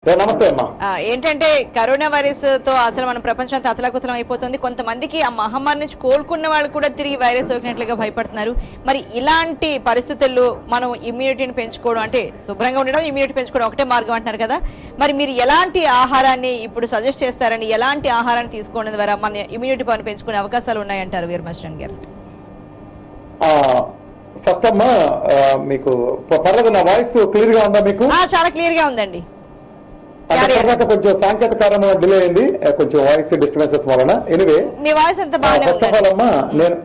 ఏ, నమస్తే అమ్మా ఆ, ఏంటంటే కరోనా వైరస్ తో అసలు మన ప్రపంచం అంతా అతలాకుతలం అయిపోతుంది కొంతమందికి ఆ మహమ్మారి నుంచి కోలుకున్న వాళ్ళు కూడా తిరిగి వైరస్ సోకినట్లుగా భయపడుతున్నారు మరి ఇలాంటి పరిస్థితుల్లో మనం ఇమ్యూనిటీని పెంచుకోవడం అంటే శుభ్రంగా ఉండడం ఇమ్యూనిటీ పెంచుకోవడం ఒకటే మార్గం అంటున్నారు కదా మరి మీరు ఎలాంటి ఆహారాన్ని ఇప్పుడు సజెస్ట్ చేస్తారని ఎలాంటి ఆహారాన్ని తీసుకోవడం ద్వారా మన ఇమ్యూనిటీ పవర్ పెంచుకునే అవకాశాలు ఉన్నాయంటారు వీరమశ్రన్ గారు ఫస్ట్ అమ్మా ఆ, మీకు ప- పర్లేదు నా వాయిస్ క్లియర్ గా ఉందా మీకు ఆ, చాలా క్లియర్ గా ఉందండి అంటే తర్వాత కొంచెం సాంకేతిక కారణం డిలే అయింది ఆ, కొంచెం వాయిస్ డిస్టర్బెన్సెస్ వలన ఎనివే మీ వాయిస్ ఎంత బాగానే ఫస్ట్ ఆఫ్ ఆల్ ఉందండి అమ్మా నేను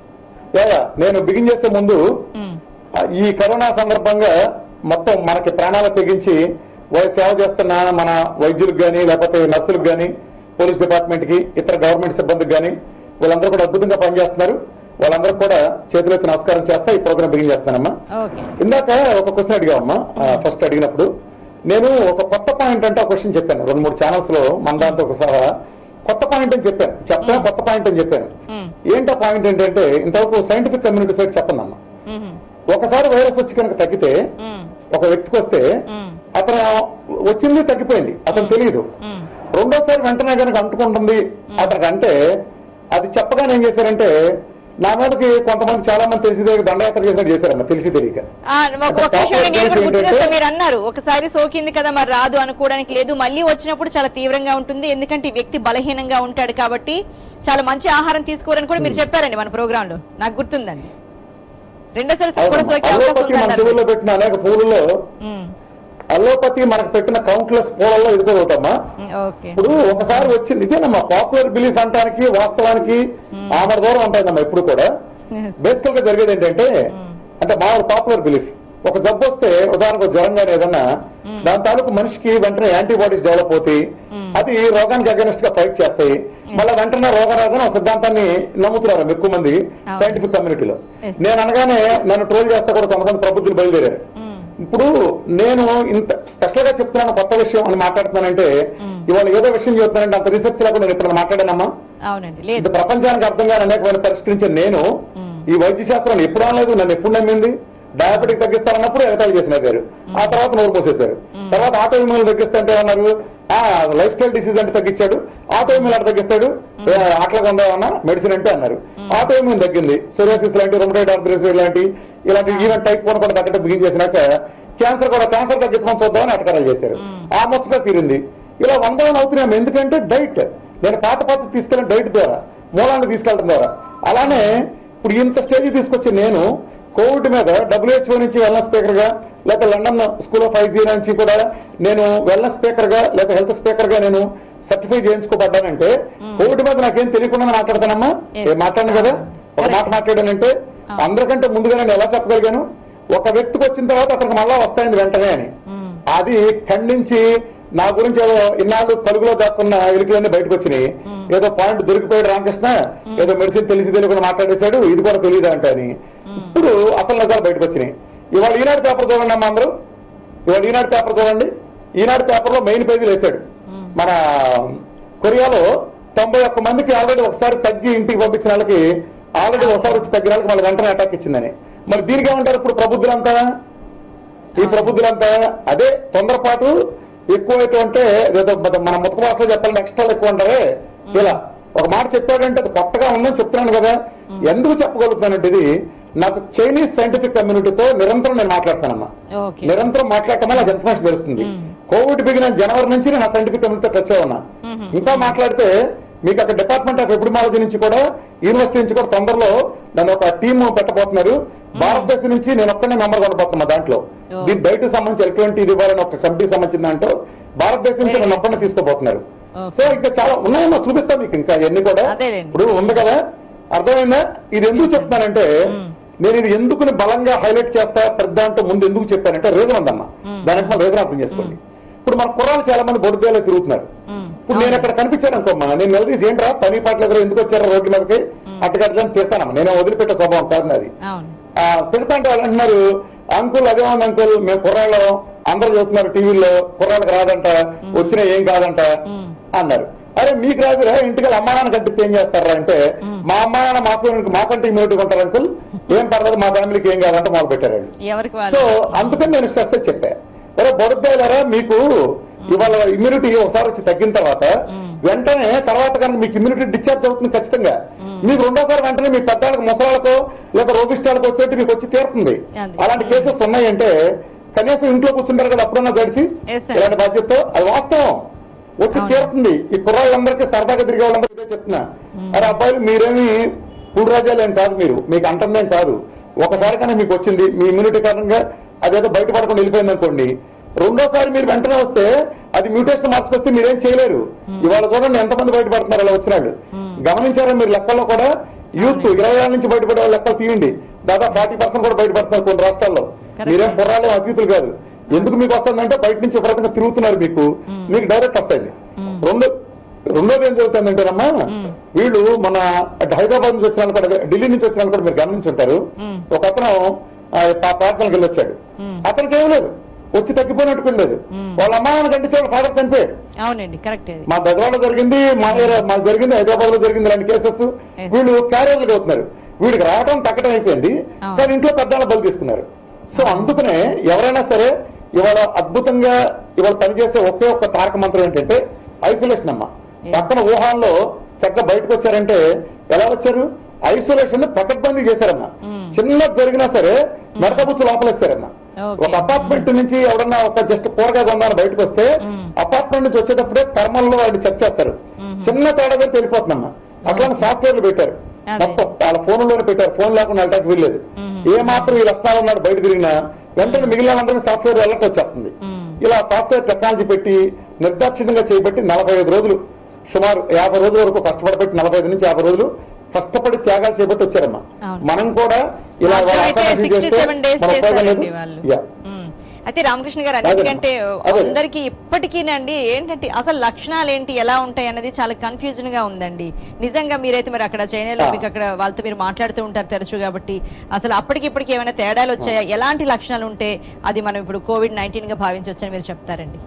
యా, యా, నేను బిగిన్ చేసే ముందు ఉమ్, ఆ, ఈ కరోనా సందర్భంగా మొత్తం మనకి ప్రాణాలు తెగించి వై- సేవ చేస్తున్న మన వైద్యులకు కానీ లేకపోతే నర్సులకు కానీ పోలీస్ డిపార్ట్మెంట్ కి ఇతర గవర్నమెంట్ సిబ్బందికి కానీ వాళ్ళందరూ కూడా అద్భుతంగా పనిచేస్తున్నారు వాళ్ళందరూ కూడా చేతులెత్తి నమస్కారం చేస్తా ఈ ప్రోగ్రామ్ బిగిన్ చేస్తానమ్మా ఓకే ఇందాక ఒక క్వశ్చన్ అడిగామమ్మా ఫస్ట్ అడిగినప్పుడు నేను ఒక కొత్త పాయింట్ అంటే ఒక క్వశ్చన్ చెప్పాను రెండు మూడు ఛానల్స్ లో మన దాంతో ఒకసారి కొత్త పాయింట్ అని చెప్పాను చెప్తా కొత్త పాయింట్ అని చెప్పాను ఉమ్, ఏంటో పాయింట్ ఏంటంటే ఇంతవరకు సైంటిఫిక్ కమ్యూనిటీ సైడ్ చెప్పందమ్మా ఉమ్, ఒకసారి వైరస్ వచ్చి కనుక తగ్గితే ఉమ్, ఒక వ్యక్తికి వస్తే ఉమ్, అతను వచ్చింది తగ్గిపోయింది అతను తెలియదు ఉమ్, రెండోసారి వెంటనే కనుక అంటుకుంటుంది అతనికి అంటే అది చెప్పగానే ఏం చేశారంటే నా మీదకి కొంతమంది చాలా మంది తెలిసి తెలియక దండయాత్ర చేసినట్టు చేశారన్న తెలిసి తెలియక ఆ, ఒక- ఒక అంటే విషయం నేను కూడా గుర్తు ఏంటంటే- చేస్తా మీరు అన్నారు ఒకసారి సోకింది కదా మరి రాదు అనుకోవడానికి లేదు మళ్ళీ వచ్చినప్పుడు చాలా తీవ్రంగా ఉంటుంది ఎందుకంటే ఈ వ్యక్తి బలహీనంగా ఉంటాడు కాబట్టి చాలా మంచి ఆహారం తీసుకోవాలని కూడా మీరు చెప్పారండి మన ప్రోగ్రామ్ లో నాకు గుర్తుందండి రెండోసారి కూడా సోకే అవకాశం అల్లోపతి మన ఉందన్నారు. చెవుల్లో పెట్టిన అనేక పూలలో ఉమ్, అల్లోపతి మనకు పెట్టిన కౌంట్లెస్ పూలలో ఇది కూడా ఒకటమ్మా ఉమ్, ఓకే ఇప్పుడు ఒకసారి వచ్చింది ఇదేనమ్మా పాపులర్ బిలీఫ్ అంటానికి వాస్తవానికి ఆమర దూరం ఉంటుందమ్మా ఇప్పుడు కూడా బేసికల్ గా జరిగేది ఏంటంటే అంటే మా పాపులర్ బిలీఫ్ ఒక జబ్బు వస్తే ఉదాహరణకు జ్వరం కానీ ఏదన్నా దాని తాలూకు మనిషికి వెంటనే యాంటీబాడీస్ డెవలప్ అవుతాయి అది రోగానికి అగెనిస్ట్ గా ఫైట్ చేస్తాయి మళ్ళీ వెంటనే రోగరాజన సిద్ధాంతాన్ని నమ్ముతున్నారు ఎక్కువ మంది అవును. సైంటిఫిక్ కమ్యూనిటీలో Yes. నేను అనగానే నన్ను ట్రోల్ చేస్తా కూడా కొంతమంది ప్రబుద్ధులు బయలుదేరారు ఉమ్, ఇప్పుడు నేను ఇంత స్పెషల్ గా చెప్తున్నాను కొత్త విషయం అని మాట్లాడుతున్నానంటే ఇవాళ ఏదో విషయం చెప్తున్నానంటే అంత రీసెర్చ్ లేకుండా నేను ఇప్పుడు మాట్లాడానమ్మా అవునండి ఇంత లేదు ప్రపంచానికి అర్థం కాని అనేకమైన పరిష్కరించిన నేను మ్మ్. ఈ వైద్య శాస్త్రం ఎప్పుడు అనలేదు నన్ను ఎప్పుడు నమ్మింది డయాబెటిక్ తగ్గిస్తారన్నప్పుడు ఎగతాళి చేసినారు ఆ తర్వాత నోరు పోసేశారు తర్వాత ఆటో ఇమ్యూన్ తగ్గిస్తుంటే అన్నారు ఆ లైఫ్ స్టైల్ డిసీజ్ అంటే తగ్గించాడు ఆటో ఇమ్యూన్ అంటే తగ్గిస్తాడు ఏ, అట్లా ఉందామన్నా మెడిసిన్ అంటే అన్నారు ఆటో ఇమ్యూన్ తగ్గింది సోరియాసిస్ లాంటి రొమటైడ్ ఆర్థరైటిస్ లాంటి ఇలాంటి ఈవెన్ టైప్ వన్ కూడా తగ్గట్టు బిగిన్ చేసినాక క్యాన్సర్ కూడా క్యాన్సర్ తగ్గించమని చూద్దామని అటకారాలు చేశారు ఆ ముచ్చట తీరింది ఇలా వందలం అవుతున్నాం ఎందుకంటే డైట్ నేను పాత పాత తీసుకెళ్ళిన డైట్ ద్వారా మూలాన్ని తీసుకెళ్ళడం ద్వారా అలానే ఇప్పుడు ఇంత స్టేజ్ తీసుకొచ్చి నేను కోవిడ్ మీద డబ్ల్యూహెచ్ఓ నుంచి వెల్నెస్ స్పీకర్ గా లేక లండన్ స్కూల్ ఆఫ్ ఐజీ నుంచి కూడా నేను వెల్నెస్ స్పీకర్ గా లేక హెల్త్ స్పీకర్ గా నేను సర్టిఫై చేయించుకోబడ్డానంటే కోవిడ్ మీద నాకేం తెలియకుండా మాట్లాడతానమ్మా Yes. ఏ మాట్లాడను కదా ఒక మాట మాట్లాడానంటే అందరికంటే ముందుగా నేను ఎలా చెప్పగలిగాను ఒక వ్యక్తికి వచ్చిన తర్వాత అతనికి మళ్ళా వస్తాయింది వెంటనే అని ఉమ్, అది ఖండించి నా గురించి ఏదో ఇన్నాళ్ళు కలుగులో దాక్కున్న ఎలుకలన్నీ బయటకు వచ్చినాయి ఏదో పాయింట్ దొరికిపోయాడు రామకృష్ణ ఏదో మెడిసిన్ తెలిసి తెలియకుండా మాట్లాడేశాడు ఇది కూడా తెలియదు అంటే అని ఇప్పుడు అసలు నిజాలు బయటకు వచ్చినాయి ఇవాళ ఈనాడు పేపర్ చూడండి అమ్మా అందరూ ఇవాళ ఈనాడు పేపర్ చూడండి ఈనాడు పేపర్ లో మెయిన్ పేజీలు వేశాడు మన కొరియాలో తొంభై ఒక్క మందికి ఆల్రెడీ ఒకసారి తగ్గి ఇంటికి పంపించిన వాళ్ళకి ఆల్రెడీ ఒకసారి వచ్చి తగ్గిన వాళ్ళకి మళ్ళీ వెంటనే అటాక్ ఇచ్చిందని మరి దీనికి ఏమంటారు ఇప్పుడు ప్రబుద్ధులంతా ఈ ప్రబుద్ధులంతా అదే తొందరపాటు ఎక్కువైతే ఉంటే ఏదో మన- మన ముతక భాషలో చెప్పాలి ఎక్స్ట్రా ఎక్కువ ఉంటారే ఇలా ఒక మాట చెప్పాడంటే అది కొత్తగా ఉందని చెప్తున్నాను కదా ఎందుకు చెప్పగలుగుతున్నానంటే ఇది నాకు చైనీస్ సైంటిఫిక్ కమ్యూనిటీతో నిరంతరం నేను మాట్లాడతానమ్మా ఓకే నిరంతరం మాట్లాడటం వల్ల నాకు ఇన్ఫర్మేషన్ తెలుస్తుంది కోవిడ్ బిగిన జనవరి నుంచి నేను ఆ సైంటిఫిక్ కమ్యూనిటీ టచ్ ఉన్నా ఇంకా మాట్లాడితే మీకు అక్కడ డిపార్ట్మెంట్ ఆఫ్ ఎపిడమాలజీ నుంచి కూడా యూనివర్సిటీ నుంచి కూడా తొందరలో నన్ను ఒక టీమ్ పెట్టబోతున్నారు భారతదేశం నుంచి నేను ఒక్కనే మెంబర్ కొనబోతున్నా దాంట్లో Oh. దీని బయట సంబంధించి ఎటువంటి ఇది ఇవ్వాలని ఒక కమిటీ సంబంధించిన దాంట్లో భారతదేశం నుంచి నన్ను ఒక్కనే తీసుకోబోతున్నారు Okay. సో ఇంకా చాలా ఉన్నాయమ్మా చూపిస్తాను మీకు ఇంకా ఇవన్నీ కూడా అదేలేండి. ఇప్పుడు ఉంది కదా అర్థమైందా ఇది ఎందుకు చెప్తున్నానంటే నేను ఇది ఎందుకు బలంగా హైలైట్ చేస్తా పెద్ద అంటే ముందు ఎందుకు చెప్పానంటే రీజన్ ఉందమ్మా దానికి మనం రీజన్ అర్థం చేసుకోండి ఇప్పుడు మన కుర్రాలు చాలా మంది బొడుదేలో తిరుగుతున్నారు ఉమ్, ఇప్పుడు నేను అక్కడ కనిపించాను అనుకోమ్మా నేను నిలదీసి ఏంట్రా పని పాటలు ఎదురు ఎందుకు వచ్చారో రోడ్ల మీదకి అట్టగట్లని తిడతానమ్మా నేను వదిలిపెట్టే స్వభావం కాదు నాది అవును ఆ, తిడతా అంటే వాళ్ళు అంటున్నారు అంకుల్ అదే ఉంది అంకుల్ మేము కుర్రాళ్ళు అందరూ చూస్తున్నారు టీవీలో కుర్రాళ్ళకి రాదంట వచ్చినా ఏం కాదంట అన్నారు అరే మీకు రాదురా ఇంటికి అమ్మా నాన్న కట్టిస్తే ఏం చేస్తారా అంటే మా అమ్మా నాన్న మాకు మాకంటే ఇమ్యూనిటీ ఉంటారు అంకుల్ ఏం పర్లేదు మా ఫ్యామిలీకి ఏం కాదంటే మొదలు పెట్టారు వాళ్ళు. ఎవరికి సో వాళ్ళు అందుకని నేను స్ట్రెస్ చెప్పా ఒరే బొడద్దారా మీకు ఇవాళ ఇమ్యూనిటీ ఒకసారి వచ్చి తగ్గిన తర్వాత వెంటనే తర్వాత కనుక మీకు ఇమ్యూనిటీ డిశ్చార్జ్ అవుతుంది ఖచ్చితంగా మీకు రెండోసారి వెంటనే మీ పెద్దలకు ముసలాళ్ళకో లేదా రోగిష్టాలకు వచ్చేట్టు మీకు వచ్చి తీరుతుంది అదే. అలాంటి కేసెస్ ఉన్నాయంటే కనీసం ఇంట్లో కూర్చుంటారు కదా అప్పుడన్నా గడిచి Yes, sir. ఇలాంటి బాధ్యతతో అది వాస్తవం వచ్చి అవును. తీరుతుంది ఈ కుర్రాళ్ళందరికీ సరదాగా తిరిగే వాళ్ళందరికీ ఇదే చెప్తున్నా అరే అబ్బాయిలు మీరేమి పూడు రాజ్యాలు ఏం కాదు మీరు మీకు అంటుందేం కాదు ఒకసారి కానీ మీకు వచ్చింది మీ ఇమ్యూనిటీ కారణంగా అదేదో బయటపడకుండా వెళ్ళిపోయింది అనుకోండి రెండోసారి మీరు వెంటనే వస్తే అది మ్యూటేషన్ మార్చుకొస్తే మీరేం చేయలేరు ఇవాళ చూడండి ఎంతమంది బయటపడుతున్నారు అలా వచ్చినాడు గమనించారా మీరు లెక్కల్లో కూడా యూత్ ఇరవై ఏళ్ళ నుంచి బయటపడే వాళ్ళ లెక్కలు తీయండి దాదాపు ఫార్టీ పర్సెంట్ కూడా బయటపడుతున్నారు కొన్ని రాష్ట్రాల్లో Correct. మీరేం కుర్రాళ్ళు అతీతులు కాదు ఎందుకు మీకు వస్తుందంటే బయట నుంచి ఒక రకంగా తిరుగుతున్నారు మీకు మీకు డైరెక్ట్ వస్తాయి రెండు రెండోది ఏం జరుగుతుందంటేనమ్మా వీళ్ళు మన హైదరాబాద్ నుంచి వచ్చిన వాళ్ళు కూడా ఢిల్లీ నుంచి వచ్చిన వాళ్ళు కూడా మీరు గమనించుంటారు ఒక అతను ఆ, పా- ప్రార్థనలకు వెళ్ళి వచ్చాడు అతనికి ఏం లేదు వచ్చి తగ్గిపోయినట్టు లేదు వాళ్ళ అమ్మ నాన్న కంటించాడు ఫాదర్ చనిపోయాడు అవునండి కరెక్ట్ అది మా బెజవాడలో జరిగింది మా ఏరియా- మాకు జరిగింది హైదరాబాద్ లో జరిగింది ఇలాంటి కేసెస్ Yes. వీళ్ళు క్యారియర్లు అవుతున్నారు వీడికి రావడం తగ్గడం అయిపోయింది అవును. కానీ ఇంట్లో పెద్దాళ్ళ బలి తీసుకున్నారు సో అందుకనే ఎవరైనా సరే ఇవాళ అద్భుతంగా ఇవాళ పనిచేసే ఒకే ఒక్క తారక మంత్రం ఏంటంటే ఐసోలేషన్ అమ్మ Yes. పక్కన ఊహాల్లో చక్కగా బయటకు వచ్చారంటే ఎలా వచ్చారు ఐసోలేషన్ పకడ్బందీ చేశారమ్మా చిన్నది జరిగినా సరే మెడకబుచ్చు లోపలేస్తారమ్మా Okay. ఒక అపార్ట్మెంట్ నుంచి ఎవరన్నా ఒక జస్ట్ కూరగాయ కొందాని బయటకు వస్తే అపార్ట్మెంట్ నుంచి వచ్చేటప్పుడే థర్మల్ లో వాడిని చెక్ చేస్తారు చిన్న తేడాగా తెలిపోతుందమ్మా అట్లానే సాఫ్ట్వేర్లు పెట్టారు అదే. మొత్తం వాళ్ళ ఫోన్లోనే పెట్టారు ఫోన్ లేకుండా వెళ్ళడానికి వీల్లేదు ఏ మాత్రం ఈ లక్షణాలు ఉన్నాడు బయట తిరిగినా వెంటనే మిగిలిన వాళ్ళందరినీ సాఫ్ట్వేర్ వెళ్ళక వచ్చేస్తుంది ఇలా సాఫ్ట్వేర్ టెక్నాలజీ పెట్టి నిర్దాక్షిణ్యంగా చేపట్టి నలభై ఐదు రోజులు సుమారు యాభై రోజుల వరకు కష్టపడబెట్టి నలభై ఐదు నుంచి యాభై రోజులు కష్టపడి త్యాగాలు చేపట్టి వచ్చారమ్మా అవును. మనం కూడా ఇలా వాళ్ళ ఆశామాషి సిక్స్టీ చేస్తే సెవెన్ డేస్ మన ఉపయోగం లేదు. చేశారండి వాళ్ళు Yeah. ఉమ్. అయితే రామకృష్ణ గారు అదే. అన్నిటికంటే అదే. అందరికి ఇప్పటికీనండి ఏంటంటే అసలు లక్షణాలు ఏంటి ఎలా ఉంటాయి అనేది చాలా కన్ఫ్యూజన్ గా ఉందండి నిజంగా మీరైతే మరి అక్కడ చైనాలో ఆ. మీకు అక్కడ వాళ్ళతో మీరు మాట్లాడుతూ ఉంటారు తరచు కాబట్టి అసలు అప్పటికి ఇప్పటికి ఏమైనా తేడాలు వచ్చాయా ఎలాంటి లక్షణాలు ఉంటే అది మనం ఇప్పుడు కోవిడ్ నైన్టీన్ గా భావించవచ్చని మీరు చెప్తారండి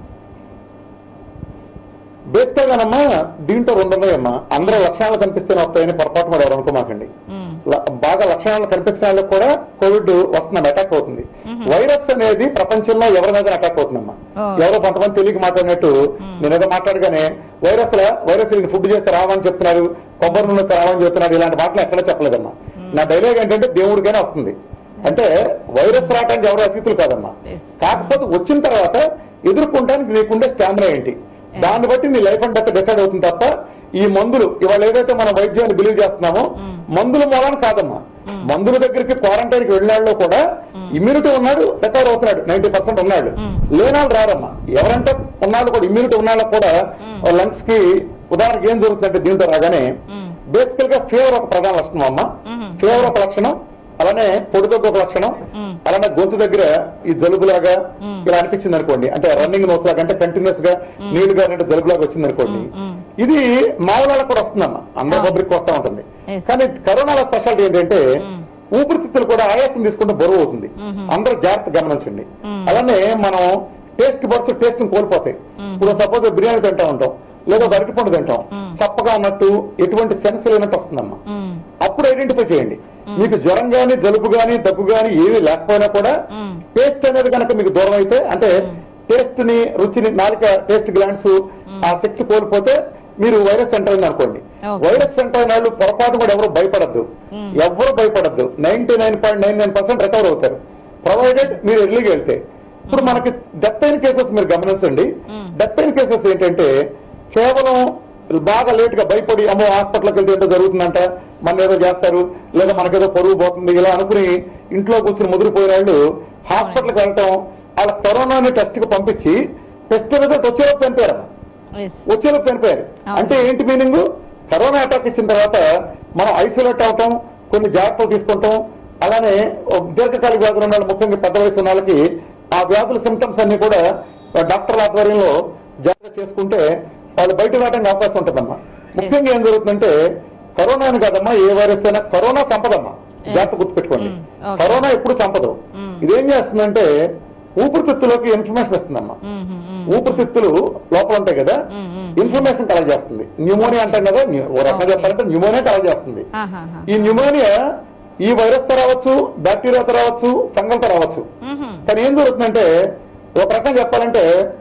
బేసికల్ గానమ్మా దీంట్లో రెండు ఉన్నాయమ్మా అందరూ లక్షణాలు కనిపిస్తేనే వస్తాయని పొరపాటు కూడా ఎవరు అనుకోమాకండి ఉమ్. ల- బాగా లక్షణాలు కనిపించిన వాళ్ళకి కూడా కోవిడ్ వస్తున్నాం అటాక్ అవుతుంది వైరస్ అనేది ప్రపంచంలో ఎవరి మీద అటాక్ అవుతుందమ్మా ఓ. ఎవరో కొంతమంది తెలియక మాట్లాడినట్టు నేను ఏదో మాట్లాడగానే వైరస్ లా వైరస్ ఫుడ్ చేస్తే రావని చెప్తున్నారు కొబ్బరి నూనె రావని చెప్తున్నారు ఇలాంటి మాటలు ఎక్కడ చెప్పలేదమ్మా నా డైలాగ్ ఏంటంటే దేవుడికైనా వస్తుంది అంటే వైరస్ రావడానికి ఎవరు అతిథులు కాదమ్మా Yes. కాకపోతే వచ్చిన తర్వాత ఎదుర్కొంటానికి నీకుండే స్టామినా ఏంటి దాన్ని బట్టి నీ లైఫ్ అండ్ డెత్ డిసైడ్ అవుతుంది తప్ప ఈ మందులు ఇవాళ ఏదైతే మనం వైద్యాన్ని బిలీవ్ చేస్తున్నామో మందుల మూలాన కాదమ్మా మందుల దగ్గరికి క్వారంటైన్ కి వెళ్ళినాళ్ళు కూడా ఇమ్యూనిటీ ఉన్నాడు రికవర్ అవుతున్నాడు నైన్టీ పర్సెంట్ ఉన్నాడు లేనాళ్ళు రారమ్మా ఎవరంటే ఉన్నాళ్ళు కూడా ఇమ్యూనిటీ ఉన్నాళ్ళకు కూడా లంగ్స్ కి ఉదాహరణకి ఏం జరుగుతుందంటే దీంతో రాగానే బేసికల్ గా ఫీవర్ ఒక ప్రధాన లక్షణం అమ్మా ఫీవర్ ఒక లక్షణం అలానే పొడిదొక్క ఒక లక్షణం అలానే గొంతు దగ్గర ఈ జలుబులాగా ఇలా అనిపించింది అనుకోండి అంటే రన్నింగ్ నోస్ లాగా అంటే కంటిన్యూస్ గా నీళ్లు గారంటే జలుబులాగా వచ్చింది అనుకోండి ఇది మామూలు కూడా వస్తుందమ్మా అందరి పబ్లిక్ వస్తూ ఉంటుంది Yes. కానీ కరోనాలో స్పెషాలిటీ ఏంటంటే ఊపిరితిత్తులు కూడా ఆయాసం తీసుకుంటే బరువు అవుతుంది అందరూ జాగ్రత్త గమనించండి అలానే మనం టేస్ట్ బర్డ్స్ టేస్ట్ కోల్పోతాయి ఇప్పుడు సపోజ్ బిర్యానీ తింటా ఉంటాం లేదా అరటి పండు తింటాం చప్పగా ఉన్నట్టు ఎటువంటి సెన్స్ లేనట్టు వస్తుందమ్మా ఉమ్. అప్పుడు ఐడెంటిఫై చేయండి మీకు జ్వరం గాని జలుబు గాని దగ్గు గాని ఏమీ లేకపోయినా కూడా టేస్ట్ అనేది కనుక మీకు దూరం అయితే అంటే టేస్ట్ ని రుచిని నాలుక టేస్ట్ గ్లాండ్స్ ఆ శక్తి కోల్పోతే మీరు వైరస్ సెంటర్ అయింది అనుకోండి Okay. వైరస్ సెంటర్ అయిన వాళ్ళు పొరపాటు కూడా ఎవరు భయపడద్దు ఎవరు భయపడద్దు ninety nine point nine nine percent recover అవుతారు ప్రొవైడెడ్ మీరు ఎర్లీగా వెళ్తే ఇప్పుడు మనకి డెత్ అయిన కేసెస్ మీరు గమనించండి డెత్ అయిన కేసెస్ ఏంటంటే కేవలం బాగా లేట్ గా భయపడి అమ్మో హాస్పిటల్కి వెళ్తే ఏంటో జరుగుతుందంట మన ఏదో చేస్తారు లేదా మనకేదో పొరుగు పోతుంది ఇలా అనుకుని ఇంట్లో కూర్చుని ముదిరిపోయిన వాళ్ళు హాస్పిటల్కి వెళ్ళటం వాళ్ళ కరోనాని టెస్ట్ కి పంపించి టెస్ట్ రిజల్ట్ వచ్చేలోపు చనిపోయారు Yes. వచ్చేలోపు చనిపోయారు అవును. అంటే ఏంటి మీనింగ్ కరోనా అటాక్ ఇచ్చిన తర్వాత మనం ఐసోలేట్ అవటం కొన్ని జాగ్రత్తలు తీసుకుంటాం అలానే ఓ దీర్ఘకాలిక వ్యాధులు ఉన్న వాళ్ళు, ముఖ్యంగా పెద్ద వయసు ఉన్న వాళ్ళకి ఆ వ్యాధుల సిమ్టమ్స్ అన్ని కూడా డాక్టర్ల ఆధ్వర్యంలో జాగ్రత్త చేసుకుంటే వాళ్ళు బయట రావడానికి అవకాశం ఉంటుందమ్మా ముఖ్యంగా ఏం జరుగుతుందంటే కరోనా అని కాదమ్మా ఏ వైరస్ అయినా కరోనా చంపదమ్మా జాగ్రత్త గుర్తుపెట్టుకోండి Mm. Okay. కరోనా ఎప్పుడు చంపదు Mm. ఇదేం చేస్తుందంటే ఊపిరితిత్తులోకి ఇన్ఫర్మేషన్ ఇస్తుందమ్మా ఉమ్, ఉమ్, ఉమ్. ఊపిరితిత్తులు లోపల ఉంటాయి కదా మ్మ్, మ్మ్. ఇన్ఫర్మేషన్ కలెక్ట్ చేస్తుంది న్యూమోనియా అంటాం కదా న్యూ- ఓ రకంగా Okay. చెప్పాలంటే న్యూమోనియా కలెక్ట్ చేస్తుంది ఆహాహా. ఈ న్యూమోనియా ఈ వైరస్ తో రావచ్చు బ్యాక్టీరియా తో రావచ్చు ఫంగల్ తో రావచ్చు ఉహుం. కానీ ఏం జరుగుతుందంటే ఒక రకంగా చెప్పాలంటే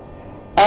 ఆ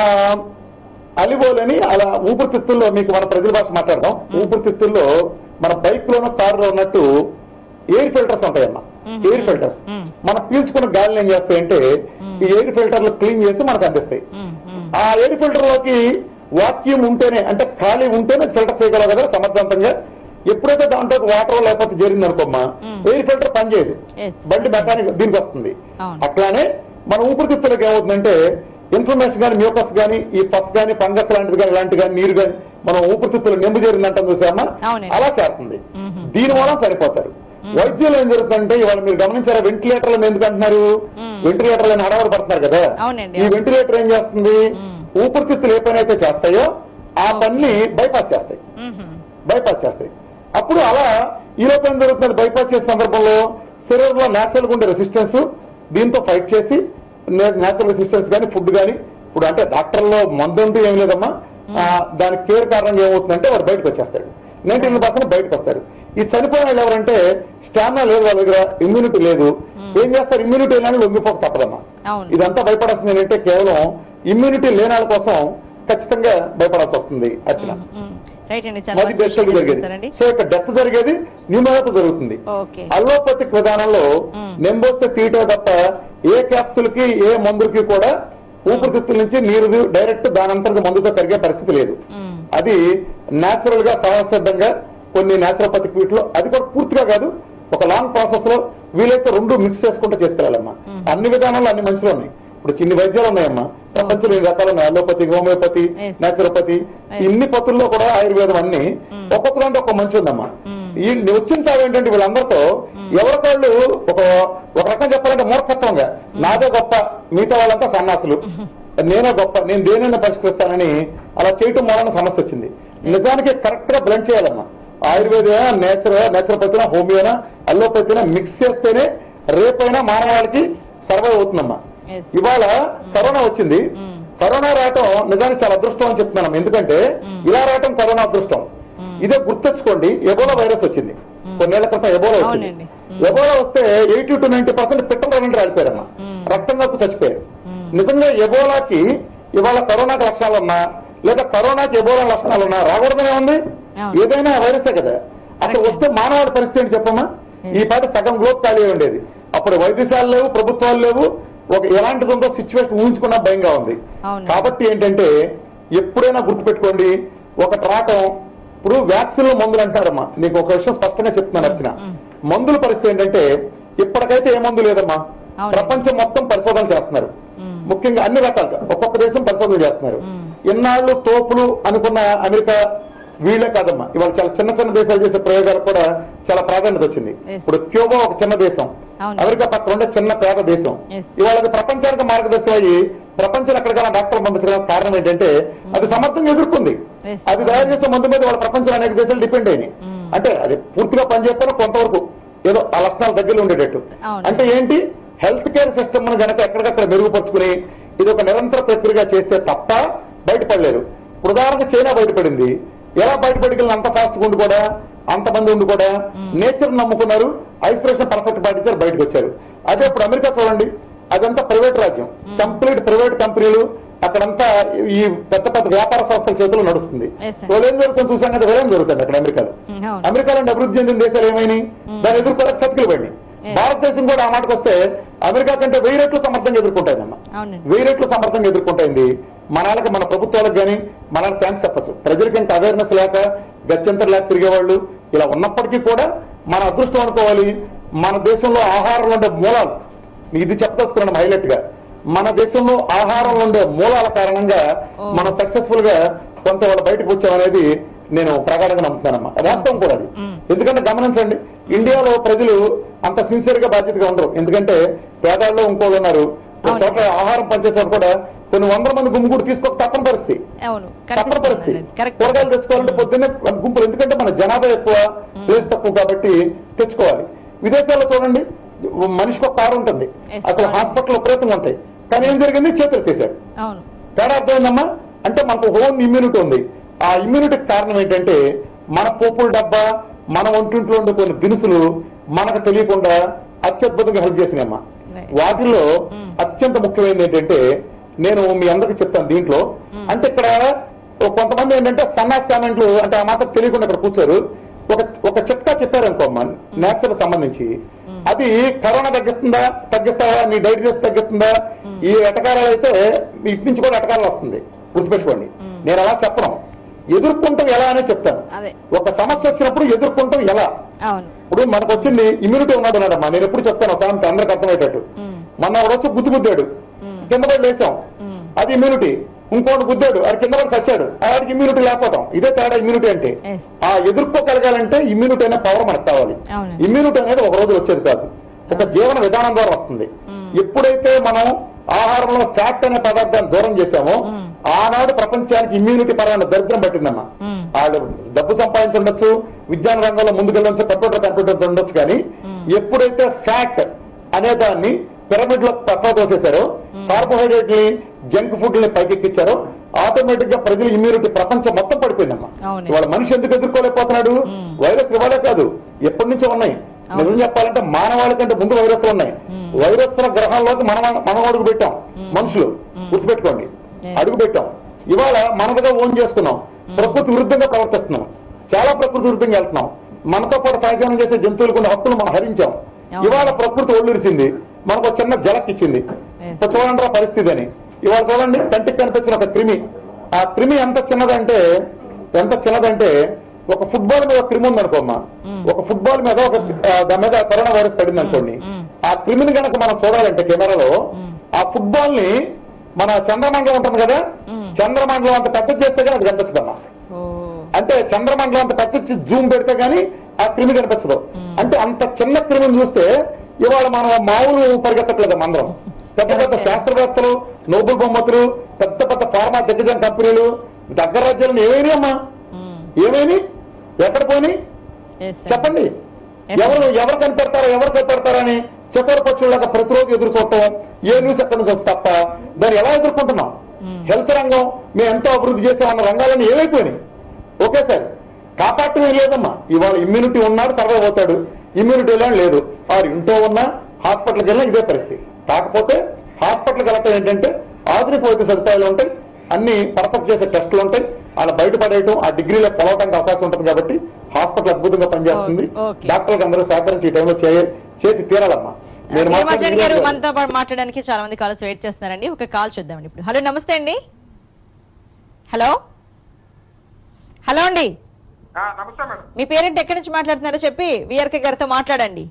అలిబోలని అలా ఊపిరితిత్తుల్లో మీకు మన ప్రజల భాష మాట్లాడదాం ఊపిరితిత్తుల్లో మన బైక్ లోనో కారులో ఉన్నట్టు ఎయిర్ ఫిల్టర్స్ ఉంటాయమ్మా మ్మ్. ఎయిర్ ఫిల్టర్స్ మ్మ్. మనం పీల్చుకున్న గాలిని ఏం చేస్తాయంటే ఈ ఎయిర్ ఫిల్టర్లు క్లీన్ చేసి మనకు అందిస్తాయి ఉమ్, ఉమ్, ఆ ఎయిర్ ఫిల్టర్ లోకి వాక్యూమ్ ఉంటేనే అంటే ఖాళీ ఉంటేనే ఫిల్టర్ చేయగలవు కదా సమర్థవంతంగా ఎప్పుడైతే దాంట్లో వాటర్ లేకపోతే జరిగింది అనుకోమ్మా మ్మ్. ఎయిర్ ఫిల్టర్ పనిచేయదు Yes. బండి మెకానిక్ దీనికి వస్తుంది అవును. అట్లానే మన ఊపిరితిత్తులకు ఏమవుతుందంటే ఇన్ఫర్మేషన్ కానీ మ్యూకస్ కానీ ఈ పస్ కానీ ఫంగస్ లాంటిది కానీ ఇలాంటి కానీ నీరు కానీ మనం ఊపిరితిత్తులు నెంబు చేరిందంటాం చూసామా అవునండి. అలా చేస్తుంది మ్మ్. దీని వల్ల సరిపోతారు వైద్యులు ఏం జరుగుతుందంటే ఇవాళ మీరు గమనించారా వెంటిలేటర్లను ఎందుకు అంటున్నారు మ్మ్. వెంటిలేటర్లను హడావడి పడుతున్నారు కదా అవునండి, ఈ అవును. వెంటిలేటర్ ఏం చేస్తుంది మ్మ్. ఊపిరితిత్తులు ఏ పని అయితే చేస్తాయో ఆ పనిని బైపాస్ చేస్తాయి ఉమ్, ఉమ్, బైపాస్ చేస్తాయి అప్పుడు అలా ఈ లోపల ఏం జరుగుతుంది బైపాస్ చేసే సందర్భంలో శరీరంలో న్యాచురల్ గా ఉండే రెసిస్టెన్స్ దీంతో ఫైట్ చేసి న్యాచురల్ రెసిస్టెన్స్ కానీ ఫుడ్ కానీ ఇప్పుడు అంటే డాక్టర్లో మందు అంటూ ఏం లేదమ్మా ఆ, దానికి కేర్ కారణంగా ఏమవుతుందంటే వాడు బయటకు వచ్చేస్తాడు నైన్టీ నైన్ పర్సెంట్ బయటకు వస్తారు ఈ చనిపోయిన వాళ్ళు ఎవరంటే స్టామినా లేదు వాళ్ళ దగ్గర ఇమ్యూనిటీ లేదు ఏం చేస్తారు ఇమ్యూనిటీ లేని లొంగిపోక తప్పదమ్మా అవును. ఇదంతా భయపడాల్సింది ఏంటంటే కేవలం ఇమ్యూనిటీ లేని వాళ్ళ కోసం ఖచ్చితంగా భయపడాల్సి వస్తుంది అర్చన ఉమ్, ఉమ్. రైట్ అండి చాలా మధ్య మంచి దేశాలకు విషయం జరిగేది చెప్పారండి. సో ఇక్కడ డెత్ జరిగేది న్యూమోనియాతో జరుగుతుంది ఓకే అల్లోపతిక్ విధానంలో మ్మ్. నెంబొస్తే తీయటం తప్ప ఏ క్యాప్సుల్ కి ఏ మందులకి కూడా ఊపిరితిత్తుల నుంచి నీరు డైరెక్ట్ దానంతరం మందుతో కరిగే పరిస్థితి లేదు ఉమ్, అది నేచురల్ గా సహసిద్ధంగా కొన్ని నేచురోపతిక్ వీటిలో అది కూడా పూర్తిగా కాదు ఒక లాంగ్ ప్రాసెస్ లో వీలైతే రెండు మిక్స్ చేసుకుంటూ చేసుకెళ్ళాలమ్మా అన్ని విధానాలు అన్ని మంచిలో ఉన్నాయి ఇప్పుడు చిన్ని వైద్యాలు ఉన్నాయమ్మా ప్రపంచంలో ఎన్ని రకాలు ఉన్నాయి allopathy homeopathy Yes. Naturopathy Yes. ఇన్ని పత్తుల్లో కూడా ఆయుర్వేదం అన్ని Mm. ఒక్కొక్కరు అంటే ఒక మంచి ఉందమ్మా Mm. ఈ వచ్చిన చావు ఏంటంటే వీళ్ళందరితో ఎవరికాళ్ళు ఒక ఒక రకం చెప్పాలంటే మూర్ఖత్వంగా నాదే గొప్ప మిగతా వాళ్ళంతా సన్నాసులు నేనే గొప్ప నేను దేనైనా పరిష్కరిస్తానని అలా చేయటం వలన సమస్య వచ్చింది నిజానికి కరెక్ట్ గా బ్లెండ్ చేయాలమ్మా ఆయుర్వేద నేచురల్ నేచురోపతినా హోమియోనా అల్లోపతినా మిక్స్ చేస్తేనే రేపైనా మానవాళికి సర్వైవ్ అవుతుందమ్మా Yes. ఇవాళ కరోనా వచ్చింది Mm. కరోనా రావటం నిజానికి చాలా అదృష్టం అని చెప్తున్నాం ఎందుకంటే ఇలా రావటం కరోనా అదృష్టం ఇదే గుర్తెచ్చుకోండి ఎబోలా వైరస్ వచ్చింది కొన్నేళ్ల క్రితం ఎబోలా వచ్చింది అవునండి. ఎబోలా వస్తే ఎయిటీ టు నైన్టీ పర్సెంట్ పిట్టల రెండు రాలిపోయారమ్మా Mm. రక్తం కప్పు చచ్చిపోయారు Mm. నిజంగా ఎబోలాకి ఇవాళ కరోనాకి లక్షణాలు ఉన్నా లేదా కరోనాకి ఎబోలా లక్షణాలు ఉన్నా రాకూడదనే ఉంది అవును. ఏదైనా వైరసే కదా అసలు Correct. వస్తే మానవాడి పరిస్థితి ఏంటి చెప్పమ్మా Yes. ఈ పాట సగం గ్లోబ్ ఖాళీ అయి ఉండేది అప్పుడు వైద్యశాలలు లేవు ప్రభుత్వాలు లేవు ఒక ఎలాంటిది ఉందో సిచ్యువేషన్ ఊహించుకున్నా భయంగా ఉంది అవును. కాబట్టి ఏంటంటే ఎప్పుడైనా గుర్తుపెట్టుకోండి ఒకటి రావటం ఇప్పుడు వ్యాక్సిన్ మందులు అంటారమ్మా నీకు ఒక విషయం స్పష్టంగా చెప్తున్నాను వచ్చిన మ్మ్. మందుల పరిస్థితి ఏంటంటే ఇప్పటికైతే ఏ మందు లేదమ్మా అవును. ప్రపంచం మొత్తం పరిశోధన చేస్తున్నారు మ్మ్. ముఖ్యంగా అన్ని రకాలుగా ఒక్కొక్క దేశం పరిశోధన చేస్తున్నారు మ్మ్. ఇన్నాళ్ళు తోపులు అనుకున్న అమెరికా వీళ్ళే కాదమ్మా ఇవాళ చాలా చిన్న చిన్న దేశాలు చేసే ప్రయోగాలకు కూడా చాలా ప్రాధాన్యత వచ్చింది Yes. ఇప్పుడు క్యూబా ఒక చిన్న దేశం అవును. అమెరికా పక్కన ఉండే చిన్న పేద దేశం Yes. ఇవాళ అది ప్రపంచానికి మార్గదర్శనం అయ్యి ప్రపంచం ఎక్కడికైనా డాక్టర్ పంపించడానికి కారణం ఏంటంటే అది సమర్థంగా ఎదుర్కొంది Yes. అది తయారు చేసే మందు మీద వాళ్ళ ప్రపంచంలో అనేక దేశాలు డిపెండ్ అయినాయి Mm. అంటే అది పూర్తిగా పనిచేయకపోయినా కొంతవరకు ఏదో ఆ లక్షణాలు దగ్గర ఉండేటట్టు అవును. అంటే ఏంటి హెల్త్ కేర్ సిస్టమ్ గనక ఎక్కడికక్కడ మెరుగుపరుచుకుని ఇది ఒక నిరంతర ప్రక్రియగా చేస్తే తప్ప బయటపడలేరు ఇప్పుడు ఉదాహరణకు చైనా బయటపడింది ఎలా బయటపడికెళ్ళిన అంత ఫాస్ట్ ఉండి కూడా అంతమంది ఉండి కూడా నేచర్ నమ్ముకున్నారు ఐసోలేషన్ పర్ఫెక్ట్ పాటించారు బయటకు వచ్చారు అదే ఇప్పుడు అమెరికా చూడండి అదంతా ప్రైవేట్ రాజ్యం కంప్లీట్ ప్రైవేట్ కంపెనీలు అక్కడంతా ఈ పెద్ద పెద్ద వ్యాపార సంస్థల చేతుల్లో నడుస్తుంది Yes, sir. వాళ్ళు ఏం జరుగుతుంది చూసాం కదా వేరేం జరుగుతుంది అక్కడ అమెరికాలో ఉమ్, అవును. అమెరికాలో అభివృద్ధి చెందిన దేశాలు ఏమైనాయి దాన్ని ఎదుర్కోలేక చతికిలు పడినాయి Yes. భారతదేశం కూడా ఆ మాటకు వస్తే అమెరికా కంటే వెయ్యి రెట్లు సమర్థంగా ఎదుర్కొంటాయిందమ్మా అవునండి వెయ్యి రెట్లు సమర్థంగా ఎదుర్కొంటుంది మనాలకు మన ప్రభుత్వాలకు కానీ మన థ్యాంక్స్ చెప్పచ్చు ప్రజలకి ఇంకా అవేర్నెస్ లేక గత్యంతరం లేక తిరిగేవాళ్ళు ఇలా ఉన్నప్పటికీ కూడా మన అదృష్టం అనుకోవాలి మన దేశంలో ఆహారంలో ఉండే మూలాలు ఇది చెప్పదలుచుకున్నాను హైలైట్ గా మన దేశంలో ఆహారంలో ఉండే మూలాల కారణంగా ఓ. మనం సక్సెస్ఫుల్ గా కొంత వాళ్ళు బయటకు వచ్చామనేది నేను ప్రగాఢంగా నమ్ముతున్నానమ్మా వాస్తవం కూడా అది మ్మ్. ఎందుకంటే గమనించండి ఇండియాలో ప్రజలు అంత సిన్సియర్ గా బాధ్యతగా ఉండరు ఎందుకంటే పేదాల్లో ఇంకోళ్ళు ఉన్నారు ఒక అవును. చోట ఆహారం పంచే చోట కూడా కొన్ని వందల మంది గుమ్ముగుడు తీసుకోక తప్పని పరిస్థితి అవును తప్పని పరిస్థితి కరెక్ట్ కూరగాయలు తెచ్చుకోవాలంటే పొద్దున్నే గుంపులు ఎందుకంటే మన జనాభా ఎక్కువ ప్లేస్ తక్కువ కాబట్టి తెచ్చుకోవాలి విదేశాల్లో చూడండి మనిషికి ఒక కారు ఉంటుంది Yes. అసలు హాస్పిటల్ విపరీతంగా ఉంటాయి కానీ ఏం జరిగింది చేతులు తీశారు అవును తేడా అర్థమైందమ్మా అంటే మనకు హోమ్ ఇమ్యూనిటీ ఉంది ఆ ఇమ్యూనిటీకి కారణం ఏంటంటే మన పోపుల డబ్బా మన ఒంటింట్లో ఉండే కొన్ని దినుసులు మనకు తెలియకుండా అత్యద్భుతంగా హెల్ప్ చేసినాయమ్మా Right. వాటిల్లో Mm. అత్యంత ముఖ్యమైనది ఏంటంటే నేను మీ అందరికి చెప్తాను దీంట్లో అంటే ఇక్కడ ఒక కొంతమంది ఏంటంటే సన్నాస్ కామెంట్లు అంటే ఆ మాత్రం తెలియకుండా ఇక్కడ కూర్చోరు ఒక ఒక చిట్కా చెప్పారు అనుకోమ్మా నేచర్ సంబంధించి అది కరోనా తగ్గిస్తుందా తగ్గిస్తావా నీ డైట్ చేసి తగ్గిస్తుందా ఈ ఎటకారాలు అయితే ఇటు నుంచి కూడా ఎటకారాలు వస్తుంది గుర్తుపెట్టుకోండి నేను అలా చెప్పను ఎదుర్కొంటాం ఎలా అనే చెప్తాను అదే ఒక సమస్య వచ్చినప్పుడు ఎదుర్కొంటాం ఎలా అవును ఇప్పుడు మనకు వచ్చింది ఇమ్యూనిటీ ఉన్నాడు ఉన్నాడమ్మా నేను ఎప్పుడు చెప్తాను సామెత అందరికి అర్థమయ్యేటట్టు ఉమ్, మొన్న ఒకడు వచ్చి గుద్దు గుద్దాడు కింద పడి లేసాం ఉమ్, అది ఇమ్యూనిటీ ఇంకోటి గుద్దాడు అది కింద పడి చచ్చాడు ఆడికి ఇమ్యూనిటీ లేకపోవటం ఇదే తేడా ఇమ్యూనిటీ అంటే Yes. ఆ ఎదుర్కోగలగాలంటే ఇమ్యూనిటీ అనే పవర్ మనకు కావాలి అవునండి. ఇమ్యూనిటీ అనేది ఒక రోజు వచ్చేది కాదు ఒక జీవన విధానం ద్వారా వస్తుంది ఎప్పుడైతే మనం ఆహారంలో ఫ్యాక్ట్ అనే పదార్థాన్ని దూరం చేశామో ఆనాడు ప్రపంచానికి ఇమ్యూనిటీ పరమైన దరిద్రం పట్టిందమ్మా ఉమ్, వాళ్ళు డబ్బు సంపాదించుండొచ్చు విజ్ఞాన రంగంలో ముందుకెళ్ళొచ్చు కంప్యూటర్ కంప్యూటర్ ఉండొచ్చు కానీ ఎప్పుడైతే ఫ్యాక్ట్ అనే దాన్ని పిరమిడ్ లో పక్క తోసేశారో కార్బోహైడ్రేట్ ని జంక్ ఫుడ్ ని పైకెక్కించారో ఆటోమేటిక్ గా ప్రజల ఇమ్యూనిటీ ప్రపంచం మొత్తం పడిపోయిందమ్మా అవును. ఇవాళ మనిషి ఎందుకు ఎదుర్కోలేకపోతున్నాడు వైరస్ ఇవాళే కాదు ఎప్పటి నుంచో ఉన్నాయి నిజం చెప్పాలంటే మానవాళి కంటే ముందు వైరస్లు ఉన్నాయి వైరస్ల గ్రహంలోకి మనం మనం అడుగు పెట్టాం మనుషులు గుర్తుపెట్టుకోండి Yes. అడుగు పెట్టాం ఇవాళ మనదిగా ఓన్ చేసుకున్నాం ప్రకృతి విరుద్ధంగా ప్రవర్తిస్తున్నాం చాలా ప్రకృతి విరుద్ధంగా వెళ్తున్నాం మనతో పాటు సహజీవనం చేసే జంతువులకు ఉన్న హక్కులు మనం హరించాం అవును. ఇవాళ ప్రకృతి ఒళ్ళురిసింది మనకు ఒక చిన్న జలక్ ఇచ్చింది Yes. ఇప్పుడు చూడండి ఆ పరిస్థితి అని ఇవాళ చూడండి కంటికి కనిపించిన ఒక క్రిమి ఆ క్రిమి ఎంత చిన్నదంటే ఎంత చిన్నదంటే ఒక ఫుట్బాల్ మీద ఒక క్రిమి ఉందనుకోమ్మా ఒక ఫుట్బాల్ మీద ఒక ఆ, దాని మీద కరోనా వైరస్ పడింది అనుకోండి ఆ క్రిమిని గనక మనం చూడాలంటే కెమెరాలో ఆ ఫుట్బాల్ ని మన చంద్రమండలం ఉంటుంది కదా చంద్రమండలం అంత పెద్ద చేస్తే కానీ అది కనిపించదమ్మా ఓ అంటే చంద్రమండలం అంత పట్టించి జూమ్ పెడితే గానీ ఆ క్రిమి కనిపించదు అంటే అంత చిన్న క్రిమిని చూస్తే ఇవాళ మనం మామూలు పరిగెత్తట్లేదు అందరం పెద్ద పెద్ద శాస్త్రవేత్తలు నోబెల్ బహుమతులు పెద్ద పెద్ద ఫార్మా దిగ్గజం కంపెనీలు దగ్గర రాజ్యాలను ఏమైనా అమ్మా ఉమ్, ఏమైనా ఎక్కడ పోని yes, sir. చెప్పండి Yes, ఎవరు ఎవరు కనిపెడతారో ఎవరు కనిపెడతారని చక్కెర పక్షుల్లాగా ప్రతిరోజు ఎదురు చూడటం ఏ న్యూస్ ఎక్కడి నుంచి వస్తుంది తప్ప దాన్ని ఎలా ఎదుర్కొంటున్నాం హెల్త్ రంగం మేము ఎంతో అభివృద్ధి చేసామన్న రంగాలన్నీ ఏమైపోయినాయి ఒకేసారి కాపాడటమే లేదమ్మా ఇవాళ ఇమ్యూనిటీ ఉన్నాడు సర్వైవ్ అవుతాడు ఇమ్యూనిటీ లేదు వారు ఇంట్లో ఉన్నా హాస్పిటల్కి వెళ్ళినా ఇదే పరిస్థితి కాకపోతే హాస్పిటల్కి వెళ్ళటం ఏంటంటే ఆధునిక వైద్య సదుపాయాలు ఉంటాయి అన్ని పర్ఫెక్ట్ చేసే టెస్టులు ఉంటాయి అలా బయటపడేయటం ఆ డిగ్రీలో పొలవటానికి అవకాశం ఉంటుంది కాబట్టి హాస్పిటల్ అద్భుతంగా పనిచేస్తుంది ఓకే, ఓకే. డాక్టర్లకు అందరూ సహకరించి ఈ టైంలో చేయ- చేసి తీరాలమ్మా నేను భీమాచంద్ మాట్లాడేది గారు ఇదే. మనతో పాటు మాట్లాడడానికి చాలా మంది కాల్స్ వెయిట్ చేస్తున్నారండి ఒక కాల్ చూద్దామండి ఇప్పుడు హలో నమస్తే అండి హలో హలో అండి ఆ, నమస్తే మేడం మీ పేరెంట్ ఎక్కడి నుంచి మాట్లాడుతున్నారో చెప్పి విఆర్కే గారితో మాట్లాడండి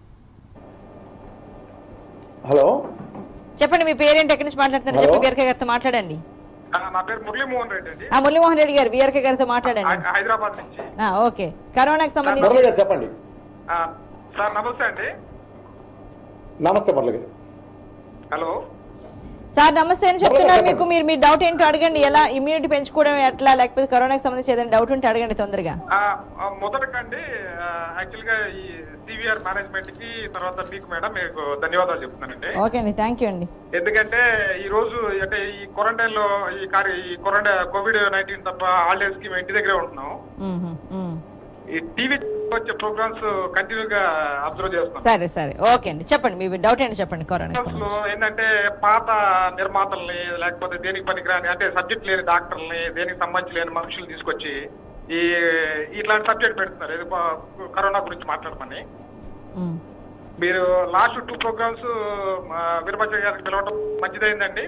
హలో చెప్పండి మీ పేరెంట్ ఎక్కడి నుంచి మాట్లాడుతున్నారో హలో? చెప్పి విఆర్కే గారితో మాట్లాడండి ఆ, నా పేరు మురళీమోహన్ రెడ్డి అండి ఆ మురళీమోహన్ రెడ్డి గారు విఆర్కే గారితో మాట్లాడండి హై- హైదరాబాద్ నుంచి ఆ, ఓకే కరోనాకి సంబంధించి మురళి గారు చెప్పండి ఆ, సార్ నమస్తే అండి నమస్తే మురళి గారు హలో సార్ నమస్తే అని చెప్తున్నారు మీకు మీరు మీ డౌట్ ఏంటో అడగండి ఎలా ఇమ్యూనిటీ పెంచుకోవడం ఎట్లా లేకపోతే కరోనాకి సంబంధించి ఏదైనా డౌట్ ఉంటే అడగండి తొందరగా ఆ, ఆ, మొదటకండి యాక్చువల్ గా ఈ సివిఆర్ మేనేజ్మెంట్ కి తర్వాత మీకు మేడం మీకు ధన్యవాదాలు చెప్తున్నానండి ఓకే అండి థ్యాంక్ యూ అండి ఎందుకంటే ఈ రోజు అంటే ఈ క్వారంటైన్ లో ఈ కార్య ఈ క్వారంటైన్ కోవిడ్ నైన్టీన్ తప్ప హాలిడేస్ కి మేము ఇంటి దగ్గరే ఉంటున్నాం మ్మ్, మ్మ్. ఈ టీవీ వచ్చే ప్రోగ్రామ్స్ కంటిన్యూగా అబ్జర్వ్ చేస్తున్నాం సరే సరే ఓకే అండి చెప్పండి మీ డౌట్ ఏంటి చెప్పండి కరోనా లో ఏంటంటే పాత నిర్మాతల్ని లేకపోతే దేనికి పనికిరాని అంటే సబ్జెక్ట్ లేని డాక్టర్లని దేనికి సంబంధించి లేని మనుషులు తీసుకొచ్చి ఈ ఇట్లాంటి సబ్జెక్ట్ పెడుతున్నారు ఇది ప- కరోనా గురించి మాట్లాడమని మీరు లాస్ట్ టూ ప్రోగ్రామ్స్ వీరభద్ర గారికి పిలవడం మంచిదైందండి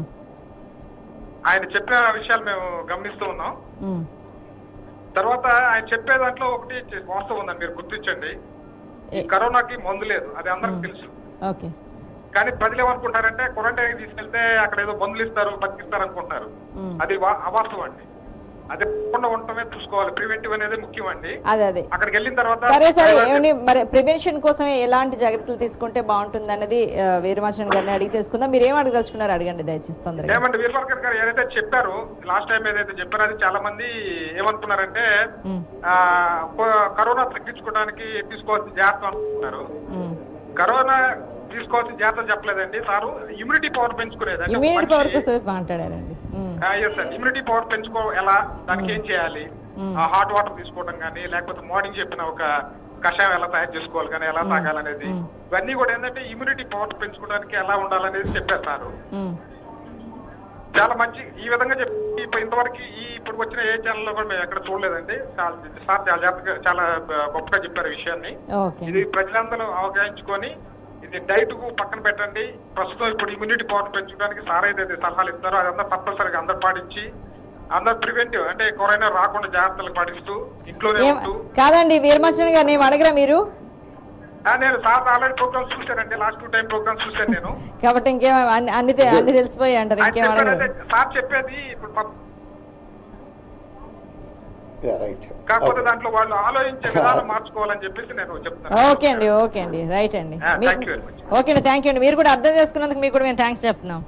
ఆయన చెప్పిన విషయాలు మేము గమనిస్తూ ఉన్నాం తర్వాత ఆయన చెప్పే దాంట్లో ఒకటి చె- వాస్తవం ఉందండి మీరు గుర్తించండి ఈ కరోనాకి మందు లేదు అది అందరికి తెలుసు ఓకే కానీ ప్రజలు ఏమనుకుంటారంటే క్వారంటైన్ తీసుకెళ్తే అక్కడ ఏదో మందులు ఇస్తారు బతికిస్తారు అనుకుంటున్నారు మ్మ్. అది వా- అవాస్తవం అండి అది తప్పకుండా ఉండటమే చూసుకోవాలి ప్రివెంటివ్ అనేది ముఖ్యం అండి అదే అదే అక్కడికి వెళ్ళిన తర్వాత సరే సరే ఏమండి మరి ప్రివెన్షన్ కోసమే ఎలాంటి జాగ్రత్తలు తీసుకుంటే బాగుంటుంది అన్నది వీరమాచరణ గారిని అడిగి తెలుసుకుందాం మీరు ఏం అడగదలుచుకున్నారు అడగండి దయచేసి తొందరగా ఏమంటే వీరభర్కర్ గారు ఏదైతే చెప్పారో లాస్ట్ టైం ఏదైతే చెప్పారో అది చాలా మంది ఏమనుకున్నారంటే మ్మ్. ఆ, కో- కరోనా తగ్గించుకోవడానికి తీసుకోవాల్సిన జాగ్రత్త అనుకుంటున్నారు మ్మ్. కరోనా తీసుకోవాల్సిన జాగ్రత్తలు చెప్పలేదండి సారు ఇమ్యూనిటీ పవర్ పెంచుకునేది అంటే ఒక ఇమ్యూనిటీ పవర్ మనిషి- కోసం మాట్లాడారండి మ్మ్. ఎస్ సార్ ఇమ్యూనిటీ పవర్ పెంచుకో ఎలా దానికి ఏం చేయాలి హాట్ వాటర్ తీసుకోవడం కానీ లేకపోతే మార్నింగ్ చెప్పిన ఒక కషాయం ఎలా తయారు చేసుకోవాలి కానీ ఎలా తాగాలనేది ఇవన్నీ కూడా ఏంటంటే ఇమ్యూనిటీ పవర్ పెంచుకోవడానికి ఎలా ఉండాలనేది చెప్పేస్తారు మ్మ్. చాలా మంచి ఈ విధంగా చెప్పి ఇప్పుడు ఇంతవరకు ఈ ఇప్పుడు వచ్చిన ఏ ఛానల్లో కూడా మేము ఎక్కడ చూడలేదండి చాలా సార్ చాలా జాగ్రత్తగా చాలా గొప్పగా చెప్పారు ఈ విషయాన్ని ఓకే ఇది ప్రజలందరూ అవగాహించుకొని ఇది డైట్ కు పక్కన పెట్టండి ప్రస్తుతం ఇప్పుడు ఇమ్యూనిటీ పవర్ పెంచడానికి సార్ ఏదైతే సలహాలు ఇస్తారో అదంతా తప్పనిసరిగా అందరు పాటించి అందరు ప్రివెంటివ్ అంటే కరోనా రాకుండా జాగ్రత్తలు పాటిస్తూ ఇంట్లోనే ఏం- ఉంటూ కాదండి వీరమర్శన్ గారు నేను అడగరా మీరు ఆ, నేను సార్ ఆల్రెడీ ప్రోగ్రామ్స్ చూశానండి లాస్ట్ టూ టైం ప్రోగ్రామ్స్ చూశాను నేను కాబట్టి ఇంకేం అన్ని అన్ని తె- అన్ని తెలిసిపోయి అంటారు ఆయన ఇంకేం చెప్పారు అడగరు అదే, సార్ చెప్పేది ఇప్పుడు పబ్- రైట్ కాకపోతే దాంట్లో వాళ్ళు ఆలోచించే విధానం మార్చుకోవాలని చెప్పేసి నేను చెప్తాను ఓకే అండి ఓకే అండి రైట్ అండి Ah, మీకు- thank you very much. Okay అండి థ్యాంక్ యూ అండి మీరు కూడా అర్థం చేసుకున్నందుకు మీకు కూడా మేము థ్యాంక్స్ చెప్తున్నాం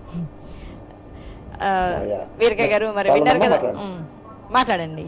ఆ, yeah. వీరకయ్య గారు మరి చాలా విన్నారు కదా మాట్లాడండి. ఉమ్, మాట్లాడండి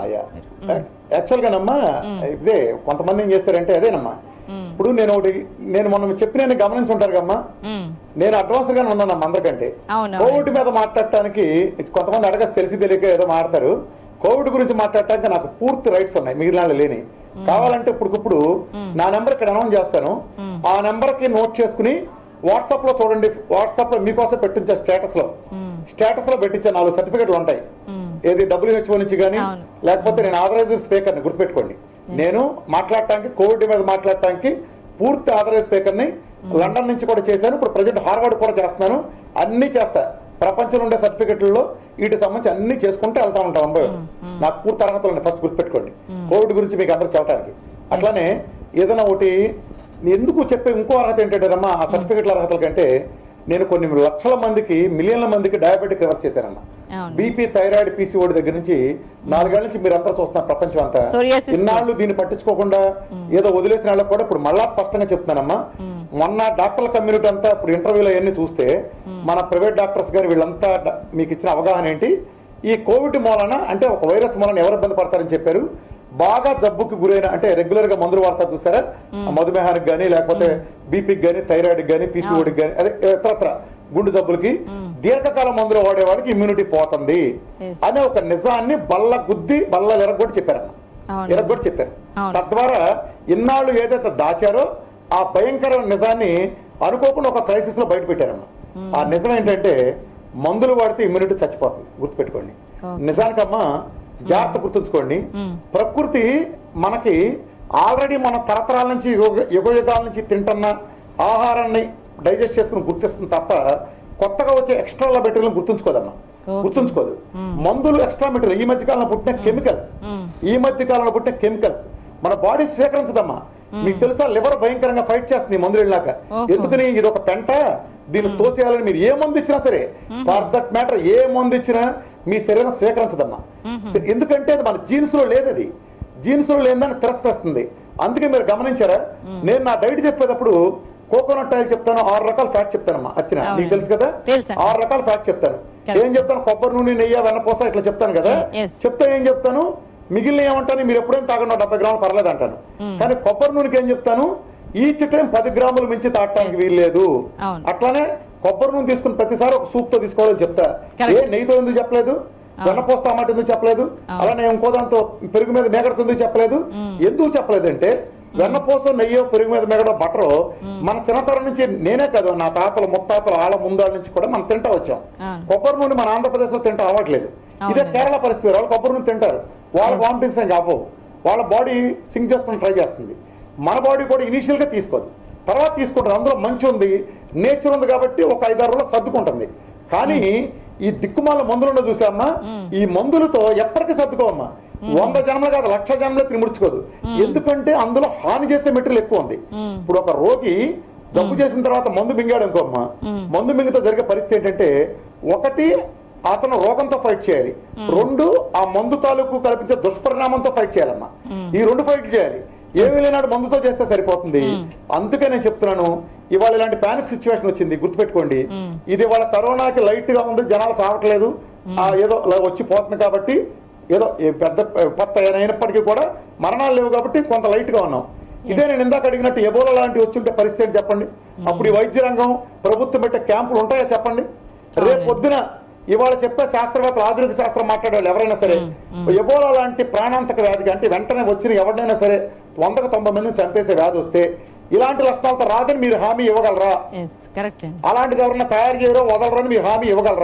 యాక్చువల్ గానమ్మా ఇదే కొంతమంది ఏం చేస్తారంటే అదేనమ్మా ఉమ్, ఇప్పుడు నేను ఒకటి నేను మొన్న చెప్పిన గమనించి ఉంటారు కమ్మా ఉమ్, నేను అడ్వాన్స్ గానే ఉన్నానమ్మా అందరికంటే అవును కోవిడ్ మీద మాట్లాడటానికి కొంతమంది అడగ తెలిసి తెలియక ఏదో మాట్లాడతారు కోవిడ్ గురించి మాట్లాడటానికి నాకు పూర్తి రైట్స్ ఉన్నాయి మిగిలిన వాళ్ళు లేని కావాలంటే ఇప్పుడుకిప్పుడు నా నెంబర్ ఇక్కడ అనౌన్స్ చేస్తాను ఆ నెంబర్ కి నోట్ చేసుకుని వాట్సాప్ లో చూడండి వాట్సాప్ లో మీకోసం పెట్టించే స్టేటస్ లో ఉమ్, స్టేటస్ లో పెట్టించే నాలుగు సర్టిఫికెట్లు ఉంటాయి ఉమ్, ఏది డబ్ల్యూహెచ్ఓ నుంచి కానీ అవును. లేకపోతే నేను ఆథరైజ్డ్ స్పీకర్ ని గుర్తుపెట్టుకోండి నేను మాట్లాడటానికి కోవిడ్ మీద మాట్లాడటానికి పూర్తి ఆథరైజ్ స్పీకర్ ని లండన్ నుంచి కూడా చేశాను ఇప్పుడు ప్రజెంట్ హార్వర్డ్ కూడా చేస్తున్నాను అన్ని చేస్తా ప్రపంచంలో ఉండే సర్టిఫికెట్లలో వీటికి సంబంధించి అన్ని చేసుకుంటూ వెళ్తా ఉంటాం అబ్బాయి నాకు పూర్తి అర్హతలు ఉన్నాయి ఫస్ట్ గుర్తుపెట్టుకోండి కోవిడ్ గురించి మీకు అందరూ చెప్పడానికి అట్లానే ఏదైనా ఒకటి ఎందుకు చెప్పే ఇంకో అర్హత ఏంటంటే అమ్మా ఆ సర్టిఫికెట్ల అర్హతల కంటే నేను కొన్ని లక్షల మందికి మిలియన్ల మందికి డయాబెటిక్ రివర్స్ చేశానమ్మా అవును. బీపీ థైరాయిడ్ పీసీఓడి దగ్గర నుంచి నాలుగేళ్ల నుంచి మీరంతా చూస్తున్నారు ప్రపంచం అంతా Psoriasis. ఇన్నాళ్ళు దీన్ని పట్టించుకోకుండా ఏదో వదిలేసిన వాళ్ళకి కూడా ఇప్పుడు మళ్ళా స్పష్టంగా చెప్తున్నానమ్మా మొన్న డాక్టర్ల కమ్యూనిటీ అంతా ఇప్పుడు ఇంటర్వ్యూలో అన్ని చూస్తే మన ప్రైవేట్ డాక్టర్స్ గాని వీళ్ళంతా డ- మీకు ఇచ్చిన అవగాహన ఏంటి ఈ కోవిడ్ మూలన అంటే ఒక వైరస్ మూలన ఎవరు ఇబ్బంది పడతారని చెప్పారు బాగా జబ్బుకి గురైన అంటే రెగ్యులర్ గా మందులు వాడతారు చూసారా ఆ మధుమేహానికి గానీ లేకపోతే బీపీకి గానీ థైరాయిడ్ గానీ పీసీఓడికి గానీ అదే ఇతరత్ర గుండె జబ్బులకి దీర్ఘకాల మందులు వాడేవాడికి ఇమ్యూనిటీ పోతుంది Yes. అనే ఒక నిజాన్ని బల్ల గుద్ది బల్ల ఎరగొట్టి చెప్పారన్న అవును. ఎరగొట్టి చెప్పారు అవును. తద్వారా ఇన్నాళ్ళు ఏదైతే దాచారో ఆ భయంకరమైన నిజాన్ని అనుకోకుండా ఒక క్రైసిస్ లో బయట పెట్టారన్న ఆ నిజం ఏంటంటే మందులు వాడితే ఇమ్యూనిటీ చచ్చిపోతుంది గుర్తుపెట్టుకోండి Okay. నిజానికమ్మా జాగ్రత్త గుర్తుంచుకోండి Mm. ప్రకృతి మనకి ఆల్రెడీ మన తరతరాల నుంచి యుగ యుగ యుగాల నుంచి తింటున్న ఆహారాన్ని డైజెస్ట్ చేసుకుని గుర్తిస్తుంది తప్ప కొత్తగా వచ్చే ఎక్స్ట్రా మెటీరియల్ గుర్తుంచుకోదమ్మా Okay. గుర్తుంచుకోదు మందులు ఎక్స్ట్రా మెటీరియల్ ఈ మధ్య కాలంలో పుట్టిన కెమికల్స్ Mm. ఈ మధ్య కాలంలో పుట్టిన కెమికల్స్ మన బాడీ స్వీకరించదమ్మా మీకు తెలుసా లివర్ భయంకరంగా ఫైట్ చేస్తుంది ఈ మందులు వెళ్ళాక ఓహో. ఎందుకని ఇది ఒక పెంట దీన్ని తోసేయాలని మీరు ఏ మందు ఇచ్చినా సరే ఫర్ దట్ మ్యాటర్ ఏ మందు ఇచ్చినా మీ శరీరం స్వీకరించదమ్మా ఎందుకంటే అది మన జీన్స్ లో లేదు అది జీన్స్ లో లేదని తిరస్కరిస్తుంది అందుకే మీరు గమనించారా నేను నా డైట్ చెప్పేటప్పుడు కోకోనట్ ఆయిల్ చెప్తాను ఆరు రకాల ఫ్యాట్ చెప్తానమ్మా అచ్చిన అవును. నీకు తెలుసు కదా తెలుసండి. ఆరు రకాల ఫ్యాట్ చెప్తాను Correct. ఏం చెప్తాను కొబ్బరి నూనె నెయ్యి వెన్నపోస ఇట్లా చెప్తాను కదా Yes. చెప్తే ఏం చెప్తాను మిగిలిన ఏమంటాను మీరు ఎప్పుడైనా తాగండి డెబ్బై గ్రాములు పర్లేదు అంటాను కానీ కొబ్బరి నూనెకి ఏం చెప్తాను ఈచ్ టైం పది గ్రాములు మించి తాగటానికి వీల్లేదు అవును. అట్లానే కొబ్బరి నూనె తీసుకుని ప్రతిసారి ఒక సూప్ తో తీసుకోవాలని చెప్తా Correct. ఏ నెయ్యితో ఎందుకు చెప్పలేదు వెన్నపోస్తా మాట ఎందుకు చెప్పలేదు అవును. అలానే ఇంకో దాంతో పెరుగు మీద మేగడతో ఎందుకు చెప్పలేదు ఎందుకు చెప్పలేదు అంటే వెన్నపోస నెయ్యో పెరుగు మీద మేగడో బట్టరో మన చిన్నతరం నుంచి నేనే కాదు నా తాతలు ముత్తాతలు ఆళ్ళ ముందాల నుంచి కూడా మనం తింటా వచ్చాం అవును. కొబ్బరి నూనె మన ఆంధ్రప్రదేశ్ లో తింటా అవ్వట్లేదు ఇదే అవునండి. కేరళ పరిస్థితి వాళ్ళు కొబ్బరి నూనె తింటారు వాళ్ళ వామిటింగ్స్ ఏం కావు వాళ్ళ బాడీ సింక్ చేసుకుని ట్రై చేస్తుంది మన బాడీ కూడా ఇనీషియల్ గా తీసుకోదు తర్వాత తీసుకుంటుంది అందులో మంచి ఉంది నేచర్ ఉంది కాబట్టి ఒక ఐదారు రోజులు సర్దుకుంటుంది కానీ ఈ దిక్కుమాల మందులుండో చూసామ్మా ఈ మందులతో ఎప్పటికీ సర్దుకోవమ్మా వంద జన్మలు కాదు లక్ష జన్మలు తిని ముడుచుకోదు ఎందుకంటే అందులో హాని చేసే మెటీరియల్ ఎక్కువ ఉంది మ్మ్. ఇప్పుడు ఒక రోగి జబ్బు చేసిన తర్వాత మందు మింగాడు అనుకోమ్మా మందు మింగితే జరిగే పరిస్థితి ఏంటంటే ఒకటి అతను రోగంతో ఫైట్ చేయాలి రెండు ఆ మందు తాలూకు కల్పించే దుష్పరిణామంతో ఫైట్ చేయాలమ్మా ఈ రెండు ఫైట్ చేయాలి ఏమీ లేనాడు మందుతో చేస్తే సరిపోతుంది అందుకే నేను చెప్తున్నాను ఇవాళ ఇలాంటి పానిక్ సిచ్యువేషన్ వచ్చింది గుర్తుపెట్టుకోండి ఇది వాళ్ళ కరోనాకి లైట్ గా ఉంది జనాలు చావట్లేదు ఆ ఏదో ఇలా వచ్చి పోతుంది కాబట్టి ఏదో ఏ పెద్ద కొత్త అయినప్పటికీ కూడా మరణాలు లేవు కాబట్టి కొంత లైట్ గా ఉన్నాం ఇదే నేను ఇందాక అడిగినట్టు ఎబోలా లాంటివి వచ్చుంటే పరిస్థితి ఏంటి చెప్పండి అప్పుడు ఈ వైద్య రంగం ప్రభుత్వం పెట్టే క్యాంపులు ఉంటాయా చెప్పండి రేపు పొద్దున ఇవాళ చెప్పే శాస్త్రవేత్తలు ఆధునిక శాస్త్రం మాట్లాడే వాళ్ళు ఎవరైనా సరే ఎబోలా లాంటి ప్రాణాంతక వ్యాధికి అంటే వెంటనే వచ్చిన ఎవరినైనా సరే వందకు తొంభై మందిని చంపేసే వ్యాధి వస్తే ఇలాంటి లక్షణాలతో రాదని మీరు హామీ ఇవ్వగలరా ఎస్ కరెక్ట్ అండి అలాంటిది ఎవరన్నా తయారు చేయరో వదలరని మీరు హామీ ఇవ్వగలరా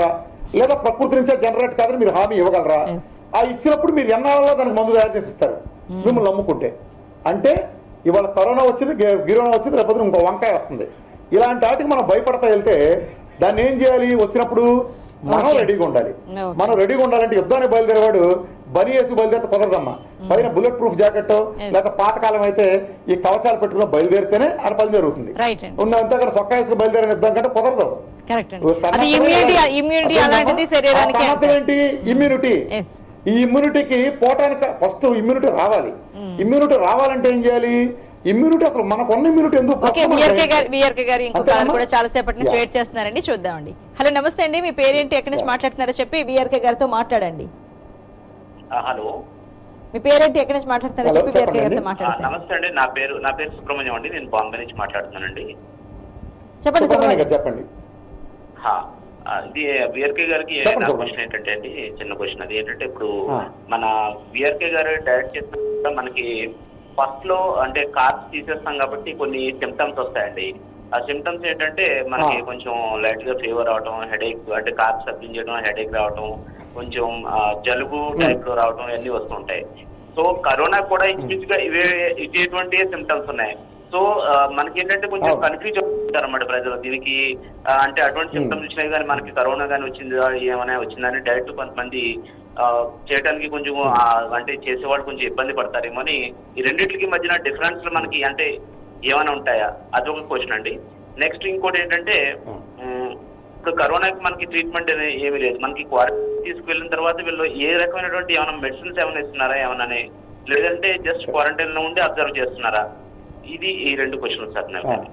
లేదా ప్రకృతి నుంచే జనరేట్ కాదని మీరు హామీ ఇవ్వగలరా Yes. ఆ ఇచ్చినప్పుడు మీరు ఎన్నాళ్ళలో దానికి మందు తయారు చేసి ఇస్తారు మిమ్మల్ని నమ్ముకుంటే అంటే ఇవాళ కరోనా వచ్చింది గి- గిరోనా వచ్చింది లేకపోతే ఇంకో వంకాయ వస్తుంది ఇలాంటి వాటికి మనం భయపడతా వెళ్తే దాన్ని ఏం చేయాలి వచ్చినప్పుడు మనం Okay. రెడీగా ఉండాలి Okay. మనం రెడీగా ఉండాలంటే యుద్ధానికి బయలుదేరేవాడు బని వేసి బయలుదేరితే కుదరదమ్మా పైన బుల్లెట్ ప్రూఫ్ జాకెట్ Yes. లేకపోతే పాతకాలం అయితే ఈ కవచాలు పెట్టుకుని బయలుదేరితేనే ఆడ పని జరుగుతుంది Right అండి. ఉన్న అంతా అక్కడ సొక్కా వేసుకుని బయలుదేరిన యుద్ధం కంటే కుదరదు కరెక్ట్ అండి ఓ అది సన్నద్ధమైన ఇమ్యూనిటీ కాదు. ఇమ్యూనిటీ అర్థమైందమ్మా? అలాంటిది శరీరానికి ఆ సన్నద్ధం ఏంటి ఇమ్యూనిటీ Yes. ఈ ఇమ్యూనిటీకి పోవటానికి ఫస్ట్ ఇమ్యూనిటీ రావాలి ఇమ్యూనిటీ రావాలంటే ఏం చేయాలి ఇమ్యూనిటీ అసలు మనకున్న ఇమ్యూనిటీ ఎందుకు ఓకే పక్కన విఆర్కే ఉన్నాయి? గారు విఆర్కే గారు ఇంకొక అంతేనమ్మా? కాల్ కూడా చాలా సేపటి నుంచి Yeah. వెయిట్ చేస్తున్నారండి చూద్దామండి హలో నమస్తే అండి మీ పేరేంటి ఎక్కడి నుంచి Yeah. మాట్లాడుతున్నారో చెప్పి విఆర్కే గారితో మాట్లాడండి ఆ, హలో మీ పేరేంటి ఎక్కడి నుంచి మాట్లాడుతున్నారో Hello, చెప్పి విఆర్కే చెప్పండి గారితో అండి. ఆ, మాట్లాడండి నమస్తే అండి నా పేరు నా పేరు సుబ్రహ్మణ్యం అండి నేను బాంబే నుంచి మాట్లాడుతున్నానండి చెప్పండి సుబ్రహ్మణ్యం గారు సుబ్రహ్మణ్యం. చెప్పండి హా, ఆ, ఇది బిఆర్కే గారికి చెప్పండి, నా చెప్పండి. క్వశ్చన్ ఏంటంటే అండి చిన్న క్వశ్చన్ అది ఏంటంటే ఇప్పుడు ఆ. మన బిఆర్కే గారు డైరెక్ట్ చేస్తున్న మనకి ఫస్ట్ లో అంటే కార్డ్స్ తీసేస్తాం కాబట్టి కొన్ని సిమ్టమ్స్ వస్తాయండి ఆ సిమ్టమ్స్ ఏంటంటే మనకి ఆ. కొంచెం లైట్ గా ఫీవర్ రావటం హెడేక్ అంటే కార్డ్స్ తప్పించడం హెడేక్ రావటం కొంచెం ఆ, జలుబు టైప్ లో రావటం ఇవన్నీ వస్తుంటాయి సో కరోనా కూడా ఇంచుమించుగా ఇవే ఇటువంటి సిమ్టమ్స్ ఉన్నాయి సో ఆ, మనకి ఏంటంటే కొంచెం అవును. కన్ఫ్యూజ్ అవుతారు అన్నమాట ప్రజలు దీనికి ఆ, అంటే అటువంటి Hmm. సిమ్టమ్స్ వచ్చినాయి కానీ మనకి కరోనా కానీ వచ్చిందా ఏమైనా వచ్చిందని డైరెక్ట్ కొంతమంది ఆ, చేయడానికి కొంచెం ఆ, అంటే చేసేవాళ్ళు కొంచెం ఇబ్బంది పడతారేమో అని ఈ రెండింటికి మధ్యన డిఫరెన్స్ మనకి అంటే ఏమైనా ఉంటాయా అదొక క్వశ్చన్ అండి నెక్స్ట్ ఇంకోటి ఏంటంటే Hmm. ఉమ్, ఇప్పుడు కరోనాకి మనకి ట్రీట్మెంట్ అనేది ఏమీ లేదు మనకి క్వారంటైన్ తీసుకువెళ్ళిన తర్వాత వీళ్ళు ఏ రకమైనటువంటి ఏమైనా మెడిసిన్స్ ఏమైనా ఇస్తున్నారా ఏమైనా లేదంటే జస్ట్ క్వారంటైన్ లో ఉండి అబ్జర్వ్ చేస్తున్నారా ఇది ఈ రెండు క్వశ్చన్స్ సార్ నాకు ఆ.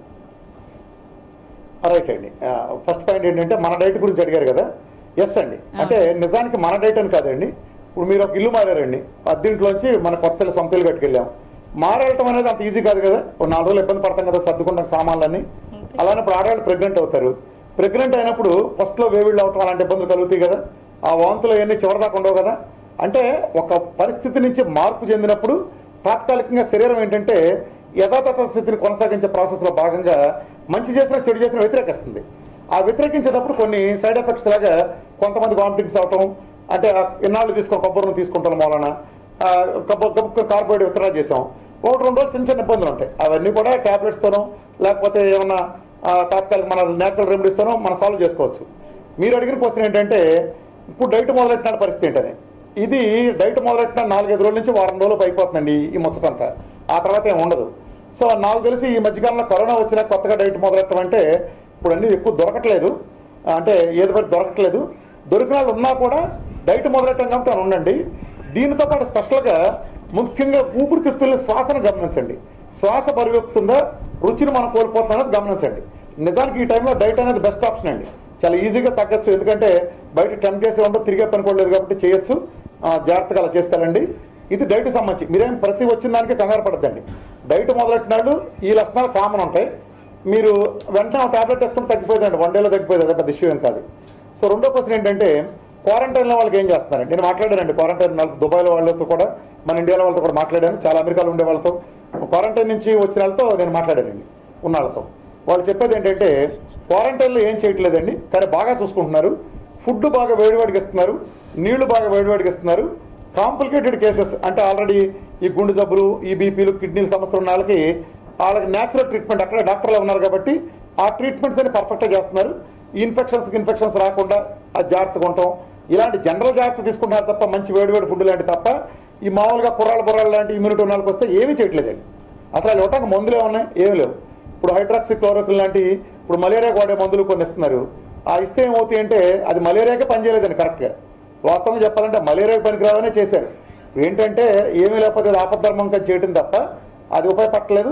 రైట్ అండి ఫస్ట్ పాయింట్ ఏంటంటే మన డైట్ గురించి అడిగారు కదా ఎస్ అండి అంటే నిజానికి మన డైట్ అని కాదండి ఇప్పుడు మీరు ఒక ఇల్లు మారారండి అద్దీంట్లోంచి మన కొత్త ఇల్లు సొంత ఇల్లు కట్టుకెళ్ళాం మారేయటం అనేది అంత ఈజీ కాదు కదా ఒక నాలుగు రోజులు ఇబ్బంది పడతాం కదా సర్దుకుంటాం సామాన్లన్నీ అలానే ఇప్పుడు ఆడవాళ్ళు ప్రెగ్నెంట్ అవుతారు ప్రెగ్నెంట్ అయినప్పుడు ఫస్ట్ లో వేవిళ్ళు అవటం అలాంటి ఇబ్బందులు కలుగుతాయి కదా ఆ వాంతులు అవన్నీ చివరిదాకా ఉండవు కదా అంటే ఒక పరిస్థితి నుంచి మార్పు చెందినప్పుడు తాత్కాలికంగా శరీరం ఏంటంటే యథాతథ స్థితిని కొనసాగించే ప్రాసెస్ లో భాగంగా మంచి చేసిన చెడు చేసిన వ్యతిరేకిస్తుంది ఆ వ్యతిరేకించేటప్పుడు కొన్ని సైడ్ ఎఫెక్ట్స్ లాగా కొంతమంది వామిటింగ్స్ అవటం అంటే ఆ ఇన్నాళ్ళు తీసుకుని కొబ్బరిని తీసుకుంటాం మూలన ఆ, గబ్బ గబ్బ కార్బోహైడ్రేట్ విత్డ్రా చేసాం ఒకటి రెండు రోజులు చిన్న చిన్న ఇబ్బందులు ఉంటాయి అవన్నీ కూడా tablets తోనో లేకపోతే ఏమన్నా ఆ, తాత్కాలిక మన నేచురల్ రెమెడీస్తోనో మనం సాల్వ్ చేసుకోవచ్చు మీరు అడిగిన క్వశ్చన్ ఏంటంటే ఇప్పుడు డైట్ మొదలెట్టిన పరిస్థితి ఏంటని ఇది డైట్ మొదలెట్టిన నాలుగైదు రోజుల నుంచి వారం రోజులు అయిపోతుందండి ఈ ముచ్చటంతా ఆ తర్వాత ఏం ఉండదు సో నాకు తెలిసి ఈ మధ్యకాలంలో కరోనా వచ్చినా కొత్తగా డైట్ మొదలెట్టడం అంటే ఇప్పుడు అన్ని ఎక్కువ దొరకట్లేదు అంటే ఏది పడి దొరకట్లేదు దొరికిన వాళ్ళు ఉన్నా కూడా డైట్ మొదలెట్టం కాబట్టి అని ఉండండి దీనితో పాటు స్పెషల్గా ముఖ్యంగా ఊపిరితిత్తుల శ్వాసను గమనించండి శ్వాస పరిగెత్తుతుందా రుచిని మనం కోల్పోతున్నది గమనించండి నిజానికి ఈ టైంలో డైట్ అనేది బెస్ట్ ఆప్షన్ అండి చాలా ఈజీగా తగ్గచ్చు ఎందుకంటే బయట టెంప్ చేసే ఉండదు తిరిగే పని కూడా లేదు కాబట్టి చేయొచ్చు ఆ, జాగ్రత్తగా అలా చేసుకెళ్ళండి ఇది డైట్ సంబంధించి మీరేం ప్రతి వచ్చిన దానికి కంగారు పడద్దండి డైట్ మొదలెట్టినాడు ఈ లక్షణాలు కామన్ ఉంటాయి మీరు వెంటనే టాబ్లెట్ వేసుకుని తగ్గిపోయిందండి వన్ డేలో తగ్గిపోయింది అదే పెద్ద ఇష్యూ ఏం కాదు సో రెండో క్వశ్చన్ ఏంటంటే క్వారంటైన్లో వాళ్ళకి ఏం చేస్తున్నారండి నేను మాట్లాడానండి క్వారంటైన్ వాళ్ళతో దుబాయ్లో వాళ్ళతో కూడా మన ఇండియాలో వాళ్ళతో కూడా మాట్లాడాను చాలా అమెరికాలో ఉండే వాళ్ళతో క్వారంటైన్ నుంచి వచ్చిన వాళ్ళతో నేను మాట్లాడానండి ఉన్న వాళ్ళతో వాళ్ళు చెప్పేది ఏంటంటే క్వారంటైన్లో ఏం చేయట్లేదండి కానీ బాగా చూసుకుంటున్నారు ఫుడ్ బాగా వేడివేడిగా ఇస్తున్నారు నీళ్లు బాగా వేడివేడిగా ఇస్తున్నారు కాంప్లికేటెడ్ కేసెస్ అంటే ఆల్రెడీ ఈ గుండె జబ్బులు ఈ బీపీలు కిడ్నీల సమస్యలు ఉన్న వాళ్ళకి వాళ్ళకి న్యాచురల్ ట్రీట్మెంట్ అక్కడే డాక్టర్లు ఉన్నారు కాబట్టి ఆ ట్రీట్మెంట్స్ అని పర్ఫెక్ట్గా చేస్తున్నారు ఈ ఇన్ఫెక్షన్స్ ఇన్ఫెక్షన్స్ రాకుండా అది జాగ్రత్తగా ఉంటాం ఇలాంటి జనరల్ జాగ్రత్త తీసుకుంటున్నారు తప్ప మంచి వేడివేడి ఫుడ్ లాంటి తప్ప ఈ మామూలుగా కుర్రాళ్ళ బుర్రాలు లాంటి ఇమ్యూనిటీ ఉన్న వాళ్ళకి వస్తే ఏమీ చేయట్లేదండి అసలు వాళ్ళు ఇవ్వటానికి మందులు ఏమున్నాయి ఏమి లేవు ఇప్పుడు హైడ్రాక్సి క్లోరోక్విన్ లాంటి ఇప్పుడు మలేరియా వాడే మందులు కొన్ని ఇస్తున్నారు ఆ ఇస్తే ఏమవుతాయి అంటే అది మలేరియాకే పనిచేయలేదండి కరెక్ట్గా వాస్తవంగా చెప్పాలంటే మలేరియా పనికిరావనే చేశారు ఏంటంటే ఏమీ లేకపోతే అది ఆపద్ధర్మంగా చేయటం తప్ప అది ఉపయోగపడలేదు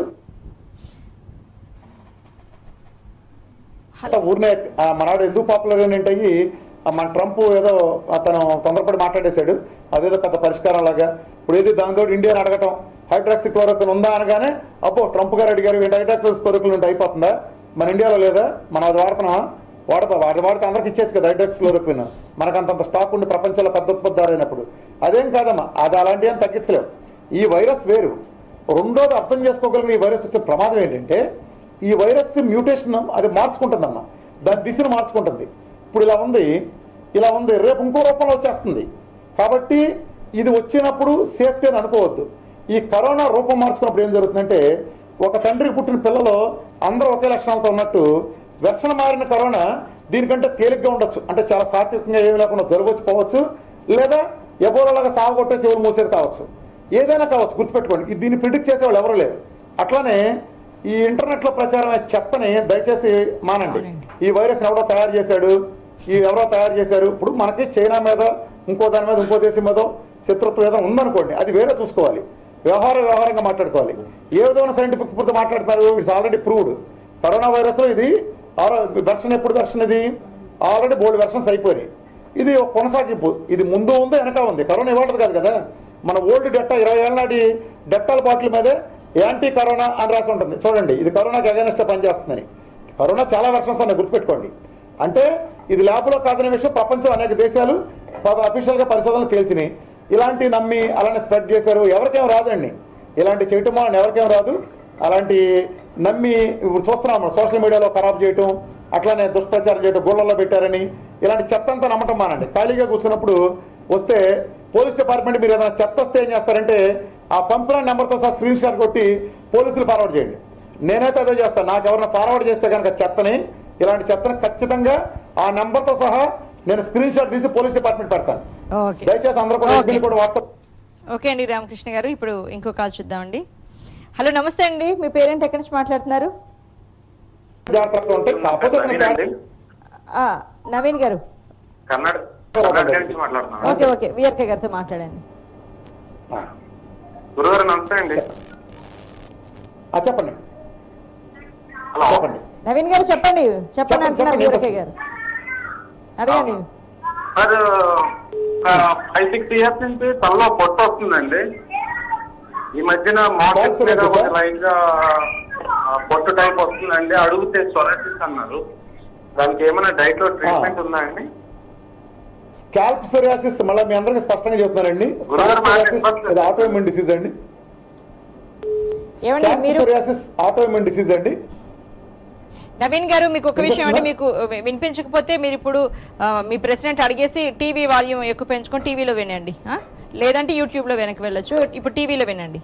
హలో ఊరినే ఆ మనాడు ఎందుకు పాపులర్ ఏంటంటే అయ్యి ఆ మన ట్రంప్ ఏదో అతను తొందరపడి మాట్లాడేశాడు అదేదో పెద్ద పరిష్కారం లాగా ఇప్పుడు ఏది దాంతో ఇండియాని అడగటం హైడ్రాక్సి క్లోరోక్విన్ ఉందా అనగానే అబ్బో ట్రంప్ గారు అడిగారు ఏంటి హైడ్రాక్సి క్లోరోక్విన్ ఉంటే అయిపోతుందా మన ఇండియాలో లేదా మనం అది వాడుతున్నామా వాడతా వాడి వాడితే అందరికి ఇచ్చేచ్చు కదా హైడ్రాక్సి క్లోరోక్విన్ మనకు అంతంత స్టాక్ ఉండి ప్రపంచంలో పెద్ద ఉత్పత్తిదారు అయినప్పుడు అదేం కాదమ్మా అది అలాంటివి ఏం తగ్గించలేవు ఈ వైరస్ వేరు రెండోది అర్థం చేసుకోగలిగిన ఈ వైరస్ వచ్చే ప్రమాదం ఏంటంటే ఈ వైరస్ మ్యూటేషన్ అది మార్చుకుంటుందమ్మా దాని దిశను మార్చుకుంటుంది ఇప్పుడు ఇలా ఉంది ఇలా ఉంది రేపు ఇంకో రూపంలో వచ్చేస్తుంది కాబట్టి ఇది వచ్చినప్పుడు సేఫ్టీ అని అనుకోవద్దు ఈ కరోనా రూపం మార్చుకున్నప్పుడు ఏం జరుగుతుందంటే ఒక తండ్రికి పుట్టిన పిల్లలు అందరూ ఒకే లక్షణాలతో ఉన్నట్టు వెర్షన్ మారిన కరోనా దీనికంటే తేలిగ్గా ఉండొచ్చు అంటే చాలా సాత్వికంగా ఏమి లేకుండా జరగవచ్చు పోవచ్చు లేదా ఎబోలాగా సాగొట్టే చెవులు మూసేది కావచ్చు ఏదైనా కావచ్చు గుర్తుపెట్టుకోండి ఇది దీన్ని ప్రిడిక్ట్ చేసేవాళ్ళు ఎవరు లేరు అట్లానే ఈ ఇంటర్నెట్ లో ప్రచారం అయ్యే చెత్తని దయచేసి మానండి అవునండి. ఈ వైరస్ ఎవడో తయారు చేశాడు ఈ ఎవరో తయారు చేశారు ఇప్పుడు మనకి చైనా మీద ఇంకో దాని మీద ఇంకో దేశం మీద శత్రుత్వం ఏదైనా ఉందనుకోండి అది వేరే చూసుకోవాలి వ్యవహార వ్యవహారంగా మాట్లాడుకోవాలి ఏ విధమైన సైంటిఫిక్ ప్రూఫ్ మాట్లాడతారు it's already proved corona virus లో ఇది వెర్షన్ ఎప్పుడు వెర్షన్ ఇది ఆల్రెడీ బోల్డ్ వెర్షన్స్ అయిపోయినాయి ఇది ఒక కొనసాగింపు ఇది ముందు ఉంది వెనక ఉంది కరోనా ఇవ్వటది కాదు కదా మన ఓల్డ్ డెట్టా ఇరవై ఏళ్ళ నాటి డెట్టాల బాటిల్ మీదే యాంటీ కరోనా అని రాసి ఉంటుంది చూడండి ఇది కరోనాకి అగేనెస్ట్ పనిచేస్తుందని కరోనా చాలా వెర్షన్స్ ఉన్నాయి గుర్తుపెట్టుకోండి అంటే ఇది ల్యాబ్లో కాదనే విషయం ప్రపంచం అనేక దేశాలు అఫీషియల్ గా పరిశోధనలు తేల్చినాయి ఇలాంటి నమ్మి అలానే స్ప్రెడ్ చేశారు ఎవరికేం రాదండి ఇలాంటి చేయటం వలన ఎవరికేం రాదు అలాంటి నమ్మి ఇప్పుడు చూస్తున్నాం మనం సోషల్ మీడియాలో ఖరాబ్ చేయటం అట్లానే దుష్ప్రచారం చేయటం గోళ్ళల్లో పెట్టారని ఇలాంటి చెత్త అంతా నమ్మటం మానండి ఖాళీగా కూర్చున్నప్పుడు వస్తే పోలీస్ డిపార్ట్మెంట్ మీరు ఏదైనా చెత్త వస్తే ఏం చేస్తారంటే ఆ పంపిన నెంబర్తో సహా స్క్రీన్ షాట్ కొట్టి పోలీసులు ఫార్వర్డ్ చేయండి నేనైతే అదే చేస్తాను నాకు ఎవరైనా ఫార్వర్డ్ చేస్తే కనుక చెత్తని ఇలాంటి చెత్తని ఖచ్చితంగా ఆ నెంబర్తో సహా నేను స్క్రీన్ షాట్ తీసి పోలీస్ డిపార్ట్మెంట్ పెడతాను ఓకే దయచేసి అందరూ కూడా Okay. ఎస్పీలు కూడా వాట్సాప్ ఓకే అండి రామకృష్ణ గారు ఇప్పుడు ఇంకో కాల్ చూద్దామండి హలో నమస్తే అండి మీ పేరెంట్ ఎక్కడి నుంచి మాట్లాడుతున్నారు జాగ్రత్తగా ఉంటాయి కాకపోతే నవీన్ అండి ఆ, నవీన్ గారు కర్ణాటక కర్ణాటక నుంచి మాట్లాడుతున్నాను ఓకే ఓకే విఆర్కే గారితో మాట్లాడండి గురుగారు నమస్తే అండి ఆ, చెప్పండి హలో చెప్పండి నవీన్ గారు చెప్పండి చెప్పండి చెప్పండి, అంటున్నారు చెప్పండి, విఆర్కే గారు అడగండి సార్ ఫైవ్ సిక్స్ ఇయర్స్ నుంచి తలలో పొట్ట వస్తుందండి ఈ మధ్యన మోటార్స్ Box మీద ఉంది, కొంచెం సార్? లైట్ గా ఆ, పొట్టు టైప్ వస్తుందండి అడిగితే సొరసిస్ అన్నారు దానికి ఏమైనా డైట్ లో ట్రీట్మెంట్ ఉందా అండి స్కాల్ప్ సోరియాసిస్ మళ్ళీ మీ అందరికీ స్పష్టంగా చెప్తున్నానండి గురుగారు స్కాల్ప్ మాట సోరియాసిస్ ఇది ఆటోఇమ్యూన్ డిసీజ్ అండి ఏమండి స్కాల్ప్ మీరు సోరియాసిస్ ఆటోఇమ్యూన్ డిసీజ్ అండి నవీన్ గారు మీకు ఒక విషయం అంటే వినిపిస్తుందా? మీకు వి- వినిపించకపోతే మీరు ఇప్పుడు ఆ, మీ ప్రెసిడెంట్ అడిగేసి టీవీ వాల్యూమ్ ఎక్కువ పెంచుకొని టీవీలో వినండి ఆ? లేదంటే యూట్యూబ్ లో వెనక్కి వెళ్ళొచ్చు ఇప్పుడు టీవీలో వినండి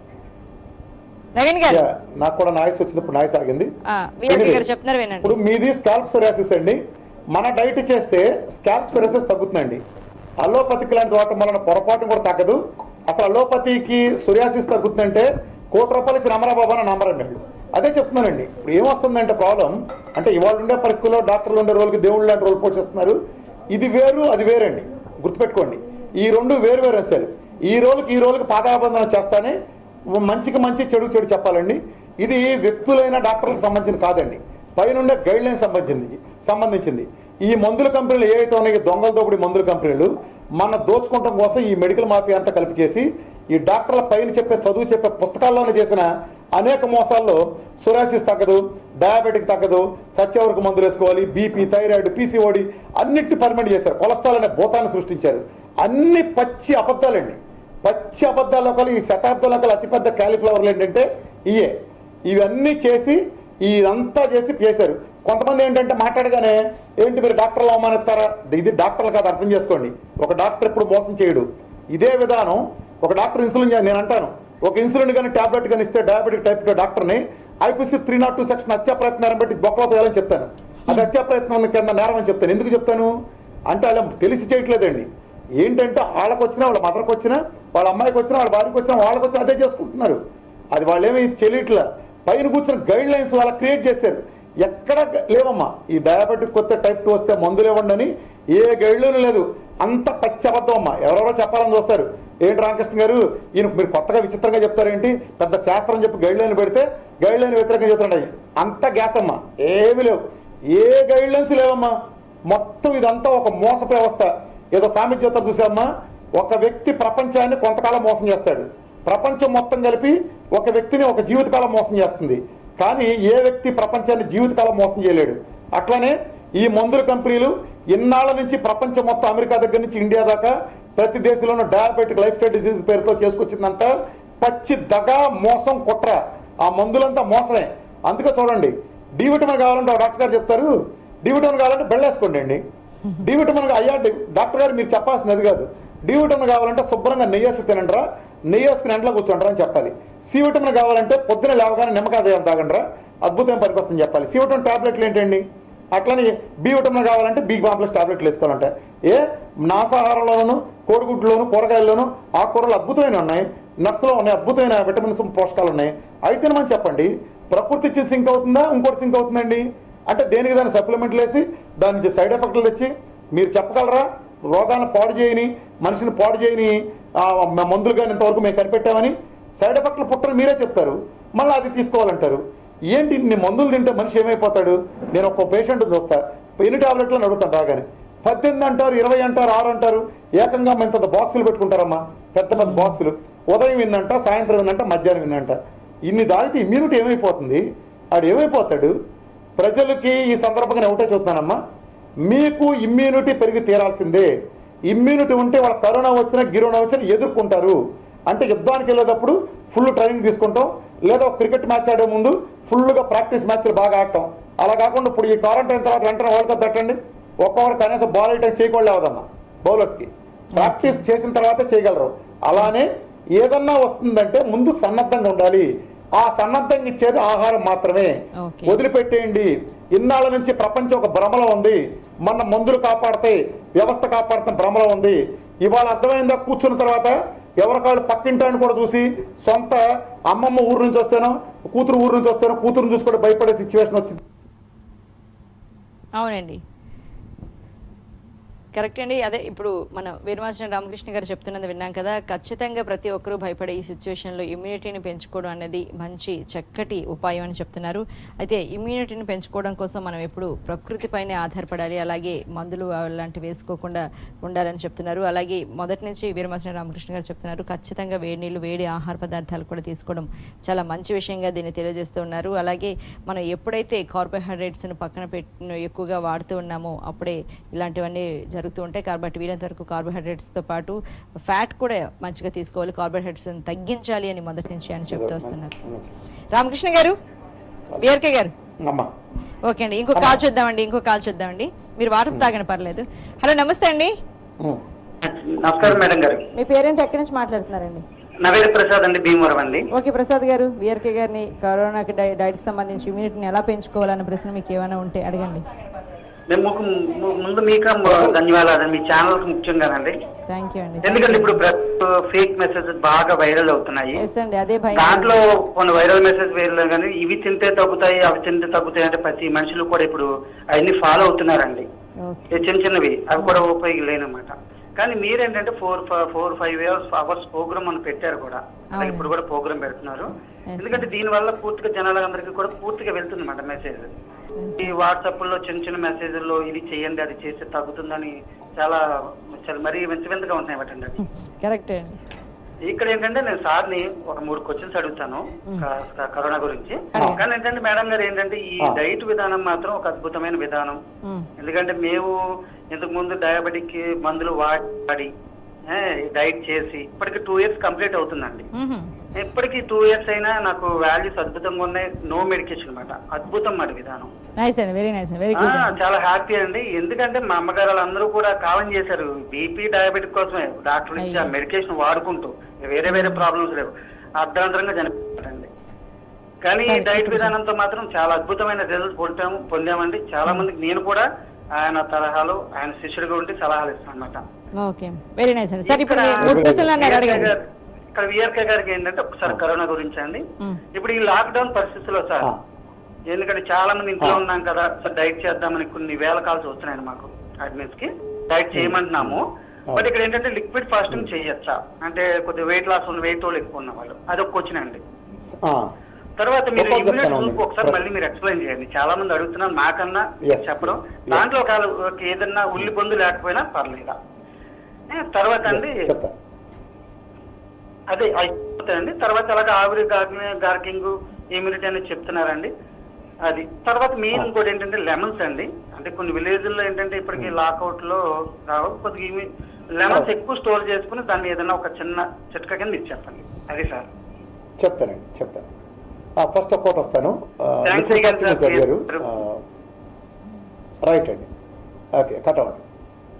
నవీన్ గారు యా, నాకు కూడా నాయిస్ వచ్చినప్పుడు నాయిస్ ఆగింది విఆర్కే Anyway, గారు చెప్తున్నారు వినండి ఇప్పుడు మీది స్కాల్ప్ సోరియాసిస్ అండి మన డైట్ చేస్తే స్కాల్ప్ సోరియాసిస్ తగ్గుతుందండి అలోపతికి లాంటి వాటి వలన పొరపాటు కూడా తగ్గదు అసలు అలోపతికి సోరియాసిస్ తగ్గుతుందంటే కోటి రూపాయలు ఇచ్చిన అమరాబాబు అని నమ్మరండి వాళ్ళు అదే చెప్తున్నానండి ఇప్పుడు ఏమొస్తుందంటే ప్రాబ్లం అంటే ఇవాళ ఉండే పరిస్థితుల్లో డాక్టర్లు ఉండే రోజులకి దేవుళ్ళు లాంటి రోజులు పోషిస్తున్నారు ఇది వేరు అది వేరండి గుర్తుపెట్టుకోండి ఈ రెండు వేరు వేరు అంశాలు ఈ రోజుకి ఈ రోజుకి పాదాబంధన చేస్తానే మంచికి మంచి చెడు చెడు చెప్పాలండి ఇది వ్యక్తులైన డాక్టర్లకు సంబంధించిన కాదండి పైనుండే గైడ్ లైన్ సంబంధించింది సంబంధించింది ఈ మందుల కంపెనీలు ఏవైతే ఉన్నాయో దొంగల దోపిడి మందుల కంపెనీలు మన దోచుకోవటం కోసం ఈ మెడికల్ మాఫియా అంతా కలిపి చేసి ఈ డాక్టర్ల పైన చెప్పే చదువు చెప్పే పుస్తకాల్లోనే చేసిన అనేక మోసాల్లో సురాసిస్ తగ్గదు డయాబెటిక్ తగ్గదు చచ్చే వరకు మందులు వేసుకోవాలి బీపీ థైరాయిడ్ పీసీఓడి అన్నిటి పర్మిట్ చేశారు కొలెస్ట్రాల్ అనే భూతాన్ని సృష్టించారు అన్ని పచ్చి అబద్ధాలండి పచ్చి అబద్ధాల కల ఈ శతాబ్దంలో కల అతిపెద్ద క్యాలిఫ్లవర్లు ఏంటంటే ఇయే ఇవన్నీ చేసి ఇదంతా చేసి చేశారు కొంతమంది ఏంటంటే మాట్లాడగానే ఏంటి మీరు డాక్టర్లు అవమానిస్తారా ఇది డాక్టర్లు కాదు అర్థం చేసుకోండి ఒక డాక్టర్ ఎప్పుడు మోసం చేయడు ఇదే విధానం ఒక డాక్టర్ ఇన్సులిన్ చే- నేను అంటాను ఒక ఇన్సులిన్ కానీ టాబ్లెట్ కానీ ఇస్తే డయాబెటిక్ టైప్ డాక్టర్ని IPC three naught two section హత్యా ప్రయత్నం బట్టి బొక్కలో తేయాలని చెప్తాను అది హత్యా ప్రయత్నం కింద నేరం అని చెప్తాను ఎందుకు చెప్తాను అంటే అలా తెలిసి చేయట్లేదండి ఏంటంటే వాళ్ళకి వచ్చినా వాళ్ళ మదర్కి వచ్చినా వాళ్ళ అమ్మాయికి వచ్చినా వాళ్ళ భార్యకి వచ్చినా వాళ్ళకి వచ్చినా అదే చేసుకుంటున్నారు అది వాళ్ళేమి తెలియట్లే పైన కూర్చున్న గైడ్ లైన్స్ వాళ్ళ క్రియేట్ చేశారు ఎక్కడ లేవమ్మా ఈ డయాబెటిక్ కొత్త టైప్ టూ వస్తే మందులు ఇవ్వండి అని ఏ గైడ్ లైన్ లేదు అంత పచ్చి అబద్ధం అమ్మా ఎవరెవరో చెప్పాలని చూస్తారు ఏంటి రామకృష్ణ గారు ఈయన మీరు కొత్తగా విచిత్రంగా చెప్తారేంటి పెద్ద శాస్త్రం చెప్పి గైడ్ లైన్ పెడితే గైడ్ లైన్ వ్యతిరేకంగా చెప్తున్నాయి అంత గ్యాస్ అమ్మా ఏమీ లేవు ఏ గైడ్ లైన్స్ లేవమ్మా మొత్తం ఇదంతా ఒక మోసపు వ్యవస్థ ఏదో సామెత చెప్తారు చూసామ్మా ఒక వ్యక్తి ప్రపంచాన్ని కొంతకాలం మోసం చేస్తాడు ప్రపంచం మొత్తం కలిపి ఒక వ్యక్తిని ఒక జీవితకాలం మోసం చేస్తుంది కానీ ఏ వ్యక్తి ప్రపంచాన్ని జీవితకాలం మోసం చేయలేడు అట్లానే ఈ మందుల కంపెనీలు ఇన్నాళ్ళ నుంచి ప్రపంచం మొత్తం అమెరికా దగ్గర నుంచి ఇండియా దాకా ప్రతి దేశంలోనూ డయాబెటిక్ లైఫ్ స్టైల్ డిసీజ్ పేరుతో చేసుకొచ్చిందంతా పచ్చి దగ మోసం కుట్ర ఆ మందులంతా మోసమే అందుకే చూడండి డి విటమిన్ కావాలంటే ఒక డాక్టర్ గారు చెప్తారు డి విటమిన్ కావాలంటే బెళ్ళేసుకోండి అండి డి విటమిన్ అయ్యా డి- డాక్టర్ గారు మీరు చెప్పాల్సింది అది కాదు డి విటమిన్ కావాలంటే శుభ్రంగా నెయ్యి వేసి తినండిరా నెయ్యి వేసుకుని ఎంట్లో కూర్చోండిరా అని చెప్పాలి సి విటమిన్ కావాలంటే పొద్దున లేవగానే నిమ్మకాయ దేవం తాగండిరా అద్భుతం పనికొస్తుంది చెప్పాలి సి విటమిన్ టాబ్లెట్లు ఏంటండి అట్లనే బి విటమిన్ కావాలంటే బి కాంప్లెక్స్ టాబ్లెట్లు వేసుకోవాలంటే ఏ నాసాహారంలోను కోడిగుడ్లోను కూరగాయల్లోను ఆకుకూరలు అద్భుతమైన ఉన్నాయి నట్స్లో ఉన్నాయి అద్భుతమైన విటమిన్స్ పోషకాలు ఉన్నాయి అయితే మనం చెప్పండి ప్రకృతి ఇచ్చి సింక్ అవుతుందా ఇంకోటి సింక్ అవుతుందండి అంటే దేనికి దాని సప్లిమెంట్లు వేసి దాని నుంచి సైడ్ ఎఫెక్ట్లు తెచ్చి మీరు చెప్పగలరా రోగాన్ని పాడు చేయని మనిషిని పాడు చేయని ఆ, మ- మందులు కానీ ఇంతవరకు మేము కనిపెట్టామని సైడ్ ఎఫెక్ట్లు పుట్టని మీరే చెప్తారు మళ్ళీ అది తీసుకోవాలంటారు ఏంటి ఇన్ని మందులు తింటే మనిషి ఏమైపోతాడు నేను ఒక పేషెంట్ చూస్తా ఎన్ని టాబ్లెట్లు అడుగుతాను రాగానే పద్దెనిమిది అంటారు ఇరవై అంటారు ఆరు అంటారు ఏకంగా మేము పెద్ద బాక్సులు పెట్టుకుంటారమ్మా పెద్ద పెద్ద బాక్సులు ఉదయం విన్నంట సాయంత్రం విన్నంట మధ్యాహ్నం విన్నంట ఇన్ని దాగితే ఇమ్యూనిటీ ఏమైపోతుంది ఆడు ఏమైపోతాడు ప్రజలకి ఈ సందర్భంగా నేను ఒకటే చెప్తానమ్మా మీకు ఇమ్యూనిటీ పెరిగి తీరాల్సిందే ఇమ్యూనిటీ ఉంటే వాళ్ళ కరోనా వచ్చినా గిరోనా వచ్చినా ఎదుర్కొంటారు అంటే యుద్ధానికి వెళ్ళేటప్పుడు ఫుల్ ట్రైనింగ్ తీసుకుంటాం లేదా ఒక క్రికెట్ మ్యాచ్ ఆడే ముందు ఫుల్గా ప్రాక్టీస్ మ్యాచ్లు బాగా ఆడటం అలా కాకుండా ఇప్పుడు ఈ క్వారంటైన్ తర్వాత వెంటనే వరల్డ్ కప్ పెట్టండి ఒక్కొక్కరు కనీసం బాల్ ఐటమ్ చేయకూడదు అవదమ్మా బౌలర్స్కి ప్రాక్టీస్ చేసిన తర్వాతే చేయగలరు అలానే ఏదన్నా వస్తుందంటే ముందు సన్నద్ధంగా ఉండాలి ఆ సన్నద్ధంగా ఇచ్చేది ఆహారం మాత్రమే Okay. వదిలిపెట్టేయండి ఇన్నాళ్ళ నుంచి ప్రపంచం ఒక భ్రమలో ఉంది మన మందులు కాపాడతాయి వ్యవస్థ కాపాడుతున్న భ్రమలో ఉంది ఇవాళ అర్థమైందా కూర్చున్న తర్వాత ఎవరికాళ్ళు పక్కింటాన్ని కూడా చూసి సొంత అమ్మమ్మ ఊరు నుంచి వస్తేనో కూతురు ఊరు నుంచి వస్తేనో కూతురు చూసి కూడా భయపడే సిచ్యువేషన్ వచ్చింది అవునండి కరెక్ట్ అండి అదే ఇప్పుడు మన వీరమాసిన రామకృష్ణ గారు చెప్తున్నది విన్నాం కదా ఖచ్చితంగా ప్రతి ఒక్కరూ భయపడే ఈ సిచ్యువేషన్ లో ఇమ్యూనిటీని పెంచుకోవడం అనేది మంచి చక్కటి ఉపాయం అని చెప్తున్నారు అయితే ఇమ్యూనిటీని పెంచుకోవడం కోసం మనం ఎప్పుడు ప్రకృతిపైనే ఆధారపడాలి అలాగే మందులు అలాంటివి వేసుకోకుండా ఉండాలని చెప్తున్నారు అలాగే మొదటి నుంచి వీరమాసిన రామకృష్ణ గారు చెప్తున్నారు ఖచ్చితంగా వేడి నీళ్ళు వేడి ఆహార పదార్థాలు కూడా తీసుకోవడం చాలా మంచి విషయంగా దీన్ని తెలియజేస్తూ ఉన్నారు అలాగే మనం ఎప్పుడైతే కార్బోహైడ్రేట్స్ ను పక్కన పెట్టి ఎక్కువగా వాడుతూ ఉన్నామో అప్పుడే ఇలాంటివన్నీ జరుగుతూ ఉంటాయి కాబట్టి వీలంత వరకు కార్బోహైడ్రేట్స్ తో పాటు ఫ్యాట్ కూడా మంచిగా తీసుకోవాలి కార్బోహైడ్రేట్స్ తగ్గించాలి అని మొదటి నుంచి అని చెప్తూ వస్తున్నారు రామకృష్ణ గారు బిఆర్కే గారు అమ్మా ఓకే అండి ఇంకో కాల్ చూద్దామండి ఇంకో కాల్ చూద్దామండి మీరు వాటర్ తాగని పర్లేదు హలో నమస్తే అండి ఉం. నమస్కారం మేడం గారు మీ పేరెంట్ ఎక్కడి నుంచి మాట్లాడుతున్నారండి నవేద ప్రసాద్ అండి భీమవరం అండి ఓకే ప్రసాద్ గారు విఆర్కే గారిని కరోనాకి డై డైట్కి సంబంధించి ఇమ్యూనిటీని ఎలా పెంచుకోవాలన్న ప్రశ్న మీకు ఏమైనా ఉంటే అడగండి మేము ము- ము- ముందు మీకు ధన్యవాదాలు మీ ఛానల్ కి ముఖ్యంగానండి థ్యాంక్ యూ అండి ఎందుకంటే ఇప్పుడు ఫేక్ మెసేజెస్ బాగా వైరల్ అవుతున్నాయి ఎస్ అండి అదే భయం దాంట్లో కొన్ని వైరల్ మెసేజ్ వైరల్ కానీ ఇవి తింటే తగ్గుతాయి అవి తింటే తగ్గుతాయి అంటే ప్రతి మనుషులు కూడా ఇప్పుడు అవన్నీ ఫాలో అవుతున్నారండి ఓకే ఈ చిన్న చిన్నవి అవి కూడా ఉపయోగలేనమాట కానీ మీరేంటంటే four four five years hours program అని పెట్టారు కూడా అలాగే అవును. ఇప్పుడు కూడా ప్రోగ్రామ్ పెడుతున్నారు Yes. ఎందుకంటే దీని వల్ల పూర్తిగా జనాలందరికీ కూడా పూర్తిగా వెళ్తుంది అన్నమాట మెసేజ్ ఈ వాట్సాప్ లో చిన్న చిన్న మెసేజ్ల్లో ఇది చేయండి అది చేస్తే తగ్గుతుందని చాలా చాలా మరీ వింత వింతగా ఉంటున్నాయి వాటండి అది కరెక్ట్ అండి ఇక్కడ ఏంటంటే నేను సార్ని ఒక మూడు క్వశ్చన్స్ అడుగుతాను క- క- కరోనా గురించి అలాగే. కానీ ఏంటంటే మేడం గారు ఏంటంటే ఈ ఆ. డైట్ విధానం మాత్రం ఒక అద్భుతమైన విధానం మ్మ్. ఎందుకంటే మేము ఇంతకు ముందు డయాబెటిక్ మందులు వాడి ఏ, డైట్ చేసి ఇప్పటికి టూ ఇయర్స్ కంప్లీట్ అవుతుందండి మ్మ్. ఇప్పటికి టూ ఇయర్స్ అయినా నాకు వాల్యూస్ అద్భుతంగా ఉన్నాయి నో మెడికేషన్ అన్నమాట అద్భుతం మాట విధానం నైస్ అండి వెరీ నైస్ అండి వెరీ ఆ, గుడ్ చాలా హ్యాపీ అండి ఎందుకంటే మా అమ్మగారు వాళ్ళందరూ కూడా కాలం చేశారు బీపీ డయాబెటిక్ కోసమే డాక్టర్ నుంచి ఆ అయ్యో. మెడికేషన్ వాడుకుంటూ వేరే వేరే ప్రాబ్లమ్స్ లేవు అర్ధాంతరంగా చనిపోతారండి కానీ ఈ సరే, డైట్ ఇప్పుడు విధానంతో మాత్రం చాలా అద్భుతమైన రిజల్ట్ పొందాము పొందామండి చాలా మందికి నేను కూడా ఆయన తరహాలో ఆయన శిష్యుడిగా ఉండి సలహాలు ఇస్తాను అనమాట ఓకే వెరీ నైస్ అండి సార్ ఇప్పుడు మీరు మూడు ప్రశ్నలు అన్నారు అడగండి ఇక్కడ విఆర్కే గారికి ఏంటంటే ఒకసారి కరోనా గురించి అండి మ్మ్. ఇప్పుడు ఈ లాక్డౌన్ పరిస్థితుల్లో సార్ ఆ. ఎందుకంటే చాలా మంది ఇంట్లో ఆ. ఉన్నాం కదా సో డైట్ చేద్దామని కొన్ని వేల కాల్స్ వస్తున్నాయి మాకు అడ్మిన్స్ కి డైట్ చేయమంటున్నాము ఆ. బట్ ఇక్కడ ఏంటంటే లిక్విడ్ ఫాస్టింగ్ చేయొచ్చా అంటే కొద్దిగా వెయిట్ లాస్ ఉన్న వెయిట్ వాళ్ళు ఎక్కువ ఉన్న వాళ్ళు అది ఒక క్వశ్చన్ అండి ఆ. తర్వాత మీరు గొప్ప ఇమ్యూనిటీ చెప్తాను గ్రూప్ ఒకసారి అవును. మళ్ళీ మీరు ఎక్స్ప్లెయిన్ చేయండి చాలా మంది అడుగుతున్నారు నాకన్నా Yes. చెప్పడం Yes. దాంట్లో ఒక ఏదన్నా ఉల్లి పొందు లేకపోయినా పర్లేదా ఏ, తర్వాత అండి చెప్తా అదే అయిపోతాయండి తర్వాత అలాగే ఆవిరి గార్కింగ్ ఇమ్యూనిటీ అనేది చెప్తున్నారండి అది తర్వాత మెయిన్ ఆ. ఇంకోటి ఏంటంటే లెమన్స్ అండి అంటే కొన్ని విలేజ్ల్లో ఏంటంటే ఇప్పటికి లాకౌట్ లో రావు కొద్దిగా లెమన్స్ ఆ. ఎక్కువ స్టోర్ చేసుకుని దాన్ని ఏదైనా ఒక చిన్న చిట్కా కింద ఇచ్చి చెప్పండి అది సార్ చెప్తానండి చెప్తాను ఫస్ట్ ఒక కోట్ వస్తాను Thanks liquid again, fasting sir. చదివారు Yes. రైట్ అండి ఓకే కట్ అవ్వండి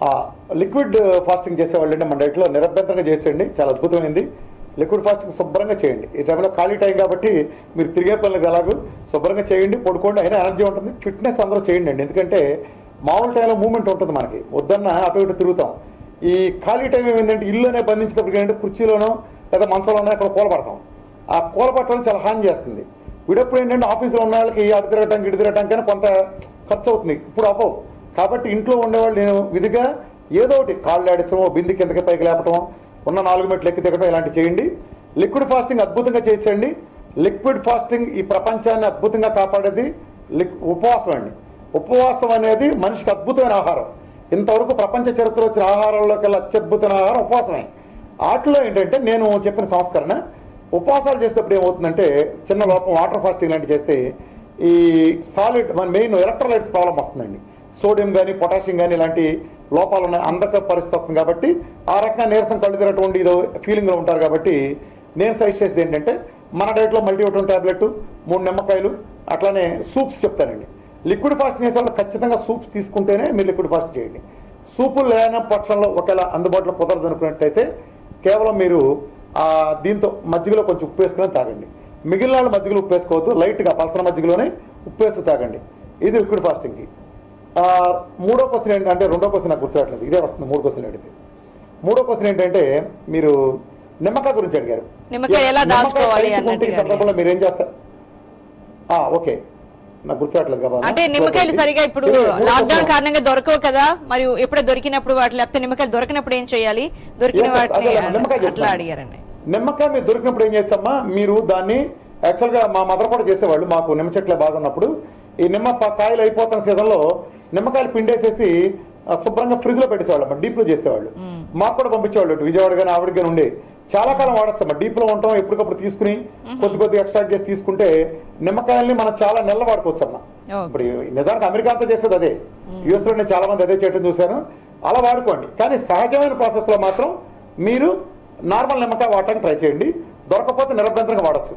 లిక్విడ్ ఫాస్టింగ్ చేసేవాళ్ళు అంటే మన డైట్లో నిరభ్యంతరంగా చేసేయండి చాలా అద్భుతమైంది లిక్విడ్ ఫాస్టింగ్ శుభ్రంగా చేయండి ఈ టైంలో ఖాళీ టైం కాబట్టి మీరు తిరిగే పనులకు ఎలాగూ శుభ్రంగా చేయండి పడుకోండి అయినా ఎనర్జీ ఉంటుంది ఫిట్నెస్ అందరూ చేయండి అండి ఎందుకంటే మామూలు టైంలో మూమెంట్ ఉంటుంది మనకి వద్దన్న అటు ఇటు తిరుగుతాం ఈ ఖాళీ టైం ఏమైందంటే ఇల్లునే బంధించినప్పుడు ఏంటంటే కుర్చీలోనో లేదా మంచంలోనో అక్కడ కూలపడతాం ఆ కూలపట్టడం చాలా హాని చేస్తుంది వీడప్పుడు ఏంటంటే ఆఫీసులో ఉన్న వాళ్ళకి అటు తిరగటానికి ఇటు తిరగటానికి కొంత ఖర్చు అవుతుంది ఇప్పుడు అవ్వవు కాబట్టి ఇంట్లో ఉండేవాళ్ళు నేను విధిగా ఏదో ఒకటి కాళ్ళు ఆడించడం బింది కిందకి పైకి లేపటం ఉన్న నాలుగు మెట్లు ఎక్కి దిగటం ఇలాంటివి చేయండి లిక్విడ్ ఫాస్టింగ్ అద్భుతంగా చేయించండి లిక్విడ్ ఫాస్టింగ్ ఈ ప్రపంచాన్ని అద్భుతంగా కాపాడేది లిక్ ఉపవాసం అండి ఉపవాసం అనేది మనిషికి అద్భుతమైన ఆహారం ఇంతవరకు ప్రపంచ చరిత్రలో వచ్చిన ఆహారంలోకెల్లా అత్యద్భుతమైన ఆహారం ఉపవాసమే వాటిలో ఏంటంటే నేను చెప్పిన సంస్కరణ ఉపవాసాలు చేసేటప్పుడు ఏమవుతుందంటే చిన్న లోపం వాటర్ ఫాస్టింగ్ లాంటివి చేస్తే ఈ సాలిడ్ మన మెయిన్ ఎలక్ట్రోలైట్స్ ప్రాబ్లం వస్తుందండి సోడియం కానీ పొటాషియం కానీ ఇలాంటి లోపాలు ఉన్నాయి అందక పరిస్థితి వస్తుంది కాబట్టి ఆ రకంగా నీరసం కళ్ళు తిరగటువంటి ఇదో ఫీలింగ్లో ఉంటారు కాబట్టి నేను సజెస్ట్ చేసేది ఏంటంటే మన డైట్లో మల్టీవిటమిన్ టాబ్లెట్ మూడు నిమ్మకాయలు అట్లానే సూప్స్ చెప్తానండి లిక్విడ్ ఫాస్టింగ్ చేసే వాళ్ళు ఖచ్చితంగా సూప్స్ తీసుకుంటేనే మీరు లిక్విడ్ ఫాస్ట్ చేయండి సూపులు లేని పక్షంలో ఒకవేళ అందుబాటులో కుదరదు అనుకున్నట్టయితే కేవలం మీరు ఆ దీంతో మజ్జిగలో కొంచెం ఉప్పు వేసుకుని తాగండి మిగిలిన వాళ్ళు మజ్జిగలో ఉప్పు వేసుకోవద్దు లైట్గా పలసన మజ్జిగలోనే ఉప్పు వేసి తాగండి ఇది లిక్విడ్ ఫాస్టింగ్కి ఆ, మూడో క్వశ్చన్ ఏంటంటే రెండో క్వశ్చన్ నాకు గుర్తురావట్లేదు ఇదే వస్తుంది మూడు క్వశ్చన్ అడిగితే మూడో క్వశ్చన్ ఏంటంటే మీరు నిమ్మకాయ గురించి అడిగారు నిమ్మకాయ ఎలా నిమ్మకాయ దాచుకోవాలి టైంకి అన్నట్టుగా ఉంటే ఈ సందర్భంలో మీరు ఏం చేస్తారు ఆ, ఓకే నాకు గుర్తురావట్లేదు కదా అంటే నిమ్మకాయలు సరిగా ఇప్పుడు ఇదే, మూడో లాక్డౌన్ question. కారణంగా దొరకవు కదా మరియు ఎప్పుడో దొరికినప్పుడు వాటి లేకపోతే నిమ్మకాయలు దొరికినప్పుడు ఏం చేయాలి దొరికిన Yes, yes, వాటిని అదే, నిమ్మకాయ అట్లా చెప్తాను. అడిగారండి నిమ్మకాయ మీరు దొరికినప్పుడు ఏం చేస్తామా మీరు దాన్ని యాక్చువల్గా మా మదర్ కూడా చేసేవాళ్ళు మాకు నిమ్మ చెట్లే బాగున్నప్పుడు ఈ నిమ్మ ప- కాయలు అయిపోతున్న సీజన్లో నిమ్మకాయలు పిండేసేసి ఆ, శుభ్రంగా ఫ్రిడ్జ్ లో పెట్టేసేవాళ్ళు డీప్ లో చేసేవాళ్ళు మాకు కూడా పంపించేవాళ్ళు ఇటు విజయవాడ కానీ ఆవిడ కానీ ఉండే చాలా కాలం వాడచ్చు అమ్మా డీప్ లో ఉంటాం ఎప్పటికప్పుడు తీసుకుని కొద్ది కొద్ది ఎక్స్ట్రాక్ట్ చేసి తీసుకుంటే నిమ్మకాయల్ని మనం చాలా నెల వాడుకోవచ్చు అమ్మా Okay. ఇప్పుడు నిజానికి అమెరికా అంతా చేసేది అదే యుఎస్ లో నేను చాలా మంది అదే చేయడం చూశాను అలా వాడుకోండి కానీ సహజమైన ప్రాసెస్ లో మాత్రం మీరు నార్మల్ నిమ్మకాయ వాడటానికి ట్రై చేయండి దొరకకపోతే నిరభ్యంతరంగా వాడచ్చు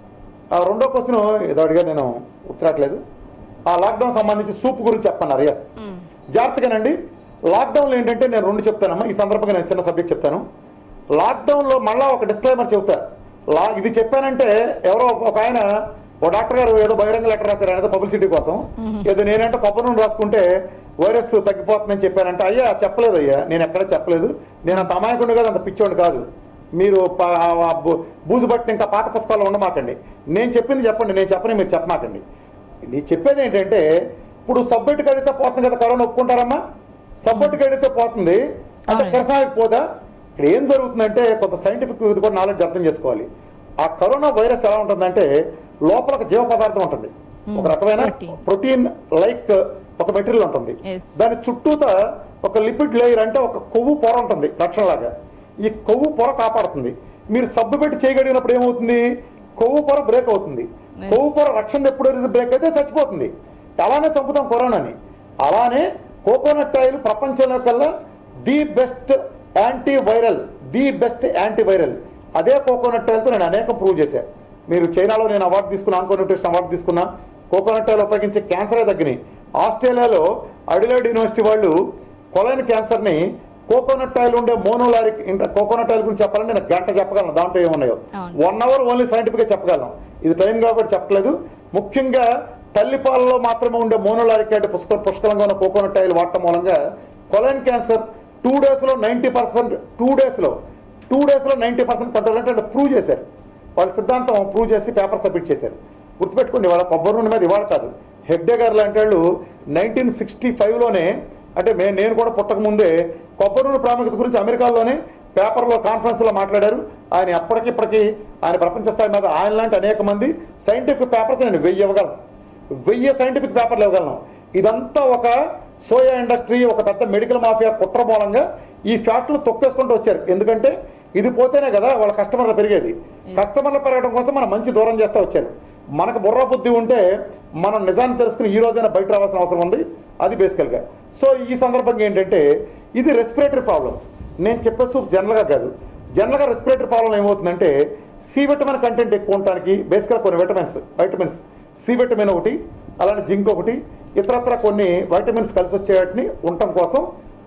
ఆ రెండో క్వశ్చన్ ఏదో అడిగా నేను ఉత్తరాట్లేదు ఆ లాక్డౌన్ సంబంధించి సూప్ గురించి చెప్పన్నారు ఎస్ మ్మ్. జాగ్రత్తగానండి లాక్డౌన్లో ఏంటంటే నేను రెండు చెప్తానమ్మా ఈ సందర్భంగా నేను చిన్న సబ్జెక్ట్ చెప్తాను లాక్డౌన్లో మళ్ళా ఒక డిస్క్లైమర్ చెబుతా లా ఇది చెప్పానంటే ఎవరో ఒక ఆయన ఓ డాక్టర్ గారు ఏదో బహిరంగ లెటర్ రాశారు ఆయన ఏదో పబ్లిసిటీ కోసం ఏదో నేనంటే కొబ్బరి నూనె రాసుకుంటే వైరస్ తగ్గిపోతుందని చెప్పానంటే అయ్యా చెప్పలేదు అయ్యా నేను ఎక్కడ చెప్పలేదు నేను అంత అమాయకుడు కాదు అంత పిచ్చోండి కాదు మీరు ప- ఆ బూ- బూజు బట్టి ఇంకా పాత పుస్తకాలు ఉండమాకండి నేను చెప్పింది చెప్పండి నేను చెప్పని మీరు చెప్పమాకండి నీ చెప్పేది ఏంటంటే ఇప్పుడు సబ్బెట్టు కడితే పోతుంది కదా కరోనా ఒప్పుకుంటారమ్మా సబ్బెట్టు కడితే పోతుంది అంటే అవును. కిరసానికి పోదా ఇక్కడ ఏం జరుగుతుందంటే కొంత సైంటిఫిక్ ఇది కూడా నాలెడ్జ్ అర్థం చేసుకోవాలి ఆ కరోనా వైరస్ ఎలా ఉంటుందంటే లోపల ఒక జీవ పదార్థం ఉంటుంది ఒక రకమైన Protein. ప్రోటీన్ లైక్ ఒక మెటీరియల్ ఉంటుంది Yes. దాని చుట్టూత ఒక లిపిడ్ లేయర్ అంటే ఒక కొవ్వు పొర ఉంటుంది రక్షణలాగా ఈ కొవ్వు పొర కాపాడుతుంది మీరు సబ్బు పెట్టి చేయగలిగినప్పుడు ఏమవుతుంది కొవ్వు పొర బ్రేక్ అవుతుంది Yes. కొవ్వు పొర రక్షణ ఎప్పుడు బ్రేక్ అయితే చచ్చిపోతుంది అలానే చంపుతాం కరోనాని అలానే కోకోనట్ ఆయిల్ ప్రపంచంలో కల్లా the best anti viral the best anti viral అదే కోకోనట్ ఆయిల్తో నేను అనేకం ప్రూవ్ చేశాను మీరు చైనాలో నేను అవార్డు తీసుకున్నా ఆంకో న్యూట్రిషన్ అవార్డు తీసుకున్నా కోకోనట్ ఆయిల్ ఉపయోగించి క్యాన్సరే తగ్గినాయి ఆస్ట్రేలియాలో అడిలైడ్ యూనివర్సిటీ వాళ్ళు కొలైన్ క్యాన్సర్ ని కోకోనట్ ఆయిల్ ఉండే మోనోలారిక్ ఇంకా కోకోనట్ ఆయిల్ గురించి చెప్పాలంటే నేను గంట చెప్పగలను దాంట్లో ఏమున్నాయో అవును. వన్ అవర్ ఓన్లీ సైంటిఫిక్ గా చెప్పగలను ఇది టైం కాబట్టి చెప్పలేదు ముఖ్యంగా తల్లిపాలలో మాత్రమే ఉండే మోనోలారిక్ యాసిడ్ పుష్క పుష్కలంగా ఉన్న కోకోనట్ ఆయిల్ వాడటం మూలంగా కొలైన్ క్యాన్సర్ టూ డేస్ లో నైన్టీ పర్సెంట్ టూ డేస్ లో టూ డేస్ లో నైన్టీ పర్సెంట్ కంట్రోల్ అంటే ప్రూవ్ చేశారు వాళ్ళ సిద్ధాంతం ప్రూవ్ చేసి పేపర్ సబ్మిట్ చేశారు గుర్తుపెట్టుకోండి వాళ్ళ కొబ్బరి నూనె మీద ఇవాళ కాదు హెగ్డే గారు లాంటి వాళ్ళు నైన్టీన్ సిక్స్టీ ఫైవ్లోనే అంటే మే నేను కూడా పుట్టక ముందే కొబ్బరి నూనె ప్రాముఖ్యత గురించి అమెరికాలోనే పేపర్లో కాన్ఫరెన్స్లో మాట్లాడారు ఆయన అప్పటికిప్పటికి ఆయన ప్రపంచ స్థాయి మీద ఆయన లాంటి అనేక మంది సైంటిఫిక్ పేపర్స్ నేను వెయ్యి ఇవ్వగలను వెయ్యి సైంటిఫిక్ పేపర్లు ఇవ్వగలను ఇదంతా ఒక సోయా ఇండస్ట్రీ ఒక పెద్ద మెడికల్ మాఫియా కుట్ర మూలంగా ఈ ఫ్యాక్టరీలు తొక్కేసుకుంటూ వచ్చారు ఎందుకంటే ఇది పోతేనే కదా వాళ్ళ కస్టమర్లు పెరిగేది కస్టమర్లు పెరగడం కోసం మనం మంచి దూరం చేస్తూ వచ్చారు మనకు బుర్ర బుద్ధి ఉంటే మనం నిజాన్ని తెలుసుకుని ఈ రోజైనా బయట రావాల్సిన అవసరం ఉంది అది బేసికల్గా సో ఈ సందర్భంగా ఏంటంటే ఇది రెస్పిరేటరీ ప్రాబ్లం నేను చెప్పే సూప్ జనరల్గా కాదు జనరల్గా రెస్పిరేటరీ ప్రాబ్లం ఏమవుతుందంటే సి విటమిన్ కంటెంట్ ఎక్కువ ఉండటానికి బేసికల్ కొన్ని విటమిన్స్ వైటమిన్స్ సి విటమిన్ ఒకటి అలానే జింక్ ఒకటి ఇతరత్ర కొన్ని వైటమిన్స్ కలిసి వచ్చేటిని ఉండటం కోసం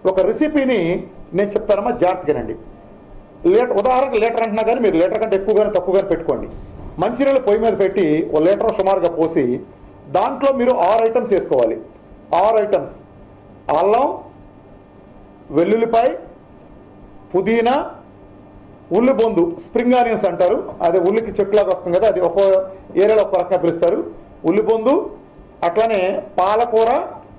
ఒక రెసిపీని నేను చెప్తానమ్మా జాగ్రత్తగానండి లీటర్ ఉదాహరణకు లీటర్ అంటున్నా కానీ మీరు లీటర్ కంటే ఎక్కువగానే తక్కువగానే పెట్టుకోండి మంచినీళ్ళు పొయ్యి మీద పెట్టి ఒక లీటర్ సుమారుగా పోసి దాంట్లో మీరు ఆరు ఐటమ్స్ వేసుకోవాలి ఆరు ఐటమ్స్ అల్లం వెల్లుల్లిపాయ పుదీనా ఉల్లి బొందు స్ప్రింగ్ ఆనియన్స్ అంటారు అదే ఉల్లికి చెట్టులాగా వస్తుంది కదా అది ఒక ఏరియాలో ఒక రకంగా పిలుస్తారు ఉల్లి బొందు అట్లానే పాలకూర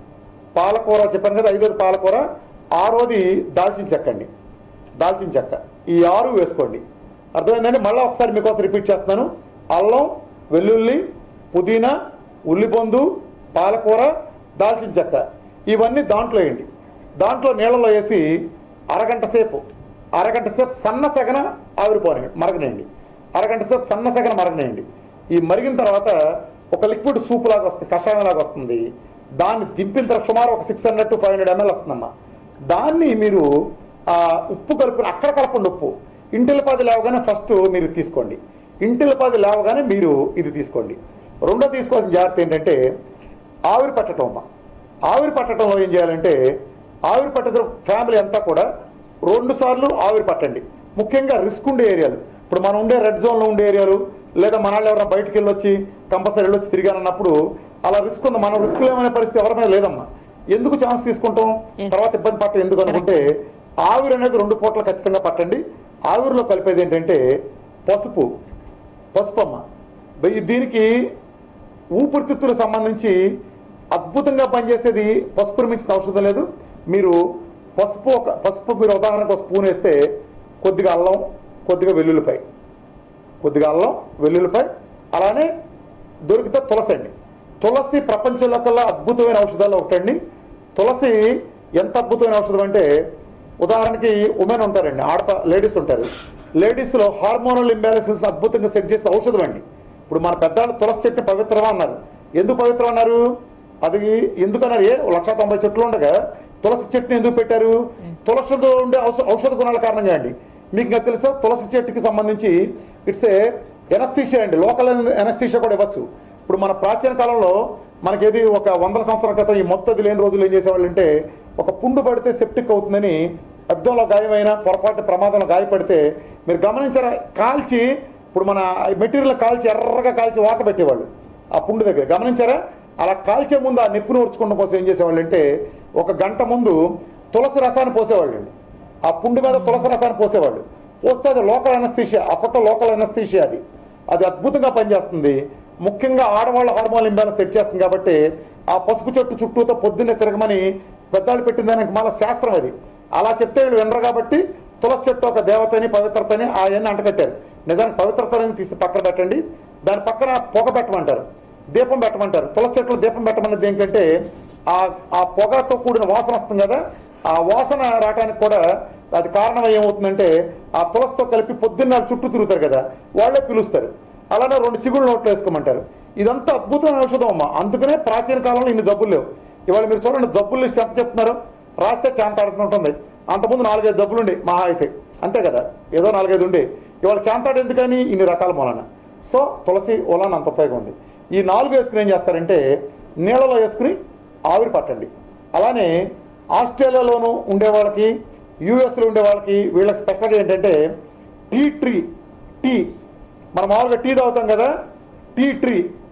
పాలకూర చెప్పాను కదా ఐదోది పాలకూర ఆరోది దాల్చిన చెక్క అండి దాల్చిన చెక్క ఈ ఆరు వేసుకోండి అర్థమైందండి మళ్ళీ ఒకసారి మీకోసం రిపీట్ చేస్తున్నాను అల్లం వెల్లుల్లి పుదీనా ఉల్లిబొందు పాలకూర దాల్చిన చెక్క ఇవన్నీ దాంట్లో వేయండి దాంట్లో నీళ్ళలో వేసి అరగంట సేపు అరగంట సేపు సన్న సగన ఆవిరిపోనండి మరగనేయండి అరగంట సేపు సన్న సగన మరగనేయండి ఈ మరిగిన తర్వాత ఒక లిక్విడ్ సూప్ లాగా వస్తుంది కషాయం లాగా వస్తుంది దాన్ని దింపిన తర్వాత సుమారు ఒక six hundred to five hundred ml వస్తుందమ్మా దాన్ని మీరు ఆ ఉప్పు కలుపుని అక్కడ కలపండి ఉప్పు ఇంటిలపాది లేవగానే ఫస్ట్ మీరు తీసుకోండి ఇంటిలపాది లేవగానే మీరు ఇది తీసుకోండి రెండో తీసుకోవాల్సిన జాగ్రత్త ఏంటంటే ఆవిరి పట్టడం అమ్మ ఆవిరి పట్టడంలో ఏం చేయాలంటే ఆవిరి పట్టడం ఫ్యామిలీ అంతా కూడా రెండు సార్లు ఆవిరి పట్టండి ముఖ్యంగా రిస్క్ ఉండే ఏరియాలు ఇప్పుడు మనం ఉండే రెడ్ జోన్లో ఉండే ఏరియాలు లేదా మన వాళ్ళు ఎవరైనా బయటికి వెళ్ళొచ్చి కంపల్సరీ వెళ్ళొచ్చి తిరిగానన్నప్పుడు అలా రిస్క్ ఉంది మనం రిస్క్ లేమనే పరిస్థితి ఎవరి మీద లేదమ్మా ఎందుకు ఛాన్స్ తీసుకుంటాం Yes. తర్వాత ఇబ్బంది పట్టం ఎందుకు అనుకుంటే ఆవిరి అనేది రెండు పూటలు ఖచ్చితంగా పట్టండి ఆవిరిలో కలిపేది ఏంటంటే పసుపు పసుపు అమ్మ దీ- దీనికి ఊపిరితిత్తులకు సంబంధించి అద్భుతంగా పనిచేసేది పసుపుని మించిన ఔషధం లేదు మీరు పసుపు ఒక పసుపు మీరు ఉదాహరణకు ఒక స్పూన్ వేస్తే కొద్దిగా అల్లం కొద్దిగా వెల్లుల్లిపాయ కొద్దిగా అల్లం వెల్లుల్లిపాయ అలానే దొరికితే తులసి అండి తులసి ప్రపంచంలో కల్లా అద్భుతమైన ఔషధాలు ఒకటండి తులసి ఎంత అద్భుతమైన ఔషధం అంటే ఉదాహరణకి ఉమెన్ ఉంటారండి ఆడత లేడీస్ ఉంటారు లేడీస్లో హార్మోనల్ ఇంబ్యాలెన్సెస్ అద్భుతంగా సెట్ చేసే ఔషధం అండి ఇప్పుడు మన పెద్దవాళ్ళు తులసి చెట్టుని పవిత్రమా అన్నారు ఎందుకు పవిత్రం అన్నారు అది ఎందుకన్నారు ఏ లక్ష తొంభై చెట్లు ఉండగా తులసి చెట్టుని ఎందుకు పెట్టారు తులసిలో ఉండే ఔష ఔషధ గుణాల కారణంగా అండి మీకు ఇంకా తెలుసా తులసి చెట్టుకి సంబంధించి ఇట్స్ ఏ ఎనస్థీషియా అండి లోకల్ ఎనస్థీషియా కూడా ఇవ్వచ్చు ఇప్పుడు మన ప్రాచీన కాలంలో మనకేది ఒక వందల సంవత్సరాల క్రితం ఈ మొత్తది లేని రోజులు ఏం చేసేవాళ్ళు అంటే ఒక పుండు పడితే సెప్టిక్ అవుతుందని అద్దంలో గాయమైన పొరపాటు ప్రమాదంలో గాయపడితే మీరు గమనించారా కాల్చి ఇప్పుడు మన మెటీరియల్ కాల్చి ఎర్రగా కాల్చి వాత పెట్టేవాళ్ళు ఆ పుండు దగ్గర గమనించారా అలా కాల్చే ముందు ఆ నిప్పును ఊడ్చుకోవడం కోసం ఏం చేసేవాళ్ళు అంటే ఒక గంట ముందు తులసి రసాన్ని పోసేవాళ్ళు ఆ పుండు మీద తులసి రసాన్ని పోసేవాళ్ళు పోస్తే అది లోకల్ అనస్థీషియా అప్పట్లో లోకల్ అనస్థీషియా అది అది అద్భుతంగా పనిచేస్తుంది ముఖ్యంగా ఆడవాళ్ళ హార్మోన్ ఇంబ్యాలెన్స్ సెట్ చేస్తుంది కాబట్టి ఆ పసుపు చెట్టు చుట్టూతో పొద్దున్నే తిరగమని పెద్దవాళ్ళు పెట్టిన దానికి మళ్ళీ శాస్త్రం అది అలా చెప్తే వీళ్ళు వినరు కాబట్టి తులసి చెట్టు ఒక దేవతని పవిత్రతని ఆయన్ని అంటకట్టారు నిజానికి పవిత్రతని తీసి పక్కన పెట్టండి దాని పక్కన పొగ పెట్టమంటారు దీపం పెట్టమంటారు తులసి చెట్లు దీపం పెట్టమన్నది ఏంటంటే ఆ ఆ పొగతో కూడిన వాసన వస్తుంది కదా ఆ వాసన రావడానికి కూడా అది కారణం ఏమవుతుందంటే ఆ తులసితో కలిపి పొద్దున్న చుట్టూ తిరుగుతారు కదా వాళ్ళే పిలుస్తారు అలానే రెండు చిగుళ్ళు నోట్లు వేసుకోమంటారు ఇదంతా అద్భుతమైన ఔషధం అమ్మా అందుకనే ప్రాచీన కాలంలో ఇన్ని జబ్బులు లేవు ఇవాళ మీరు చూడండి జబ్బులు లిస్ట్ ఎంత చెప్తున్నారు రాస్తే చాంతాడుతుంటుంది అంతకుముందు నాలుగైదు జబ్బులు ఉండే మహా అయితే అంతే కదా ఏదో నాలుగైదు ఉండే ఇవాళ చాంతాడు ఎందుకని ఇన్ని రకాల మూలన సో తులసి ఓలాన్ అంత ఉపయోగం ఉంది ఈ నాలుగు వేసుకుని ఏం చేస్తారంటే నీళ్ళలో వేసుకుని ఆవిరి పట్టండి అలానే ఆస్ట్రేలియాలోను ఉండే వాళ్ళకి యూఎస్లో ఉండే వాళ్ళకి వీళ్ళకి స్పెషల్ ఏంటంటే టీ ట్రీ టీ మనం మామూలుగా టీ తాగుతాం కదా టీ ట్రీ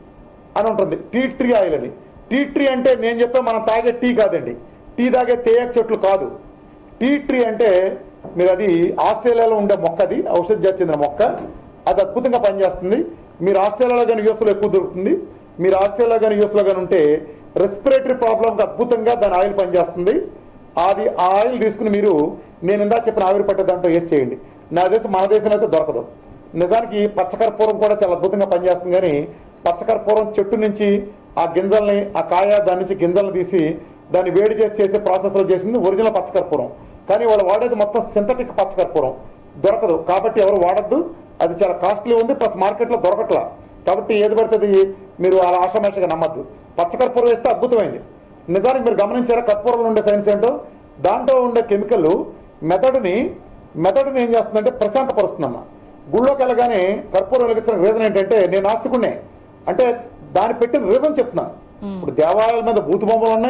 అని ఉంటుంది టీ ట్రీ ఆయిల్ అని టీ ట్రీ అంటే నేను చెప్పే మనం తాగే టీ కాదండి టీ తాగే తేయక చెట్లు కాదు టీ ట్రీ అంటే మీరు అది ఆస్ట్రేలియాలో ఉండే మొక్క అది ఔషధ జాతి చెందిన మొక్క అది అద్భుతంగా పనిచేస్తుంది మీరు ఆస్ట్రేలియాలో కానీ యూఎస్లో ఎక్కువ దొరుకుతుంది మీరు ఆస్ట్రేలియా కానీ యూఎస్లో కానీ ఉంటే రెస్పిరేటరీ ప్రాబ్లంకి అద్భుతంగా దాని ఆయిల్ పనిచేస్తుంది అది ఆ ఆయిల్ తీసుకుని మీరు నేను ఇందా చెప్పిన ఆవిరి పట్టే దాంట్లో వేసి చేయండి నా దేశం మన దేశంలో అయితే దొరకదు నిజానికి పచ్చకర్పూరం కూడా చాలా అద్భుతంగా పనిచేస్తుంది కానీ పచ్చకర్పూరం చెట్టు నుంచి ఆ గింజల్ని ఆ కాయ దాని నుంచి గింజలను తీసి దాన్ని వేడి చేసి చేసే ప్రాసెస్లో చేసింది ఒరిజినల్ పచ్చకర్పూరం కానీ వాళ్ళు వాడేది మొత్తం సింథటిక్ పచ్చకర్పూరం దొరకదు కాబట్టి ఎవరు వాడద్దు అది చాలా కాస్ట్లీ ఉంది ప్లస్ మార్కెట్లో దొరకట్లా కాబట్టి ఏది పడుతుంది మీరు అలా ఆషామాషగా నమ్మద్దు పచ్చకర్పూరం వేస్తే అద్భుతమైంది నిజానికి మీరు గమనించారా కర్పూరంలో ఉండే సైన్స్ ఏంటో దాంట్లో ఉండే కెమికల్ మెథడ్ని మెథడ్ని ఏం చేస్తుందంటే ప్రశాంతపరుస్తుందమ్మా గుళ్ళోకి వెళ్ళగానే కర్పూరం వెలిగించిన రీజన్ ఏంటంటే నేను ఆస్తికునే అంటే దాన్ని పెట్టిన రీజన్ చెప్తున్నాను ఇప్పుడు దేవాలయాల మీద బూతు బొమ్మలు ఉన్నాయి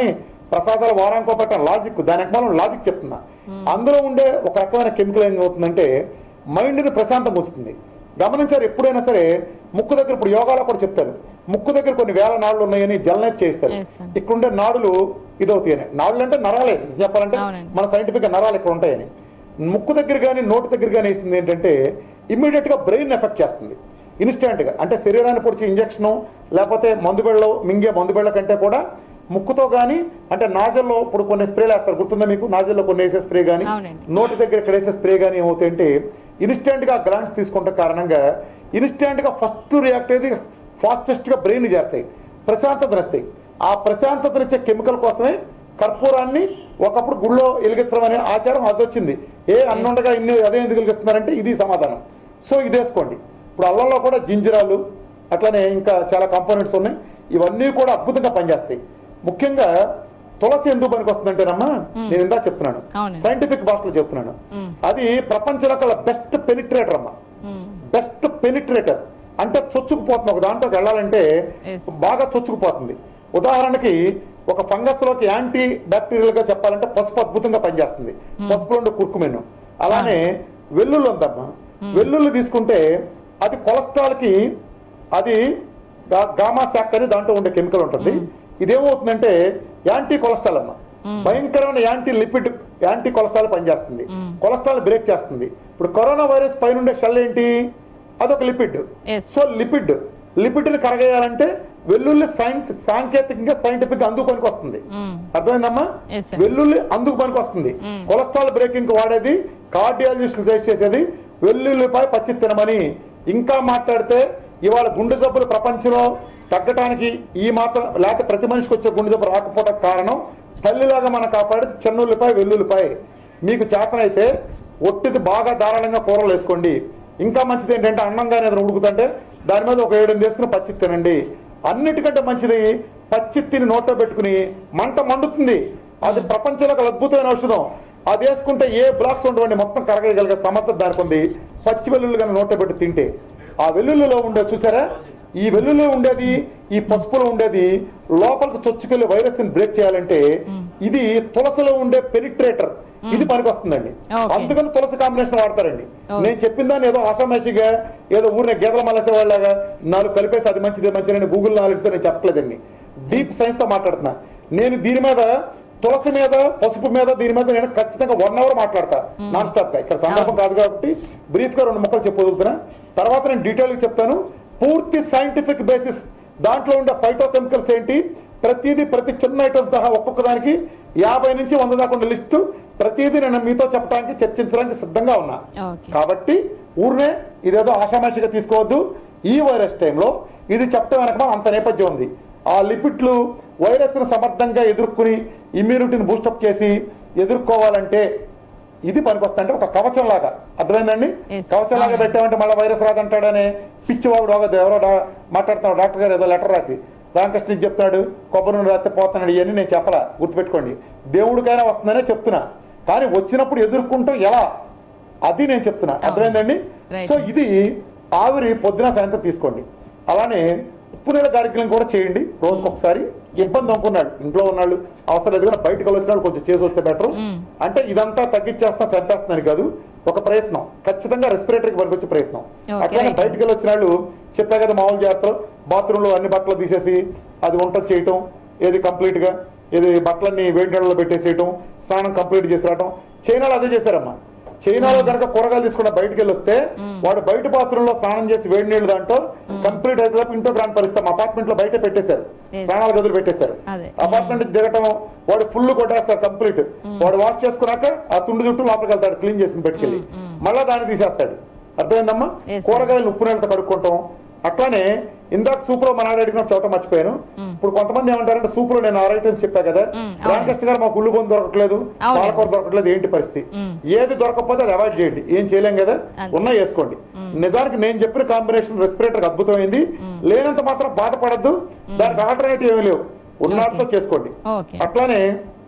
ప్రసాదాలు వారానికో పెట్టిన లాజిక్ దాని ఎక్కడం లాజిక్ చెప్తున్నా అందులో ఉండే ఒక రకమైన కెమికల్ ఏం అవుతుందంటే మైండ్ని ప్రశాంతంగా ఉంచుతుంది గమనించారు ఎప్పుడైనా సరే ముక్కు దగ్గర ఇప్పుడు యోగాలో కూడా చెప్తారు ముక్కు దగ్గర కొన్ని వేల నాడులు ఉన్నాయని జలనైట్ చేస్తారు Yes, sir. ఇక్కడ ఉండే నాడులు ఇదవుతాయని నాడులు అంటే నరాలే చెప్పాలంటే అవునండి. మన సైంటిఫిక్ నరాలు ఇక్కడ ఉంటాయని ముక్కు దగ్గర కానీ నోటి దగ్గర కానీ వేస్తుంది ఏంటంటే ఇమ్మీడియట్ గా బ్రెయిన్ ఎఫెక్ట్ చేస్తుంది ఇన్స్టెంట్ గా అంటే శరీరాన్ని పొడిచి ఇంజక్షన్ లేకపోతే మందు బెళ్ళలో మింగే మందు బెళ్ళ కంటే కూడా ముక్కుతో కానీ అంటే నాజల్లో ఇప్పుడు కొన్ని స్ప్రేలు వేస్తారు గుర్తుందా మీకు నాజల్లో కొన్ని వేసే స్ప్రే కానీ అవునండి. నోటి దగ్గర ఇక్కడ వేసే స్ప్రే కానీ ఏమవుతాయంటే ఇన్స్టెంట్ గా గ్లాండ్స్ తీసుకుంటే కారణంగా ఇన్స్టెంట్ గా ఫస్ట్ రియాక్ట్ అయ్యేది ఫాస్టెస్ట్ గా బ్రెయిన్ చేస్తాయి ప్రశాంతతనిస్తాయి ఆ ప్రశాంతతనిచ్చే కెమికల్ కోసమే కర్పూరాన్ని ఒకప్పుడు గుళ్ళో వెలిగించడం అనే ఆచారం అది వచ్చింది ఏ అన్నుండగా ఇన్ని అదే ఎందుకు వెలిగిస్తున్నారంటే ఇది సమాధానం సో ఇది వేసుకోండి ఇప్పుడు అల్లంలో కూడా జింజిరాలు అట్లనే ఇంకా చాలా కాంపోనెంట్స్ ఉన్నాయి ఇవన్నీ కూడా అద్భుతంగా పనిచేస్తాయి ముఖ్యంగా తులసి ఎందుకు పనికి వస్తుందంటేనమ్మా నేను ఇందా చెప్తున్నాను అవునండి. సైంటిఫిక్ భాషలో చెప్తున్నాను మ్మ్. అది ప్రపంచంలో కల్లా బెస్ట్ పెనిట్రేటర్ అమ్మా ఉమ్, బెస్ట్ పెనిట్రేటర్ అంటే చొచ్చుకుపోతుంది ఒక దాంట్లోకి వెళ్ళాలంటే Yes. బాగా చొచ్చుకుపోతుంది ఉదాహరణకి ఒక ఫంగస్ లోకి యాంటీ బ్యాక్టీరియల్ గా చెప్పాలంటే పసుపు అద్భుతంగా పనిచేస్తుంది పసుపులో ఉండే కుర్కుమెను అలానే వెల్లుల్లి ఉందమ్మా వెల్లుల్లి తీసుకుంటే అది కొలెస్ట్రాల్ కి అది గా- గామా శాక్ అని దాంట్లో ఉండే కెమికల్ ఉంటుంది ఇదేమవుతుందంటే యాంటీ కొలెస్ట్రాల్ అమ్మా భయంకరమైన యాంటీ లిపిడ్ యాంటీ కొలెస్ట్రాల్ పనిచేస్తుంది మ్మ్. కొలెస్ట్రాల్ బ్రేక్ చేస్తుంది ఇప్పుడు కరోనా వైరస్ పైన ఉండే షెల్ ఏంటి అదొక lipid Yes. So lipid lipid ని కరగేయాలంటే వెల్లుల్లి సైన్స్ సాంకేతికంగా సైంటిఫిక్ అందుకు పనికి వస్తుంది ఉమ్, అర్థమైందమ్మా Yes, sir. వెల్లుల్లి అందుకు పనికి వస్తుంది Mm. కొలెస్ట్రాల్ బ్రేకింగ్ వాడేది కార్డియాలజిస్ట్ సజెస్ట్ చేసేది వెల్లుల్లిపై పచ్చి తినమని ఇంకా మాట్లాడితే ఇవాళ గుండె జబ్బులు ప్రపంచంలో తగ్గటానికి ఈ మాత్రం లేకపోతే ప్రతి మనిషికి వచ్చే గుండె జబ్బు రాకపోవడానికి కారణం తల్లిలాగా మనం కాపాడేది చెన్నుల్లిపాయ వెల్లుల్లిపాయ మీకు చేతనైతే ఒట్టిది బాగా ధారాళంగా కూరలు వేసుకోండి ఇంకా మంచిది ఏంటంటే అన్నంగా ఏదైనా ఉడుకుతుంటే దాని మీద ఒక ఏడు వేసుకుని పచ్చి తినండి అన్నిటికంటే మంచిది పచ్చి తిని నోట్లో పెట్టుకుని మంట మండుతుంది అది ప్రపంచంలో ఒక అద్భుతమైన ఔషధం అది వేసుకుంటే ఏ బ్లాక్స్ ఉండవండి మొత్తం కరగగలిగే సమర్థత దానికి ఉంది పచ్చి వెల్లుల్లి కానీ నోట్లో పెట్టి తింటే ఆ వెల్లుల్లిలో ఉండే చూసారా ఈ వెల్లుల్లిలో ఉండేది ఈ పసుపులో ఉండేది లోపలికి చొచ్చుకెళ్లి వైరస్ ని బ్రేక్ చేయాలంటే ఇది తులసిలో ఉండే పెనిట్రేటర్ ఇది పనికి వస్తుందండి Okay. అందుకని తులసి కాంబినేషన్ వాడతారండి Okay. నేను చెప్పిన దాన్ని ఏదో ఆషామాషిగా ఏదో ఊరిని గేదెల మలసే వాళ్ళగా నాలుగు కలిపేసి అది మంచిది మంచిది గూగుల్ నాలెడ్జ్తో నేను చెప్పలేదండి డీప్ సైన్స్ తో మాట్లాడుతున్నా నేను దీని మీద తులసి మీద పసుపు మీద దీని మీద నేను ఖచ్చితంగా వన్ అవర్ మాట్లాడతా నాన్ స్టాప్ గా ఇక్కడ సందర్భం కాదు కాబట్టి బ్రీఫ్ గా రెండు ముక్కలు చెప్పగలుగుతున్నా తర్వాత నేను డీటెయిల్ గా చెప్తాను పూర్తి సైంటిఫిక్ బేసిస్ దాంట్లో ఉండే ఫైటో కెమికల్స్ ఏంటి ప్రతిదీ ప్రతి చిన్న ఐటమ్స్ సహా ఒక్కొక్క దానికి యాభై నుంచి వంద దాకా ఉండే లిస్టు ప్రతిదీ నేను మీతో చెప్పడానికి చర్చించడానికి సిద్ధంగా ఉన్నా ఓకే కాబట్టి ఊరినే ఇదేదో ఆషామాషిగా తీసుకోవద్దు ఈ వైరస్ టైంలో ఇది చెప్పడం వెనక అంత నేపథ్యం ఉంది ఆ లిపిడ్లు వైరస్ ను సమర్థంగా ఎదుర్కొని ఇమ్యూనిటీని బూస్టప్ చేసి ఎదుర్కోవాలంటే ఇది పనికొస్తుందంటే ఒక కవచం లాగా అర్థమైందండి Yes. కవచం లాగా అవును. పెట్టామంటే మళ్ళీ వైరస్ రాదంటాడనే పిచ్చివాడు ఒక ఎవరో డా- మాట్లాడుతున్నాడు డాక్టర్ గారు ఏదో లెటర్ రాసి రామకృష్ణ ఇది చెప్తున్నాడు కొబ్బరి నూనె రాస్తే పోతున్నాడు ఇవన్నీ నేను చెప్పలా గుర్తుపెట్టుకోండి దేవుడికైనా వస్తుందనే చెప్తున్నా కానీ వచ్చినప్పుడు ఎదుర్కొంటాం ఎలా అది నేను చెప్తున్నా అర్థమైందండి Right. సో ఇది ఆవిరి పొద్దున సాయంత్రం తీసుకోండి అలానే ఉప్పు నీళ్ళ కార్యక్రమం కూడా చేయండి రోజుకి ఒకసారి ఇబ్బంది అనుకున్నాడు ఇంట్లో ఉన్నాడు అవసరం లేదు కానీ బయటకు వచ్చినాడు కొంచెం చేసి వస్తే బెటర్ Mm. అంటే ఇదంతా తగ్గించేస్తా చంపేస్తున్నాను కాదు ఒక ప్రయత్నం ఖచ్చితంగా రెస్పిరేటరీకి పనికొచ్చే ప్రయత్నం Okay, అట్లానే right. బయటికి వెళ్ళి వచ్చిన వాళ్ళు చెప్పా కదా మామూలు జాగ్రత్తలు బాత్రూమ్ లో అన్ని బట్టలు తీసేసి అది వంట చేయటం ఏది కంప్లీట్ గా ఏది బట్టలన్నీ వేడి నీళ్ళలో పెట్టేసేయటం స్నానం కంప్లీట్ చేసి రావటం చైనాలో అదే చేశారమ్మా చైనాలో కనుక కూరగాయలు తీసుకున్న బయటికి వెళ్ళి వస్తే వాడు బయట బాత్రూమ్ లో స్నానం చేసి వేడి నీళ్ళు దాంట్లో కంప్లీట్ అయితే తప్ప ఇంట్లో గ్రాండ్ పరిస్థితి అపార్ట్మెంట్ లో బయట పెట్టేశారు Yes. స్నానాల గదులు పెట్టేశారు అదే. అపార్ట్మెంట్ నుంచి దిగటం వాడు ఫుల్ కొట్టేస్తారు కంప్లీట్ వాడు వాష్ చేసుకున్నాక ఆ తుండు చుట్టూ లోపలికి వెళ్తాడు క్లీన్ చేసిన పెట్టుకెళ్ళి మళ్ళా దాన్ని తీసేస్తాడు అర్థమైందమ్మా Yes, sir. కూరగాయలు ఉప్పు నీళ్ళతో కడుక్కుంటాం అట్లానే ఇందాక సూప్ లో మన అడిగిన చోట మర్చిపోయాను ఇప్పుడు కొంతమంది ఏమంటారంటే సూప్ లో నేను ఆరైటం చెప్పా కదా Mm, అవును. రామకృష్ణ గారు మాకు ఉల్లు బొందు దొరకట్లేదు అవును. పాలకూర దొరకట్లేదు ఏంటి పరిస్థితి Mm. ఏది దొరకకపోతే అది అవాయిడ్ చేయండి ఏం చేయలేం కదా అంతే. ఉన్నా వేసుకోండి నిజానికి నేను చెప్పిన కాంబినేషన్ రెస్పిరేటర్ అద్భుతమైంది లేనంత మాత్రం బాధపడద్దు దానికి ఆల్టర్నేటివ్ ఏమీ లేవు ఉన్నతో Okay. చేసుకోండి ఓకే అట్లానే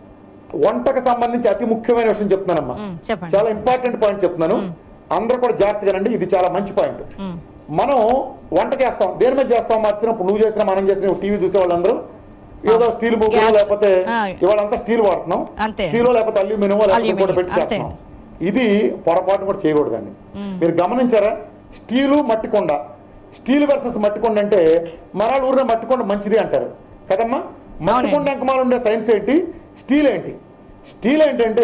వంటకు సంబంధించి అతి ముఖ్యమైన విషయం చెప్తున్నానమ్మా మ్మ్, చెప్పండి. చాలా ఇంపార్టెంట్ పాయింట్ చెప్తున్నాను అందరూ కూడా జాగ్రత్తగానండి ఇది చాలా మంచి పాయింట్ ఉమ్, మనం వంట చేస్తాం దేని మీద చేస్తాం మార్చినప్పుడు నువ్వు చేసినా మనం చేసిన టీవీ చూసే వాళ్ళందరూ ఏదో స్టీల్ ముగ్గురు Gas. లేకపోతే ఆ. ఇవాళ అంతా స్టీల్ వాడుతున్నాం అంతే. స్టీల్ లేకపోతే అల్యూమినియం లేకపోతే అల్యూమినియం, ఇంకోటి పెట్టి అంతే. చేస్తున్నాం ఇది పొరపాటు కూడా చేయకూడదండి మ్మ్. మీరు గమనించారా స్టీలు మట్టి కొండ స్టీల్ వర్సెస్ మట్టి కొండ అంటే మరాళ్ళ ఊరిలో మట్టి కొండ మంచిది అంటారు కదమ్మా మట్టి అవునండి. కొండ అంకమాలు ఉండే సైన్స్ ఏంటి స్టీల్ ఏంటి స్టీల్ ఏంటంటే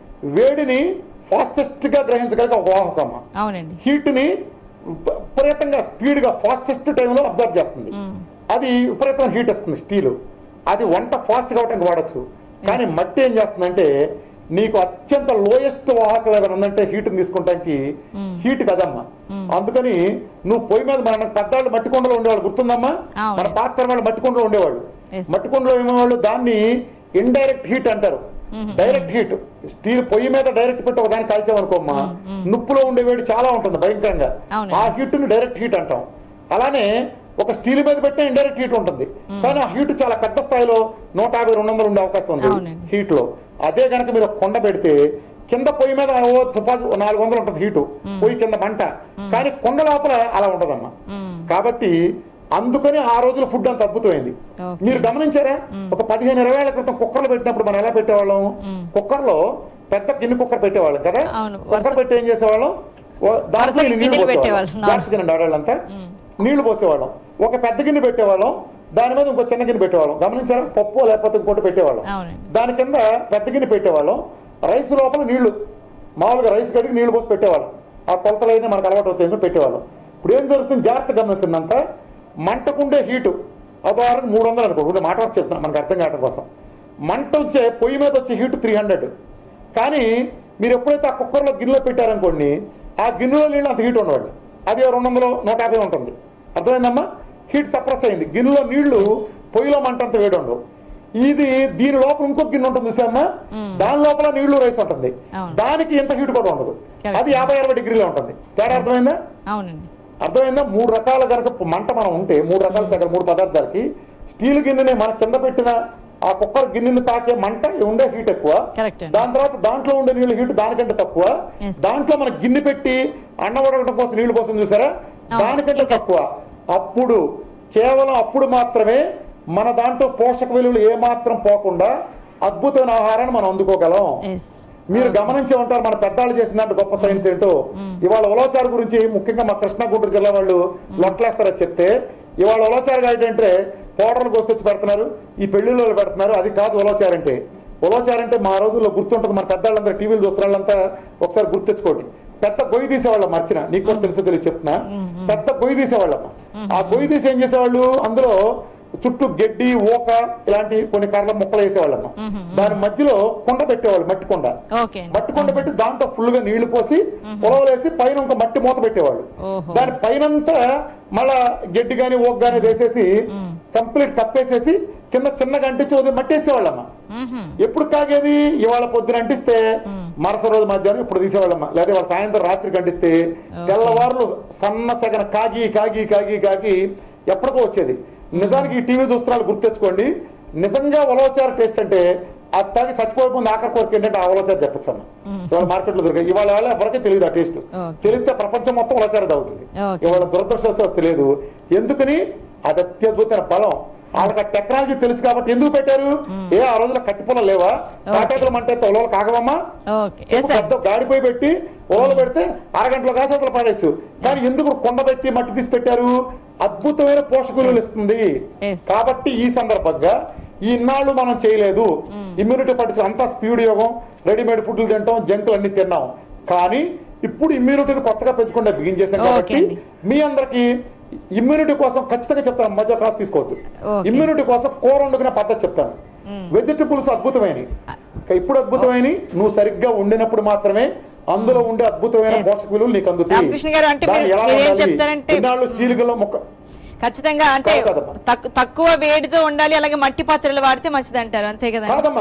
వేడిని ఫాస్టెస్ట్ గా గ్రహించగలిగే ఒక వాహకమ్మ అవునండి హీట్ ని విపరీతంగా స్పీడ్ గా ఫాస్టెస్ట్ టైంలో అబ్జర్వ్ చేస్తుంది మ్మ్. అది విపరీతమైన హీట్ ఇస్తుంది స్టీల్ అది వంట ఫాస్ట్ కావటానికి వాడచ్చు కానీ మట్టి ఏం చేస్తుందంటే నీకు అత్యంత లోయెస్ట్ వాహకం ఏదైనా ఉందంటే హీట్ తీసుకుంటానికి మ్మ్. హీట్ కదమ్మా మ్మ్. అందుకని నువ్వు పొయ్యి మీద మన పెద్దవాళ్ళు మట్టి కొండలో ఉండేవాళ్ళు గుర్తుందమ్మా అవును. మన పాత వాళ్ళు మట్టి కొండలో ఉండేవాళ్ళు Yes. మట్టి కొండలో ఏమేవాళ్ళు దాన్ని ఇండైరెక్ట్ హీట్ అంటారు మ్మ్. డైరెక్ట్ హీట్ స్టీల్ పొయ్యి మీద డైరెక్ట్ పెట్టి ఒక దాన్ని కాల్చామనుకోమ్మా మ్మ్, మ్మ్. నుప్పులో ఉండే వేడి చాలా ఉంటుంది భయంకరంగా అవునండి. ఆ హీట్ ని డైరెక్ట్ హీట్ అంటాం అలానే ఒక స్టీల్ మీద పెట్టిన ఇండైరెక్ట్ హీట్ ఉంటుంది కానీ ఆ హీట్ చాలా పెద్ద స్థాయిలో నూట యాభై రెండు వందలు ఉండే అవకాశం ఉంది అవునండి. హీట్ లో అదే కనుక మీరు ఒక కొండ పెడితే కింద పొయ్యి మీద ఓ సపోజ్ నాలుగు వందలు ఉంటుంది హీటు పొయ్యి కింద మంట కానీ కొండ లోపల అలా ఉంటదమ్మా మ్మ్. కాబట్టి అందుకని ఆ రోజుల ఫుడ్ అంత అద్భుతమైంది Okay. మీరు గమనించారా ఒక పదిహేను ఇరవై ఏళ్ల క్రితం కుక్కర్లు పెట్టినప్పుడు మనం ఎలా పెట్టేవాళ్ళం మ్మ్. కుక్కర్లో పెద్ద గిన్నె కుక్కర్ పెట్టేవాళ్ళం కదా అవును. కుక్కర్ పెట్టి ఏం చేసేవాళ్ళం ఓ దాంట్లో వరుసగా నీళ్లు గిన్నెలు పోసేవాళ్ళం పెట్టేవాళ్ళం. జాగ్రత్త గిన్నె ఆడవాళ్ళంతా మ్మ్. నీళ్లు పోసేవాళ్ళం ఒక పెద్ద గిన్నె పెట్టేవాళ్ళం దాని మీద ఇంకో చిన్న గిన్నె పెట్టేవాళ్ళం గమనించారా పప్పు లేకపోతే ఇంకోటి పెట్టేవాళ్ళం అవునండి. దాని కింద పెద్ద గిన్నె పెట్టేవాళ్ళం రైస్ లోపల నీళ్లు మామూలుగా రైస్ కడిగి నీళ్లు పోసి పెట్టేవాళ్ళం ఆ కొలతలైనా మనకు అలవాటు అవుతాయి పెట్టేవాళ్ళం ఇప్పుడు ఏం జరుగుతుంది జాగ్రత్త గమనించిందంత మంటకుండే హీటు ఉదాహరణకు మూడు వందలు అనుకో ఇప్పుడు మాట వరకు చెప్తున్నా మనకు అర్థం కావడం కోసం మంట వచ్చే పొయ్యి మీద వచ్చే హీటు త్రీ హండ్రెడ్ కానీ మీరు ఎప్పుడైతే ఆ కుక్కర్లో గిన్నెలో పెట్టారనుకోండి ఆ గిన్నెలో నీళ్ళు అంత హీట్ ఉండవండి అది రెండు వందలు నూట యాభై ఉంటుంది అర్థమైందమ్మా హీట్ సప్రెస్ అయింది గిన్నెలో నీళ్లు పొయ్యిలో మంట అంత వేడి ఉండవు ఇది దీని లోపల ఇంకొక గిన్నె ఉంటుంది చూసామ్మా మ్మ్. దాని లోపల నీళ్లు రైస్ ఉంటుంది అవును. దానికి ఇంత హీట్ కూడా ఉండదు Correct. అది యాభై అరవై డిగ్రీలో ఉంటుంది తేడా అర్థమైందా అవునండి అర్థమైందా మూడు రకాల కనుక మంట మనం ఉంటే మూడు రకాల సగం మూడు పదార్థాలకి స్టీల్ గిన్నెని మన కింద పెట్టిన ఆ కుక్కర్ గిన్నెని తాకే మంట ఉండే హీట్ ఎక్కువ Correct అండి. దాని తర్వాత దాంట్లో ఉండే నీళ్ళ హీట్ దానికంటే తక్కువ Yes. దాంట్లో మన గిన్నె పెట్టి అన్నం ఉడకడం కోసం నీళ్లు కోసం చూసారా అవును. దానికంటే తక్కువ అప్పుడు కేవలం అప్పుడు మాత్రమే మన దాంట్లో పోషక విలువలు ఏ మాత్రం పోకుండా అద్భుతమైన ఆహారాన్ని మనం అందుకోగలం ఎస్ మీరు గమనించే ఉంటారు మన పెద్దాళ్ళు చేసినట్టు గొప్ప సైన్స్ ఏంటో ఇవాళ ఉలవచారు గురించి ముఖ్యంగా మా కృష్ణా గుంటూరు జిల్లా వాళ్ళు లొట్లేస్తారని చెప్తే ఇవాళ ఉలవచారు ఏంటంటే పౌడర్లు కోసుకొచ్చి పెడుతున్నారు ఈ పెళ్లిలో పెడుతున్నారు అది కాదు ఉలవచారు అంటే ఉలవచారు అంటే మా రోజుల్లో గుర్తుంటుంది మన పెద్దాళ్ళంతా టీవీలు చూస్తున్న వాళ్ళంతా ఒకసారి గుర్తు తెచ్చుకోండి పెద్ద గొయ్యి తీసేవాళ్ళం మర్చిన నీకు కూడా తెలుసు తెలియదు చెప్తున్నా పెద్ద గొయ్యి తీసేవాళ్ళం ఆ గొయ్యి తీసి ఏం చేసేవాళ్ళు అందులో చుట్టూ గడ్డి ఊక ఇలాంటి కొన్ని కర్రల ముక్కలు వేసేవాళ్ళమ్మ దాని మధ్యలో కొండ పెట్టేవాళ్ళు మట్టి కొండ ఓకే మట్టి కొండ పెట్టి దాంట్లో ఫుల్ గా నీళ్లు పోసి పొలవలేసి పైన ఒక మట్టి మూత పెట్టేవాళ్ళు ఓహో. దాని పైనంతా మళ్ళా గడ్డి గాని ఓక్ గాని వేసేసి కంప్లీట్ కప్పేసేసి కింద చిన్నగా అంటించి వదిలి మట్టి వేసేవాళ్ళమ్మ మ్మ్హ. ఎప్పుడు కాగేది ఇవాళ పొద్దున అంటిస్తే మరుసటి రోజు మధ్యాహ్నం ఇప్పుడు తీసేవాళ్ళమ్మ లేదా వాళ్ళ సాయంత్రం రాత్రి కంటిస్తే తెల్లవారులు సన్న సగన కాగి కాగి కాగి కాగి ఎప్పటికో వచ్చేది నిజానికి ఈ టీవీ చూస్తున్నారు గుర్తు తెచ్చుకోండి నిజంగా ఉలవచారు టేస్ట్ అంటే అది తాగి చచ్చిపోయిపోయింది ఆఖరి కోరిక ఏంటంటే ఆ ఉలవచారు చెప్పచ్చు అన్న ఇవాళ మార్కెట్లో దొరికాయి ఇవాళ వాళ్ళ ఎవరికీ తెలియదు ఆ టేస్ట్ Okay. తెలిస్తే ప్రపంచం మొత్తం ఉలవచారు తాగుతుంది Okay. ఇవాళ దురదృష్టవశాత్తు తెలియదు ఎందుకని అది అత్యద్భుతమైన బలం వాళ్ళకి ఆ టెక్నాలజీ తెలుసు కాబట్టి ఎందుకు పెట్టారు ఏ ఆ రోజున కట్టిపొలం లేవా కాటేకలు మంటే ఉలవలు కాగవమ్మా ఓకే చెప్పు ఎస్ సార్ పెద్ద గాడిపోయి పెట్టి ఉలవలు పెడితే అరగంటలో కాసి అసలు పడేయచ్చు కానీ ఎందుకు కొండ పెట్టి మట్టి తీసి పెట్టారు అద్భుతమైన పోషక విలువలు ఇస్తుంది Yes. కాబట్టి ఈ సందర్భంగా ఈ ఇన్నాళ్ళు మనం చేయలేదు ఇమ్యూనిటీ పట్టించు అంతా స్పీడ్ యోగం రెడీమేడ్ ఫుడ్లు తింటాం జంకులు అన్ని తిన్నాం కానీ ఇప్పుడు ఇమ్యూనిటీని కొత్తగా పెంచుకుంటే బిగిన్ చేశాం Okay కాబట్టి అండి. మీ అందరికి ఇమ్యూనిటీ కోసం ఖచ్చితంగా చెప్తాను మధ్య క్లాస్ తీసుకోవద్దు Okay. ఇమ్యూనిటీ కోసం కూర వండుకునే పద్ధతి చెప్తాను వెజిటబుల్స్ అద్భుతమైనవి ఇప్పుడు అద్భుతమైనవి నువ్వు సరిగ్గా వండినప్పుడు మాత్రమే అందులో ఉండే అద్భుతమైన Yes. పోషక విలువలు నీకు అందుతాయి రామకృష్ణ గారు, అంటే దాన్ని మీరు- ఎలా మీరేం వండాలి? చెప్తారంటే- ఇన్నాళ్ళు చీలికల్లో మొక్క ఖచ్చితంగా అంటే కాదు కదమ్మా. తక్కు- తక్కువ వేడితో ఉండాలి అలాగే మట్టి పాత్రలు వాడితే మంచిది అంటారు అంతే కదా కాదమ్మా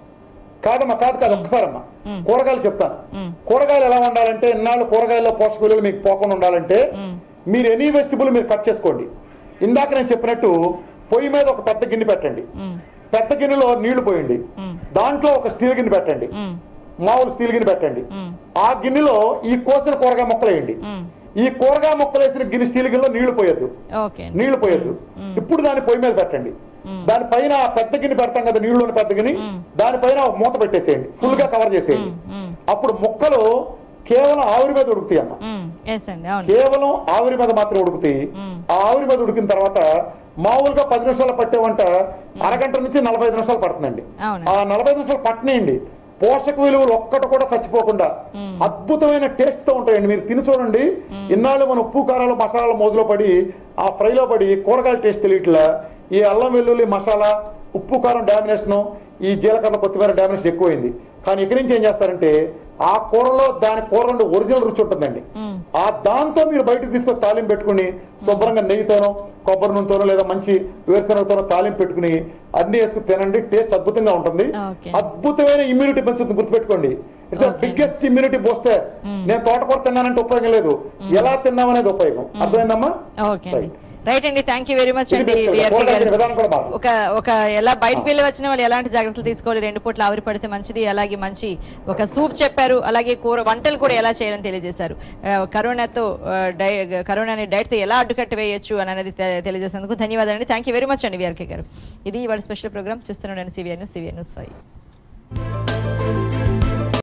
కాదమ్మా కాదు కాదు ఒక్కసారమ్మా కూరగాయలు చెప్తాను కూరగాయలు ఎలా ఉండాలంటే ఇన్నాళ్ళు కూరగాయల్లో పోషక విలువలు మీకు పోకుండా ఉండాలంటే మీరు ఎనీ వెజిటబుల్ మీరు కట్ చేసుకోండి ఇందాక నేను చెప్పినట్టు పొయ్యి మీద ఒక పెద్ద గిన్నె పెట్టండి పెద్ద గిన్నెలో నీళ్లు పోయండి దాంట్లో ఒక స్టీల్ గిన్నె పెట్టండి మామూలు స్టీల్ గిన్నె పెట్టండి ఆ గిన్నెలో ఈ కోసిన కూరగాయ మొక్కలు వేయండి ఈ కూరగాయ మొక్కలు వేసిన గిన్నె స్టీల్ గిన్నెలో నీళ్లు పోయొద్దు ఓకే అండి. నీళ్లు పోయొద్దు ఇప్పుడు దాన్ని పొయ్యి మీద పెట్టండి దానిపైన ఆ పెద్ద గిన్నె పెడతాం కదా నీళ్లు ఉన్న పెద్ద గిన్నె దానిపైన ఒక మూత పెట్టేసేయండి ఫుల్ గా కవర్ చేసేయండి మ్మ్. అప్పుడు మొక్కలు కేవలం ఆవిరి మీద ఉడుకుతాయి అమ్మ మ్మ్. ఎస్ అండి అవును కేవలం ఆవిరి మీద మాత్రం ఉడుకుతాయి మ్మ్. ఆ ఆవిరి మీద ఉడికిన తర్వాత మామూలుగా పది నిమిషాలు పట్టే వంట అరగంట నుంచి నలభై ఐదు నిమిషాలు పడుతుందండి అవును. ఆ నలభై ఐదు నిమిషాలు పట్టనేయండి పోషక విలువలు ఒక్కటి కూడా చచ్చిపోకుండా అద్భుతమైన టేస్ట్ తో ఉంటాయండి మీరు తిని చూడండి ఇన్నాళ్ళు మన ఉప్పు కారాలు మసాలాల మోజులో పడి ఆ ఫ్రైలో పడి కూరగాయల టేస్ట్ తెలియట్లా ఈ అల్లం వెల్లుల్లి మసాలా ఉప్పు కారం డామినేషన్ ఈ జీలకర్ర కొత్తిమీర డామినేషన్ ఎక్కువైంది కానీ ఇక్కడి నుంచి ఏం చేస్తారంటే ఆ కూరలో దాని కూర నుండి ఒరిజినల్ రుచి ఉంటుందండి మ్మ్. ఆ దాంతో మీరు బయటకు తీసుకొని తాలింపు పెట్టుకుని శుభ్రంగా నెయ్యితోనో కొబ్బరి నూనెతోనో లేదా మంచి వేరుశనగతోనో తాలింపు పెట్టుకుని అన్ని వేసుకుని తినండి టేస్ట్ అద్భుతంగా ఉంటుంది Okay. అద్భుతమైన ఇమ్యూనిటీ పెంచుతుంది గుర్తుపెట్టుకోండి it's Okay. Biggest immunity booster నేను తోటకూర తిన్నానంటే ఉపయోగం లేదు ఎలా తిన్నామనేది ఉపయోగం అర్థమైందమ్మా ఓకే అండి Right. రైట్ అండి థ్యాంక్ యూ వెరీ మచ్ ఇది అండి బెస్ట్. VRK కూరగాయల గారు. విధానం కూడా బాగుంది. ఒక ఒక ఎలా బయటకు వెళ్ళి వచ్చిన వాళ్ళు ఎలాంటి జాగ్రత్తలు తీసుకోవాలి రెండు పూట్ల ఆవిరి పడితే మంచిది అలాగే మంచి ఒక సూప్ చెప్పారు అలాగే కూర వంటలు కూడా ఎలా చేయాలని తెలియజేశారు ఆ, కరోనాతో ఆ, డై కరోనాని డైట్ తో ఎలా అడ్డుకట్ట వేయొచ్చు అని అనేది తె- తెలియజేసేందుకు ధన్యవాదాలు థ్యాంక్ యూ వెరీ మచ్ అండి విఆర్కే గారు ఇది ఇవాళ స్పెషల్ ప్రోగ్రామ్ చూస్తున్నాను CVR news CVR news five